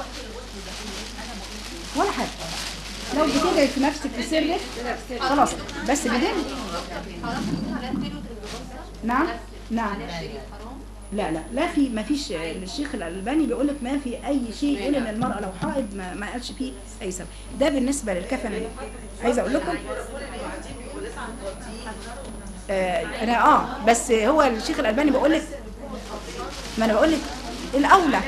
ولا حاجه لو بتدعي في نفسك في سرك خلاص بس بدين نعم نعم لا لا لا في ما فيش الشيخ الألباني بيقول لك ما في أي شيء يقول إن المرأة لو حائض ما, ما قالش فيه أي سبب ده بالنسبة للكفن اللي- عايزة أقول لكم آه أنا آه بس هو الشيخ الألباني بيقول لك ما أنا بقول لك الأولى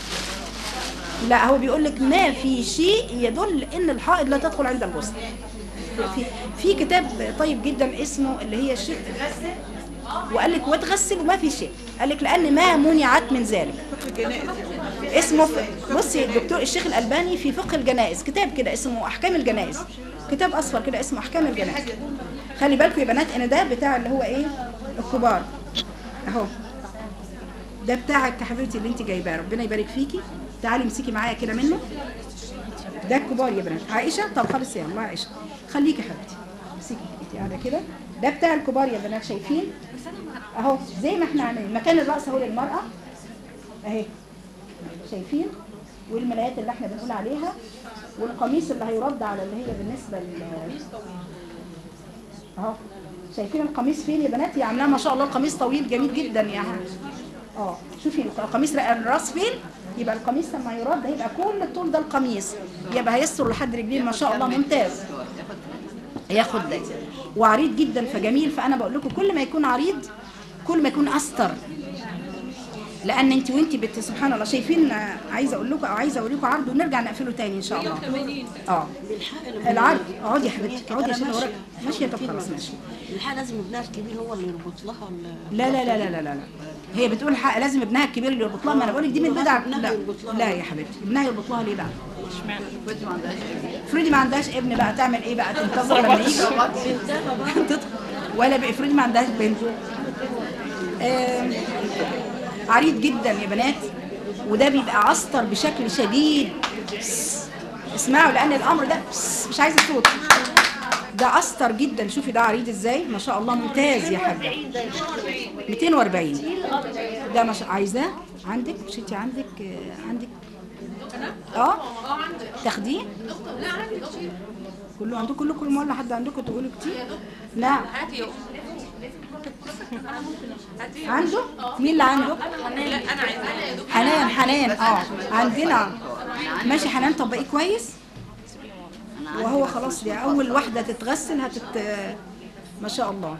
لا هو بيقول لك ما في شيء يدل إن الحائض لا تدخل عند الغسل في في كتاب طيب جدا اسمه اللي هي الشيخ وقال لك وتغسل وما في شيء قال لك لان ما منعت من ذلك اسمه ف- بصي الدكتور الشيخ الالباني في فقه الجنائز كتاب كده اسمه احكام الجنائز كتاب اصفر كده اسمه احكام الجنائز خلي بالكم يا بنات ان ده بتاع اللي هو ايه الكبار اهو ده بتاعك يا حبيبتي اللي انت جايباه ربنا يبارك فيكي تعالي امسكي معايا كده منه ده الكبار يا بنات عائشه طب خلاص يا الله عائشه خليكي يا حبيبتي امسكي انت قاعده كده ده بتاع الكبار يا بنات شايفين اهو زي ما احنا عاملين مكان الراس اهو للمراه اهي شايفين والملايات اللي احنا بنقول عليها والقميص اللي هيرد على اللي هي بالنسبه ل اهو شايفين القميص فين يا بنات هي عاملاه ما شاء الله القميص طويل جميل جدا يا اه شوفي القميص رق- الراس فين يبقى القميص لما يرد هيبقى كل الطول ده القميص يبقى هيستر لحد رجلين ما شاء الله ممتاز ياخد ده وعريض جدا فجميل فانا بقول لكم كل ما يكون عريض كل ما يكون استر لان انت وانت بت سبحان الله شايفين آه، عايزه اقول لكم او عايزه اقول لكم عرض ونرجع نقفله تاني ان شاء الله اه العرض اقعدي يا حبيبتي اقعدي يا شيخه وراك ماشيه طب خلاص ماشي
الحق لازم ابنها الكبير هو اللي يربط لها ولا
لا لا لا لا لا لا لا هي بتقول حق لازم ابنها الكبير اللي يربط لها ما انا بقول لك دي من البدع لا لا يا حبيبتي ابنها يربط لها ليه بقى افرضي ما عندهاش ابن بقى تعمل ايه بقى تنتظر لما يجي تدخل. ولا بقى افرضي ما عندهاش بنت آم، عريض جدا يا بنات وده بيبقى عسطر بشكل شديد بس. اسمعوا لان الامر ده بس، مش عايزه صوت ده استر جدا شوفي ده عريض ازاي ما شاء الله ممتاز يا حاجه 240 ده مش عايزاه عندك مش انت عندك آه، عندك اه تاخديه كله عندكم كلكم ولا حد عندكم تقولوا كتير لا
هاتي يا هاتي
عنده مين اللي عنده
لا انا عايزاه
حنان حنان اه عندنا ماشي حنان طبقيه كويس وهو خلاص دي اول واحده تتغسل هتت ما شاء الله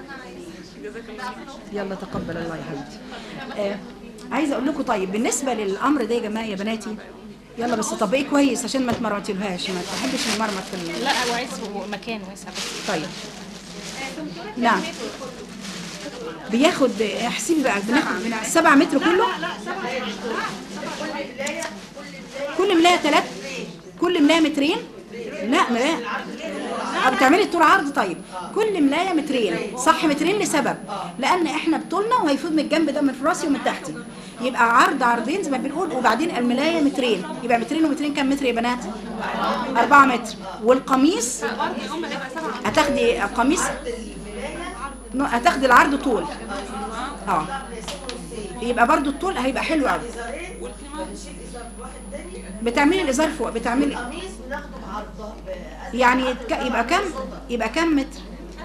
يلا تقبل الله يا حبيبتي آه. عايزه اقول لكم طيب بالنسبه للامر ده يا جماعه يا بناتي يلا بس طبقيه كويس عشان ما تمرمطيلهاش ما تحبش المرمط في ال-
لا هو عايز مكان واسع بس
طيب نعم بياخد احسبي بقى بناخد من 7 متر كله كل ملايه ثلاث كل ملايه مترين لا ملايه أه بتعملي طول عرض طيب كل ملايه مترين صح مترين لسبب لان احنا بطولنا وهيفوت من الجنب ده من في راسي ومن تحتي يبقى عرض عرضين زي ما بنقول وبعدين الملايه مترين يبقى مترين ومترين كام متر يا بنات 4 متر والقميص هتاخدي القميص نو- هتاخدي العرض طول اه يبقى برضو الطول هيبقى حلو قوي بتعملي الازار فوق بتعملي يعني يتك- يبقى كام يبقى كام متر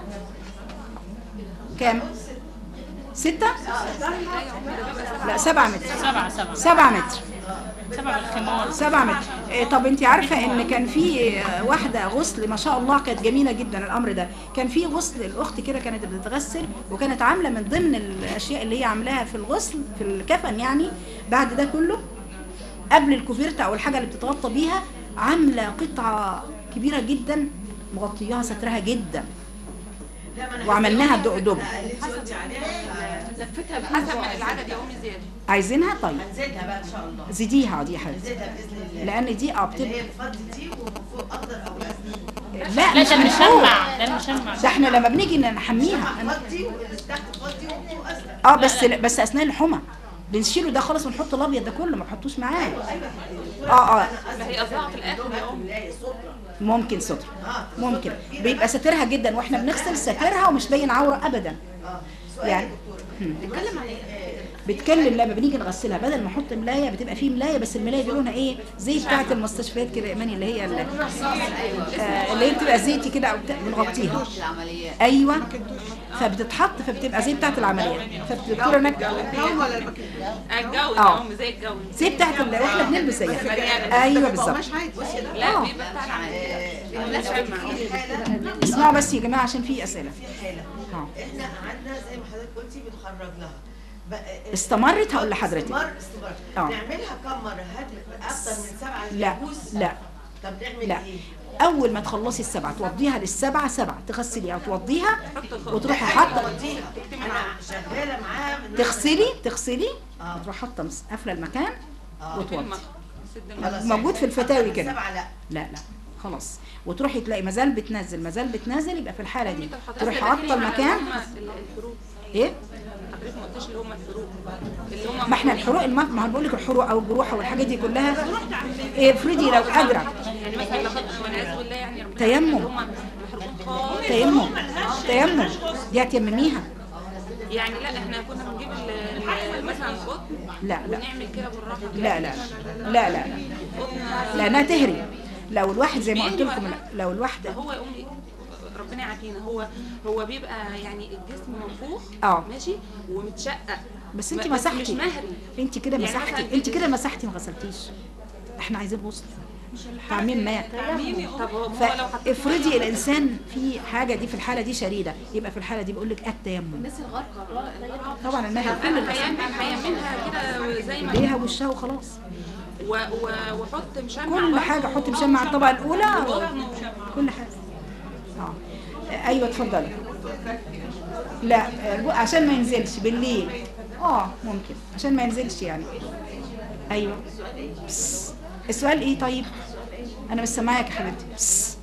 كام ستة لا سبعة متر
سبعة سبعة
سبعة متر
سبعة بالخمار
سبعة متر إيه، طب انت عارفة ان كان في آه، واحدة غسل ما شاء الله كانت جميلة جدا الامر ده كان في غسل الاخت كده كانت بتتغسل وكانت عاملة من ضمن الاشياء اللي هي عاملاها في الغسل في الكفن يعني بعد ده كله قبل الكوفيرتا او الحاجة اللي بتتغطى بيها عاملة قطعة كبيرة جدا مغطياها سترها جدا وعملناها دب
لفتها بحسب من العدد يا امي زياده
عايزينها طيب
زيتها بقى ان شاء الله
زيديها دي يا حبيبتي
زيتها باذن الله
لان دي اه
اللي
بتبقى
هي الفض دي وفوق اقدر او اسنان
لا
لا
مش
ده
من فوق.
المشمع ده المشمع
ده احنا لما بنيجي نحميها
فضي واللي تحت فضي وفوق اسنان
اه بس بس اثناء الحمى بنشيله ده خالص ونحط الابيض ده كله ما بحطوش معاه اه اه
ما هي قصدها في الاخر يا امي
ملاية سطرة
ممكن ستر ممكن بيبقى ساترها جدا واحنا بنغسل ساترها ومش باين عوره ابدا يعني
نتكلم عن
بتكلم لما بنيجي نغسلها بدل ما احط ملايه بتبقى فيه ملايه بس الملايه دي لونها ايه زي بتاعه المستشفيات كده يا ايماني اللي هي اللي, آه اللي هي بتبقى زيتي كده او بتاع- بنغطيها
العمليات
ايوه فبتتحط فبتبقى زي بتاعه العمليات فبتدكتور هناك
الجو
آه.
يا امي زي الجو
زي بتاعه ال- واحنا بنلبس زيها ايوه بالظبط
لا بيبقى بتاع العمليات
حالة
اسمعوا بس يا جماعه عشان في اسئله
حالة
اه
احنا قعدنا زي ما حضرتك قلتي بنخرج لها بقى-
استمرت هقول لحضرتك
استمر استمر
آه.
نعملها كم مرة هل اكتر من سبعة
لا
جلوس؟
لا
طب نعمل
لا
ايه؟
اول ما تخلصي السبعه توضيها للسبعه سبعه تغسليها وتوضيها وتروحي حاطه
اوديها انا شغاله معاها من
تغسلي تغسلي
آه.
وتروحي حاطه مس- قافله المكان
آه.
وتوضي
سد
خلاص.
موجود في الفتاوي كده
السبعه لا
لا لا خلاص وتروحي تلاقي مازال بتنزل مازال بتنزل يبقى في الحاله دي تروحي
حاطه
حاطه المكان
الفروق
ايه
حضرتك ما قلتش اللي هم الفروق اللي هم
ما احنا الحروق الم... ما هو بقول لك الحروق او الجروح او الحاجات دي كلها إيه، افرضي لو اجرى
يعني مثلا لو خدت والعياذ بالله يعني ربنا
تيمم.
اللي هم محروقين خالص
تيمم تيمم دي هتيمميها
يعني لا احنا كنا بنجيب ال- ال- مثلا قطن
لا لا
ونعمل كده بالراحه كده.
لا لا لا لا
قطن
لانها تهري لو الواحد زي ما قلت لكم لو الواحده
هو يقوم ربنا يعافينا هو هو بيبقى يعني الجسم منفوخ
اه.
ماشي ومتشقق
بس انت
ب- مش
مسحتي
مهري
انت كده
يعني
مسحتي
مثلا
انت كده مسحتي ما غسلتيش احنا عايزين وسط تعميم ماء
طب هو هو لو حطيت
فافرضي الانسان في حاجه دي في الحاله دي شديده يبقى في الحاله دي بقول لك التيمم طبعا الماء كل
انا
الأسباب.
هيعمل هيعملها كده زي ما
ايديها وشها وخلاص
و- و- وحط مشمع
كل
برضه.
حاجه حطي مشمع على الطبقه الاولى كل حاجه اه ايوه اتفضلي لا آه، عشان ما ينزلش بالليل اه ممكن عشان ما ينزلش يعني ايوه بس. السؤال ايه طيب انا مش سامعاك يا حبيبتي بس.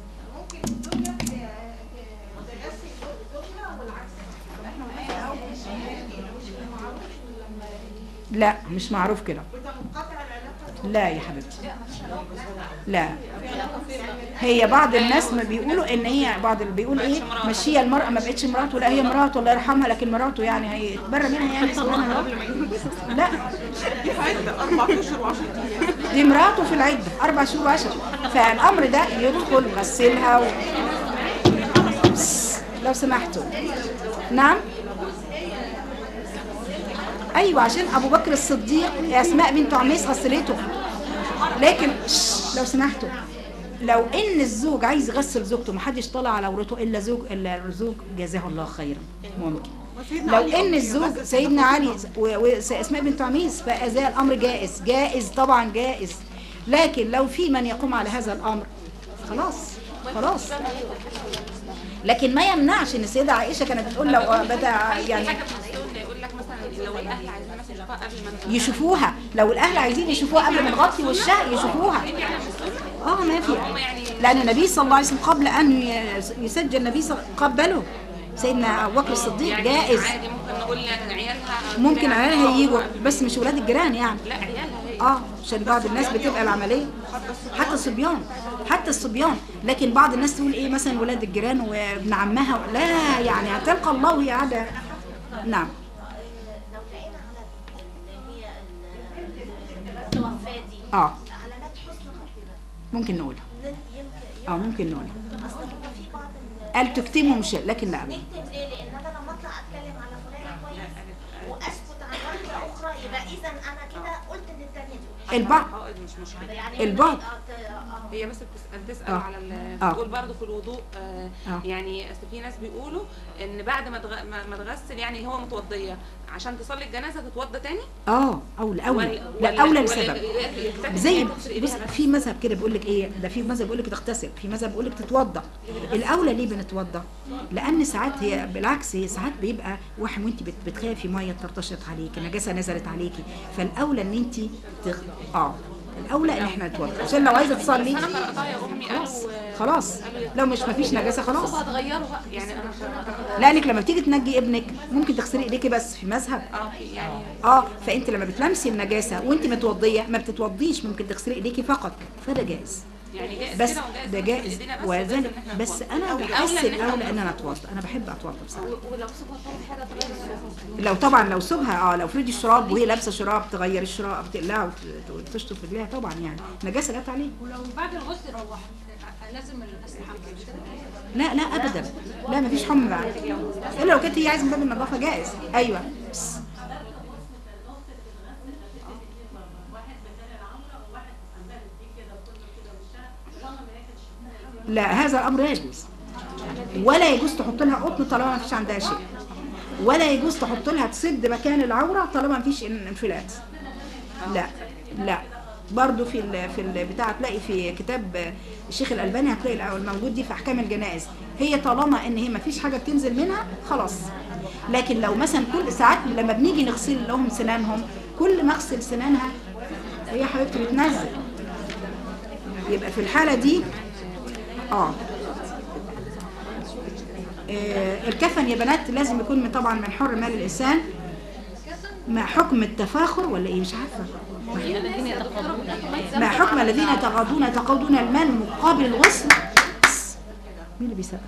لا مش معروف كده لا يا حبيبتي لا هي بعض الناس ما بيقولوا ان هي بعض اللي بيقول ايه مش هي المرأة ما بقتش مراته لا هي مراته الله يرحمها لكن مراته يعني هيتبرى منها يعني سبحان الله لا دي مراته في العدة أربع شهور وعشر فالأمر ده يدخل غسلها و... بس، لو سمحتوا نعم أيوة عشان أبو بكر الصديق أسماء بنت عميس غسلته لكن شش، لو سمحتوا لو ان الزوج عايز يغسل زوجته محدش طلع على عورته الا زوج الا الزوج جزاه الله خيرا ممكن لو ان الزوج سيدنا علي واسماء بنت عميس فازال الامر جائز جائز طبعا جائز لكن لو في من يقوم على هذا الامر خلاص خلاص لكن ما يمنعش ان السيده عائشه كانت بتقول لو بدا يعني
حاجه في السنه يقول لك مثلا لو الاهل عايزين مثلا يشوفوها قبل ما
يشوفوها لو الاهل عايزين يشوفوها قبل ما نغطي وشها يشوفوها اه ما في لان النبي صلى الله عليه وسلم قبل ان يسجل النبي صلى قبله سيدنا ابو بكر الصديق
يعني
جائز
عادي ممكن نقول عيالها
ممكن عيالها يجوا بس مش ولاد الجيران يعني
لا عيالها هي
اه عشان بعض الناس بتبقى العمليه حتى الصبيان حتى الصبيان لكن بعض الناس تقول ايه مثلا ولاد الجيران وابن عمها لا يعني هتلقى الله وهي قاعده نعم
لو لقينا على اللي هي الوفاة دي
اه
علامات حسن خاتمة
ممكن نقولها
يمكن
اه ممكن نقولها
اصل بيبقى في بعض ال-
قال تكتموا مش لكن لا
نكتب ليه؟ لان انا لما اطلع اتكلم على فلانة كويس واسكت عن واحدة اخرى يبقى اذا انا كده قلت ان الثانية دي
البعض
اه مش مشكله
يعني
البعض.
آه، ت- آه.
هي بس بتسال تسال
آه.
على ال-
آه.
بتقول برضه في الوضوء آه
آه.
يعني اصل في ناس بيقولوا ان بعد ما تغ... ما ما تغسل يعني هو متوضيه عشان تصلي الجنازه تتوضى تاني
اه اولى اولى
ولا-
لا
ولا-
اولى
ولا
لسبب
يكتفي
زي
إن هي تغسل
بص
إيديها بس؟
في مذهب كده بيقول لك ايه ده في مذهب بيقول لك تغتسل في مذهب بيقول لك تتوضى الاولى ليه بنتوضى لان ساعات هي بالعكس هي ساعات بيبقى واحد وانت بت- بتخافي ميه ترتشط عليكي نجاسه نزلت عليكي فالاولى ان انت تغ... اه الاولى ان احنا نتوضى عشان لو عايزه تصلي
انا قراتها يا امي
خلاص
قالوا
خلاص لو مش مفيش نجاسه خلاص
هتغيروا بقى يعني انا قرأتها.
لانك لما بتيجي تنجي ابنك ممكن تغسلي ايديكي بس في مذهب
اه في يعني
اه فانت لما بتلمسي النجاسه وانت متوضيه ما بتتوضيش ممكن تغسلي ايديكي فقط فده جائز
يعني جائز
بس
كده وجائز
ده
نغسل
جائز
إيدينا بس
وذلك
وجائز إن إحنا
بس
نتوضى.
انا
الأولى
بحس
إن إحنا
الاولى ان انا اتوضى انا بحب اتوضى بصراحه
ولو سبحان الله حاجه طبيعيه
لو طبعا لو سيبها اه لو فريدي الشراب وهي لابسه شراب تغير الشراب تقلعه وت- وتشطف رجليها طبعا يعني نجاسه جت عليه
ولو بعد الغسل روح لازم الاستحمام مش كده
لا لا ابدا لا مفيش حمى بعد الا لو كانت هي عايزه من باب النظافه جائز ايوه بس. لا هذا الامر لا يجوز ولا يجوز تحط لها قطن طالما ما فيش عندها شيء ولا يجوز تحط لها تسد مكان العوره طالما ما فيش ان- انفلات لا لا برضو في ال في البتاع هتلاقي في كتاب الشيخ الألباني هتلاقي الأول موجود دي في أحكام الجنائز هي طالما إن هي ما فيش حاجة بتنزل منها خلاص لكن لو مثلا كل ساعات لما بنيجي نغسل لهم سنانهم كل ما اغسل سنانها هي حبيبتي بتنزل يبقى في الحالة دي اه آه، الكفن يا بنات لازم يكون من طبعا من حر مال الإنسان مع حكم التفاخر ولا ايه مش عارفه
الذين يتقربون
مع حكم الذين يتغاضون يتقاضون المال مقابل الغسل مين اللي بيسقف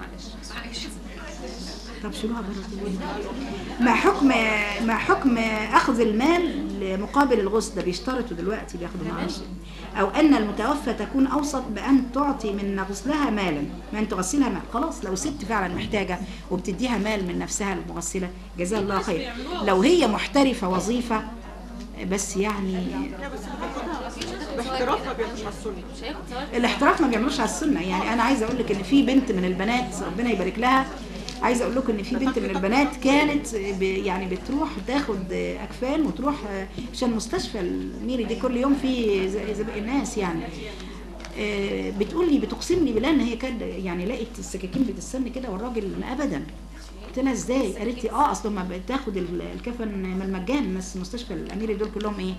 طب شيلوها بره مع حكم مع حكم اخذ المال مقابل الغسل ده بيشترطوا دلوقتي بياخدوا معاش او ان المتوفى تكون اوسط بان تعطي من غسلها مالا ما ان تغسلها مال خلاص لو ست فعلا محتاجه وبتديها مال من نفسها المغسله جزاها الله خير لو هي محترفه وظيفه بس يعني
باحتراف ما بيعملوش على السنه
الاحتراف ما بيعملوش على السنه يعني انا عايزه اقول لك ان في بنت من البنات ربنا يبارك لها عايزه اقول لكم ان في بنت من البنات كانت ب- يعني بتروح تاخد اكفان وتروح عشان مستشفى الميري دي كل يوم في زي زي باقي الناس يعني آه، بتقول لي بتقسم لي بالله ان هي كانت يعني لقت السكاكين بتستنى كده والراجل ما ابدا قلت لها ازاي قالت لي اه اصل ما بتاخد ال- الكفن من المجان بس مستشفى الاميري دول كلهم ايه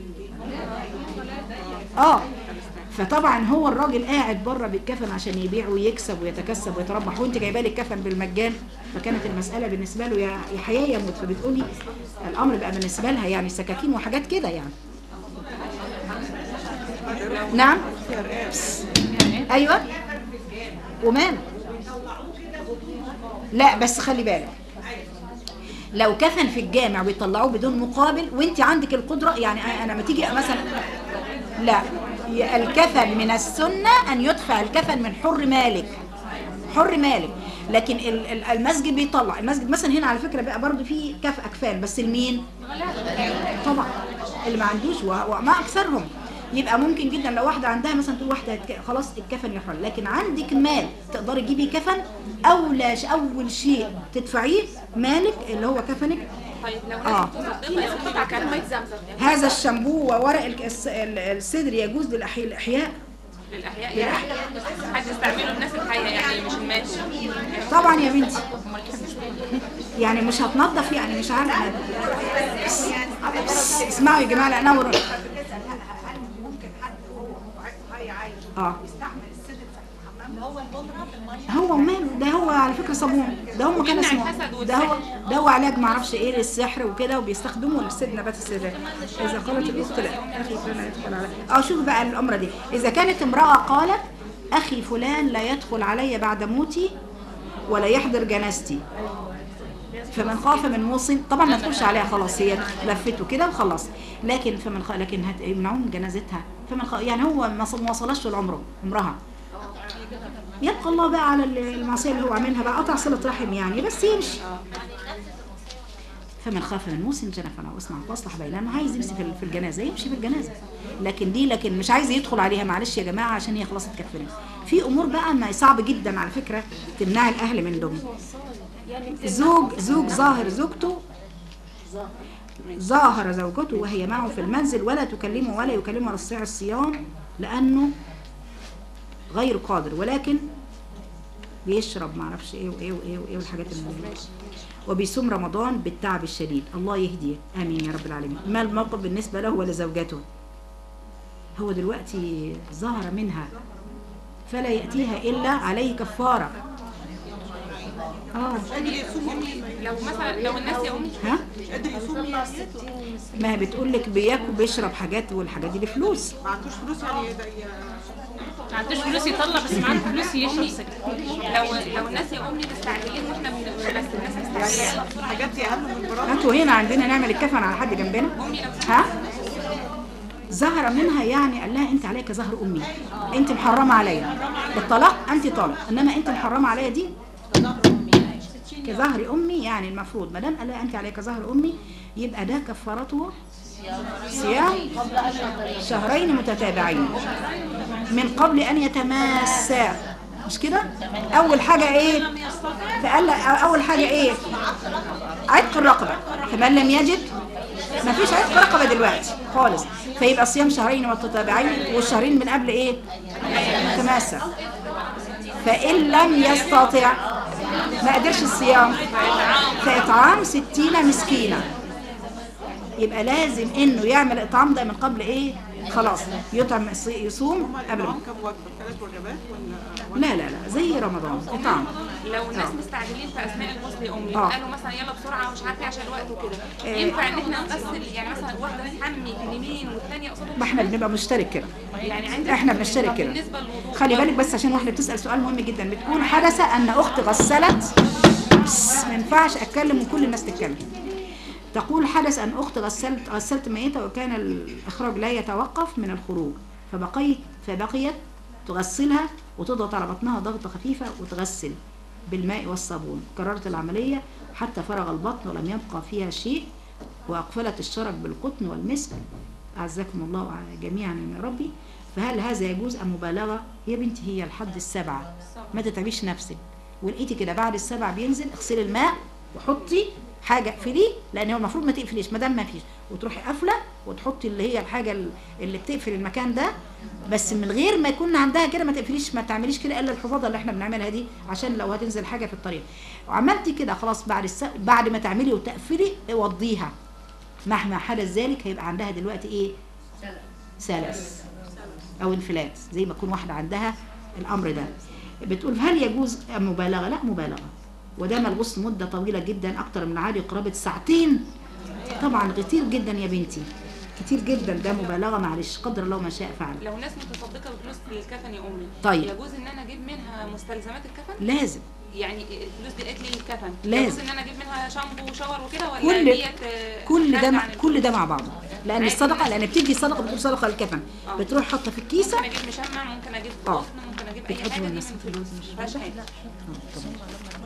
اه فطبعا هو الراجل قاعد بره بالكفن عشان يبيع ويكسب ويتكسب ويتربح وانت جايبه لي الكفن بالمجان فكانت المساله بالنسبه له يا يا حياه يا موت فبتقولي الامر بقى بالنسبه لها يعني سكاكين وحاجات كده يعني نعم ايوه وماله لا بس خلي بالك لو كفن في الجامع ويطلعوه بدون مقابل وانت عندك القدره يعني انا لما تيجي مثلا لا ي- الكفن من السنه ان يدفع الكفن من حر مالك حر مالك لكن ال- ال- المسجد بيطلع المسجد مثلا هنا على فكره بقى برضو في كف اكفان بس المين طبعا اللي ما عندوش و- وما اكثرهم يبقى ممكن جدا لو واحده عندها مثلا تقول واحده هتك- خلاص الكفن يحرم لكن عندك مال تقدري تجيبي كفن اولى ش- اول شيء تدفعيه مالك اللي هو كفنك
طيب لو
اه
ناس متصدقه يقوموا بكلمه زمزم
هذا الشامبو وورق الك- الس- ال- الصدر يجوز للأحي- الاحياء
للاحياء يعني حد يستعمله الناس الحيه يعني مش المات
طبعا يا بنتي يعني مش هتنظف يعني مش عارفه بس- بس- اسمعوا يا جماعه لان أنا
هل ممكن حد وهو هي عايش
اه
يستعمل السدر في الحمام
هو البودرة في المية
هو ماله ده هو على فكره صابون ده هم كان
بيمنع
اسمه
الحسد
ده هو ده هو علاج ما اعرفش ايه للسحر وكده وبيستخدموا للسد نبات السر اذا قالت الاخت لا اخي فلان لا يدخل علي اه شوف بقى الامره دي اذا كانت امراه قالت اخي فلان لا يدخل علي بعد موتي ولا يحضر جنازتي فمن خاف من موص طبعا ما تدخلش عليها خلاص هي لفته كده وخلاص لكن فمن خ... لكن هت... يمنعوه من جنازتها فمن خ... يعني هو ما ص- ما وصلش طول عمره عمرها يبقى الله بقى على ال- المعصيه اللي هو عاملها بقى قطع صله رحم يعني بس يمشي فمن خاف من موسى جنفا او اسمع واصلح بينهم عايز يمشي في ال- في الجنازه يمشي في الجنازه لكن دي لكن مش عايز يدخل عليها معلش يا جماعه عشان هي خلاص اتكفنت في امور بقى ما صعب جدا على فكره تمنع الاهل من دم زوج زوج ظاهر زوجته ظاهر زوجته وهي معه في المنزل ولا تكلمه ولا يكلمه على الصيام الصيام لانه غير قادر ولكن بيشرب معرفش ايه وايه وايه وايه والحاجات المهمه وبيصوم رمضان بالتعب الشديد الله يهديه امين يا رب العالمين ما الموقف بالنسبه له ولزوجته هو دلوقتي ظهر منها فلا ياتيها الا عليه كفاره اه
لو مثلا لو الناس يا امي
ها
قادر يصوم يعني
ما هي بتقول لك بياكل بيشرب حاجات والحاجات دي بفلوس
ما عندوش فلوس يعني ده
ما عندوش فلوس يطلع بس معاه فلوس يشرب سجاير
لو لو الناس يا امي مستعجلين واحنا بن- بس الناس مستعجلين
حاجات اهم من مرات
هاتوا هنا عندنا نعمل الكفن على حد جنبنا
امي لو
ها ظهر منها يعني قال لها انت عليك ظهر امي انت محرمه عليا بالطلاق انت طالق انما انت محرمه عليا دي كظهر امي يعني المفروض ما دام قال لها انت عليك ظهر امي يبقى ده كفارته صيام شهرين متتابعين من قبل ان يتماسا مش كده اول حاجه ايه فقال لها اول حاجه ايه عتق الرقبه فمن لم يجد ما فيش عتق رقبه دلوقتي خالص فيبقى صيام شهرين متتابعين والشهرين من قبل ايه متماسك فان لم يستطع ما قدرش الصيام فاطعام ستين مسكينه يبقى لازم انه يعمل الاطعام ده من قبل ايه خلاص يطعم يصوم قبل ما
كم وجبه ثلاث وجبات ولا
لا لا لا زي رمضان اطعام
لو الناس
آه.
مستعجلين في اثناء الغسل يا امي
آه.
قالوا مثلا يلا بسرعه ومش عارفه إيه عشان الوقت وكده
آه.
ينفع ان احنا نغسل يعني مثلا واحده تحمي في اليمين والثانيه قصاد
ما احنا بنبقى مشترك كده
يعني عندك
احنا بنشترك كده
بالنسبه للوضوء
خلي بالك بس عشان واحده بتسال سؤال مهم جدا بتقول حدث ان اختي غسلت بس ما ينفعش اتكلم وكل الناس تتكلم تقول حدث ان اختي غسلت غسلت ميته وكان الاخراج لا يتوقف من الخروج فبقيت فبقيت تغسلها وتضغط على بطنها ضغطه خفيفه وتغسل بالماء والصابون كررت العمليه حتى فرغ البطن ولم يبقى فيها شيء واقفلت الشرج بالقطن والمسك اعزكم الله جميعا يا ربي فهل هذا يجوز ام مبالغه يا بنتي هي الحد السبعه ما تتعبيش نفسك ولقيتي كده بعد السبع بينزل اغسلي الماء وحطي حاجه اقفليه لان هو المفروض ما تقفليش ما دام ما فيش وتروحي قافله وتحطي اللي هي الحاجه ال- اللي بتقفل المكان ده بس من غير ما يكون عندها كده ما تقفليش ما تعمليش كده الا الحفاضه اللي احنا بنعملها دي عشان لو هتنزل حاجه في الطريق وعملتي كده خلاص بعد الس... بعد ما تعملي وتقفلي وضيها مهما حدث ذلك هيبقى عندها دلوقتي ايه سلس او انفلات زي ما تكون واحده عندها الامر ده بتقول هل يجوز مبالغه لا مبالغه ودام الغسل مده طويله جدا اكتر من العادي قرابه ساعتين طبعا كتير جدا يا بنتي كتير جدا ده مبالغه معلش قدر الله ما شاء فعل
لو ناس متصدقه بفلوس الكفن يا امي
طيب.
يجوز ان انا اجيب منها مستلزمات الكفن
لازم
يعني الفلوس دي قالت لي الكفن
لازم.
يجوز ان انا اجيب منها شامبو وشاور وكده ولا
كل
ديت آه،
كل ده
خارجة
مع
عن
كل ده مع بعضه لان
عادي
الصدقه
الناس-
لان بتدي صدقه بتقول صدقه الكفن
آه.
بتروح حاطه في الكيسه
ممكن اجيب مشمع ممكن اجيب
آه.
غصن ممكن اجيب اي
بتحطوا
حاجه دي
الناس
من
في الفلوس
فلوس
مش
مفيهاش حاجه
آه، طبعا.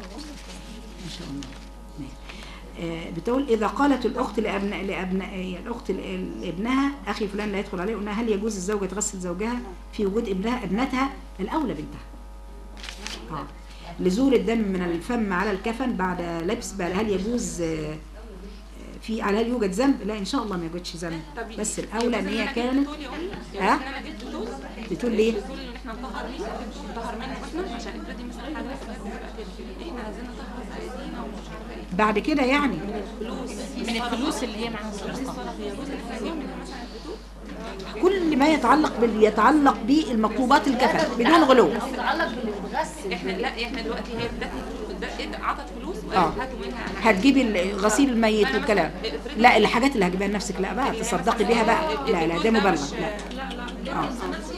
ما شاء الله ماشي. آه، بتقول إذا قالت الأخت لأبناء لأبناء الأخت ل- لابنها أخي فلان لا يدخل عليه قلنا هل يجوز الزوجة تغسل زوجها في وجود ابنها ابنتها الأولى بنتها آه. لزول الدم من الفم على الكفن بعد لبس بقى هل يجوز آه، آه، في على هل يوجد ذنب؟ لا إن شاء الله ما يوجدش ذنب
طب
بس
يجوز
الأولى إن هي
أنا
كانت
جبت طول يا أمي؟ يجوز
ها؟
ان انا جبت طول
بتقول ليه؟
بتقول ان احنا نطهر منه نطهر منه احنا عشان افرضي مثلا حاجه في تبقى كده احنا عايزين نطهر في ايدينا ومش عارفه ايه
بعد كده يعني
من الفلوس اللي هي معاها
فلوس الصدقه يجوز ان احنا نجيب منها مثلا البتول
كل ما يتعلق بال يتعلق بالمطلوبات الكفن بدون غلو
احنا لا احنا دلوقتي هي ادتني ادت- عطت فلوس
آه.
وقالت هاتوا منها حاجة.
هتجيبي ال- غسيل الميت
أنا
والكلام
مثلاً افرضي-
لا الحاجات اللي هتجيبها لنفسك لا بقى تصدقي بيها بقى لا لا ده مبالغه لا اه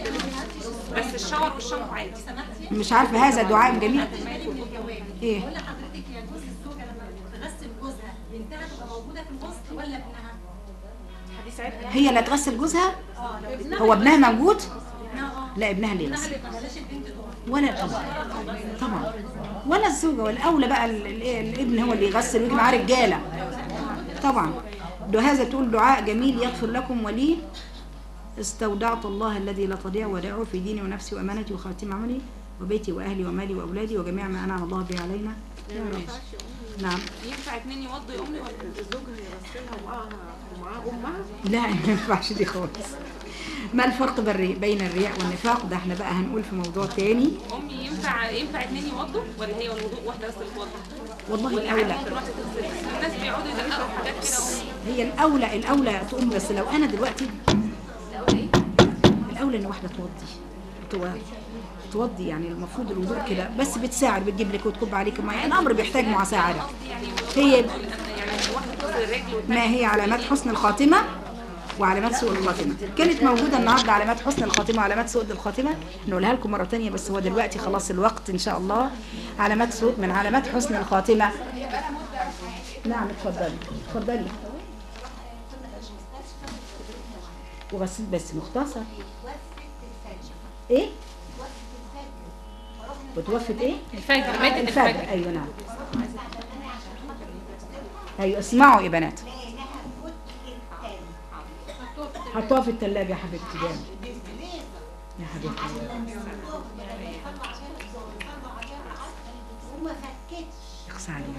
بس الشاور والشامبو عادي
مش عارفه هذا دعاء جميل ايه
ولا حضرتك يجوز الزوجه لما تغسل جوزها بنتها تبقى موجوده في الغسل ولا ابنها؟
هي اللي هتغسل جوزها هو ابنها موجود
ابنها اه
لا ابنها اللي يغسل
بلاش البنت تقف
ولا الاب طبعا ولا الزوجه والاولى بقى ال- ال- الابن هو اللي يغسل ويجي معاه رجاله طبعا ده هذا تقول دعاء جميل يغفر لكم ولي استودعت الله الذي لا تضيع ودائعه في ديني ونفسي وامانتي وخاتم عملي وبيتي واهلي ومالي واولادي وجميع ما انعم الله به علينا يا رب نعم
ينفع اتنين يوضوا يا امي ولا
الزوجة هيغسلها ومعاها ومعاها أمها
لا ما ينفعش دي خالص ما الفرق بالري- بين الرياء والنفاق ده احنا بقى هنقول في موضوع تاني
امي ينفع ينفع اتنين يوضوا ولا هي الوضوء واحده بس اللي توضى
والله
ولا عادي
الاولى
ممكن واحده تغسل الناس بيقعدوا يدققوا في حاجات كده امي
هي الاولى الاولى تقوم بس لو انا دلوقتي الاولى ان واحده توضي تو- توضي يعني المفروض الوضوء كده بس بتساعد بتجيب لك وتكب عليك ميه الامر بيحتاج مساعده هي
يعني واحده تغسل الرجل والتانية
ما هي علامات حسن الخاتمه وعلامات سوء الخاتمه كانت موجوده النهارده علامات حسن الخاتمه وعلامات سوء الخاتمه نقولها لكم مره تانية بس هو دلوقتي خلاص الوقت ان شاء الله علامات سوء من علامات حسن الخاتمه نعم اتفضلي اتفضلي وغسيل بس مختصر ايه وتوفت ايه
الفجر ماتت
الفجر
الفجر
ايوه نعم ايوه اسمعوا يا بنات حطوها في الثلاجه يا حبيبتي جامد يا حبيبتي
وما فكتش
اخصى عليها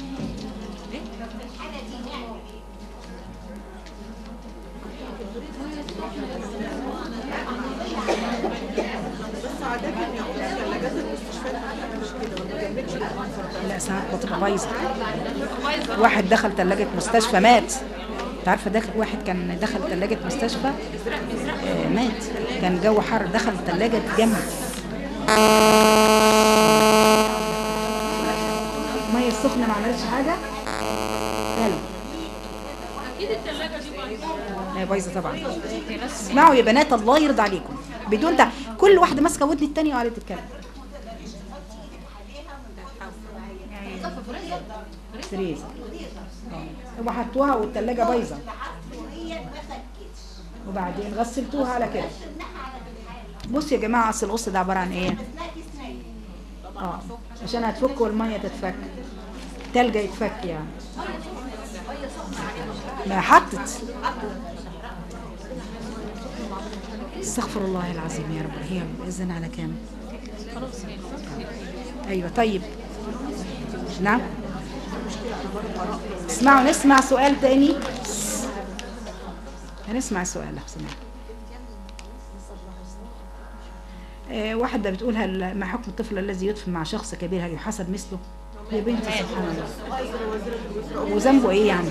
بس عادة يا أختي ثلاجات المستشفيات ما بتعملش كده ما بتجمدش الأنفر
لا ساعات بتبقى بايظه واحد دخل ثلاجه مستشفى مات انت عارفه داخل واحد كان دخل ثلاجه مستشفى آه مات كان جو حر دخل ثلاجه اتجمد الميه السخنه ما عملتش حاجه حلو
اكيد الثلاجه دي بايظه
هي بايظه طبعا اسمعوا يا بنات الله يرضى عليكم بدون ده كل واحده ماسكه ودن التانية وقاعده تتكلم فريزر اه هو حطوها والتلاجة بايظه وبعدين غسلتوها على كده بص يا جماعه اصل القص ده عباره عن ايه اه عشان هتفك والميه تتفك تلجة يتفك يعني ما حطت استغفر الله العظيم يا رب هي اذن على كام ايوه طيب نعم اسمعوا نسمع سؤال تاني هنسمع سؤال لو سمحت آه، واحدة بتقول هل ما حكم الطفل الذي يدفن مع شخص كبير هل يحاسب مثله؟ يا بنتي سبحان الله وذنبه ايه يعني؟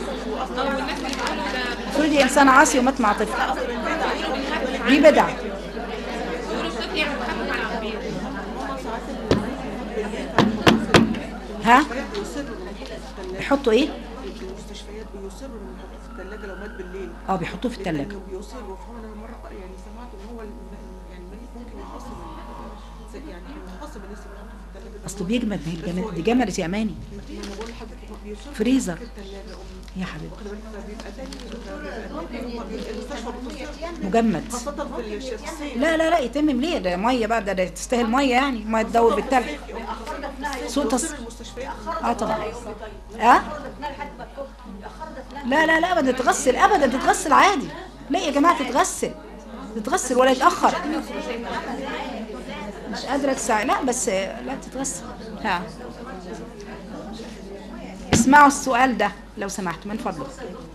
افرضي انسان عاصي ومات مع طفل دي بدعه
يقولوا الطفل يعني بيخفف عن الكبير
ها
بيصروا إنهم يحطوا في الثلاجة
يحطوا ايه؟
في المستشفيات بيصروا إنهم يحطوا في الثلاجة لو مات بالليل
اه بيحطوه في الثلاجه
لأنه بيصروا فأنا مرة يعني سمعت إن هو ال- يعني الميت ممكن ينقسم ال- يعني ينقسم الناس اللي بيحطوا في الثلاجة
اصله بيجمد ما هي الجماد دي جمدت يا اماني
ما أنا بقول لحضرتك هو بيصروا
فريزر
في الثلاجة أم
يا حبيبي
واخد بالك فبيبقى تاني بيبقى تاني المستشفى بتصر
مجمد
خاصة في الش- في الصيف
لا لا لا يتمم ليه ده ميه بقى ده, ده تستاهل ميه يعني ميه تدور بالتلج صوت تص...
المستشفيات
اه طبعا اه لا لا لا ابدا تتغسل ابدا تتغسل عادي لا يا جماعه تتغسل تتغسل ولا يتاخر مش قادره تساعد لا بس لا تتغسل ها اسمعوا السؤال ده لو سمحتوا من فضلك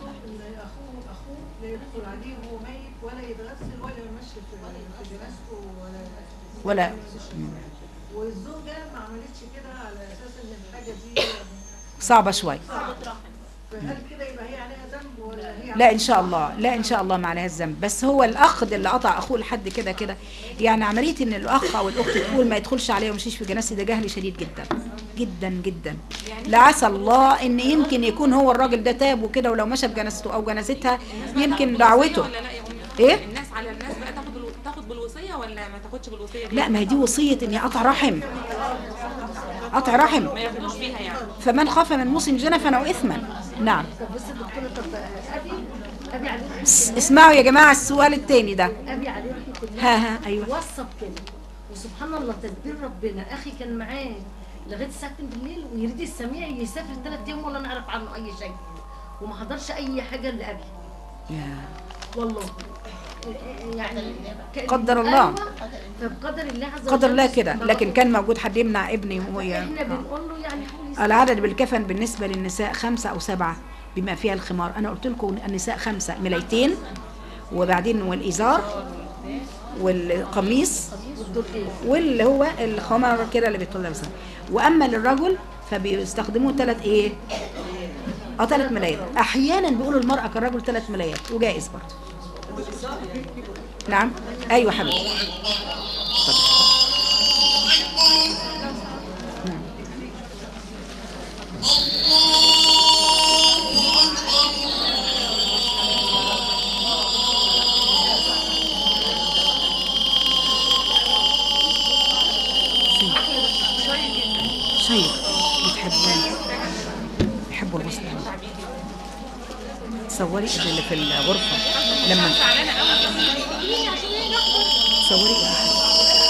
يدخل عليه وهو ميت ولا يتغسل ولا يمشي في في جنازته ولا
ولا
والزوجه ما عملتش كده على اساس ان الحاجه دي
صعبه شوي
فهل كده يبقى هي عليها ذنب ولا هي
لا ان شاء الله لا ان شاء الله ما عليها الذنب بس هو الاخ ده اللي قطع اخوه لحد كده كده يعني عمليه ان الاخ او الاخت تقول ما يدخلش عليها ومشيش في جنازتي ده جهل شديد جدا جدا جدا لعسى الله ان يمكن يكون هو الراجل ده تاب وكده ولو مشى بجنازته او جنازتها يمكن دعوته
ولا لا يا أمي؟
ايه
الناس على الناس بقى تاخد الو- تاخد بالوصيه ولا ما تاخدش بالوصيه دي؟
لا ما هي دي وصيه اني قطع رحم قطع رحم
ما ياخدوش بيها يعني
فمن خاف من موص جنفا او اثما نعم
بس الدكتورة طب أبي أبي عليه
اس- اسمعوا يا جماعه السؤال التاني ده
أبي عليه كده
ها ها ايوه
وصف كده وسبحان الله تدبير ربنا أخي كان معاه لغاية الساعة 2 بالليل ويريد السميع يسافر ثلاث أيام ولا نعرف عنه أي شيء وما حضرش أي حاجة لأبي
يا
والله يعني كان-
قدر الله.
أيوة، فبقدر الله عز وجل
قدر الله كده
ما
لكن
بقول-
كان موجود حد يمنع ابني وهو ي-
احنا
آه.
بنقول له يعني حاول يسافر.
العدد بالكفن بالنسبة للنساء خمسة أو سبعة بما فيها الخمار أنا قلت لكم النساء خمسة ملايتين وبعدين والإزار والقميص واللي هو الخمر كده اللي بيطلع لابسها وأما للرجل فبيستخدموه ثلاث إيه؟ اه ثلاث ملايات أحيانا بيقولوا المرأة كالرجل ثلاث ملايات وجائز برضه نعم أيوة حبيبي نعم شيء بتحبون بيحبوا الغسل تصوري اللي في الغرفة لما تصوري يا أحد.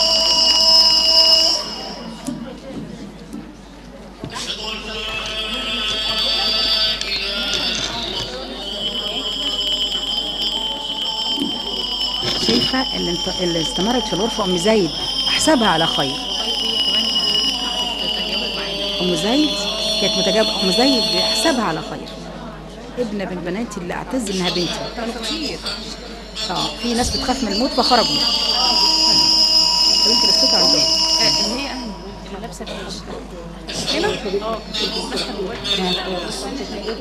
شايفة اللي, انت... اللي استمرت في الغرفة أم زايد أحسبها على خير أم زايد كانت متجاوبة أم زيد حسابها على خير ابنة من بناتي اللي أعتز إنها بنتي
كانوا كتير
اه في ناس بتخاف من الموت فخرجوا طب انت بس عندهم
اللي هي انا
اللي لابسه بيج
هنا
اه ماسكه موبايل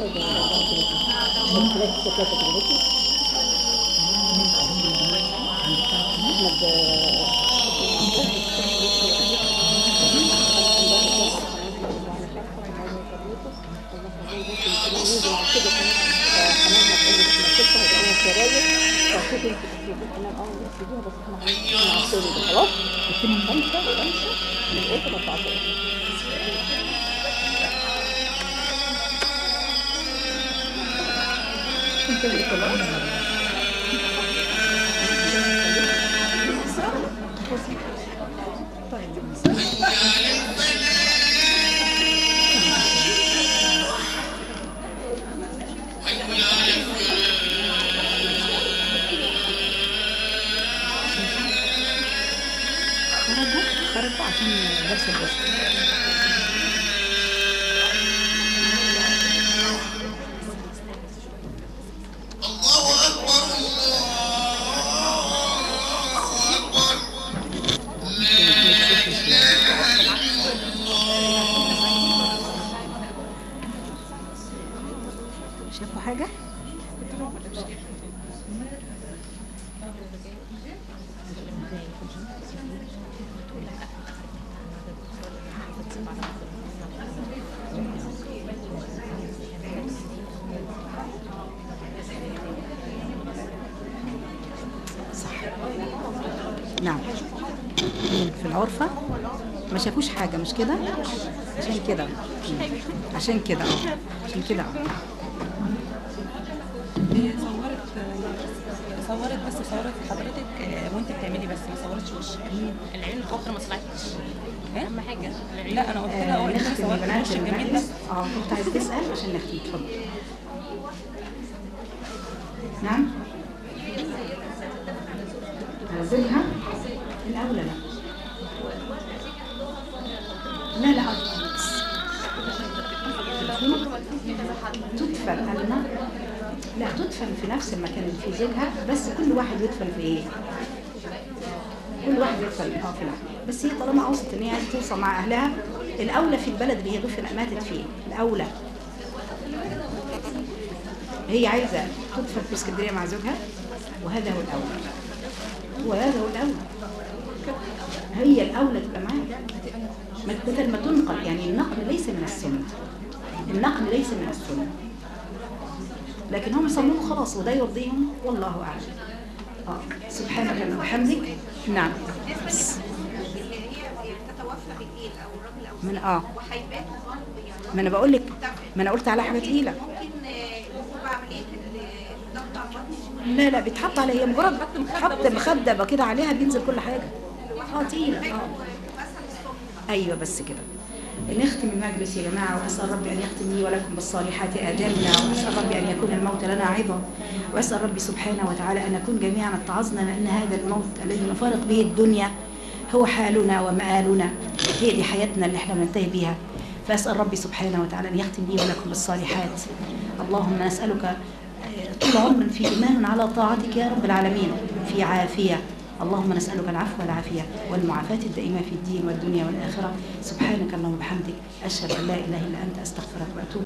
خرجوا خرجوا عشان درس البشر شافوا حاجة؟ صح نعم مين في الغرفة ما شافوش حاجة مش كده عشان كده مم. عشان كده اه عشان كده اه
هي صورت صورت بس صورت حضرتك آه، وانت بتعملي بس ما صورتش وشك
العين الاخرى ما طلعتش اهم حاجه العين
لا انا قلت لها
آه،
قلت لها
نختم يا
صورت
بنات
وشك جميل بس
المجلس اه كنت عايز تسأل عشان نختم اتفضل نعم أنزلها الأولى لا لا لا تدفن النار لا تدفن في نفس المكان اللي في زوجها بس كل واحد يدفن في ايه كل واحد يدفن اه في لحظه بس هي طالما اوصت ان هي عايزه توصل مع اهلها الاولى في البلد اللي هي دفن ماتت فيه الاولى هي عايزه تدفن في اسكندريه مع زوجها وهذا هو الاولى وهذا هو الاولى هي الاولى تبقى معاه ما- بدل ما تنقل يعني النقل ليس من السنه النقل ليس من السنه لكن هم صمموا خلاص وده يرضيهم والله اعلم اه سبحانك اللهم وبحمدك نعم بس
اللي هي تتوفى بالليل او الراجل او
من اه
وهيبات برضه يعني
ما انا بقول لك ما انا قلت على حاجه تقيله
ممكن آه، يقوموا بعمليه الضغط على البطن
لا لا بيتحط عليها هي مجرد حط مخده كده عليها بينزل كل حاجه اه تقيله اه ايوه بس كده نختم المجلس يا جماعه واسال ربي ان يختم لي ولكم بالصالحات اجالنا واسال ربي ان يكون الموت لنا عظه واسال ربي سبحانه وتعالى ان نكون جميعا اتعظنا لان هذا الموت الذي نفارق به الدنيا هو حالنا ومآلنا هي دي حياتنا اللي احنا بننتهي بيها فاسال ربي سبحانه وتعالى ان يختم لي ولكم بالصالحات اللهم نسالك طول عمر في إيمان على طاعتك يا رب العالمين في عافية اللهم نسألك العفو والعافية والمعافاة الدائمة في الدين والدنيا والآخرة سبحانك اللهم وبحمدك أشهد أن لا إله إلا أنت أستغفرك وأتوب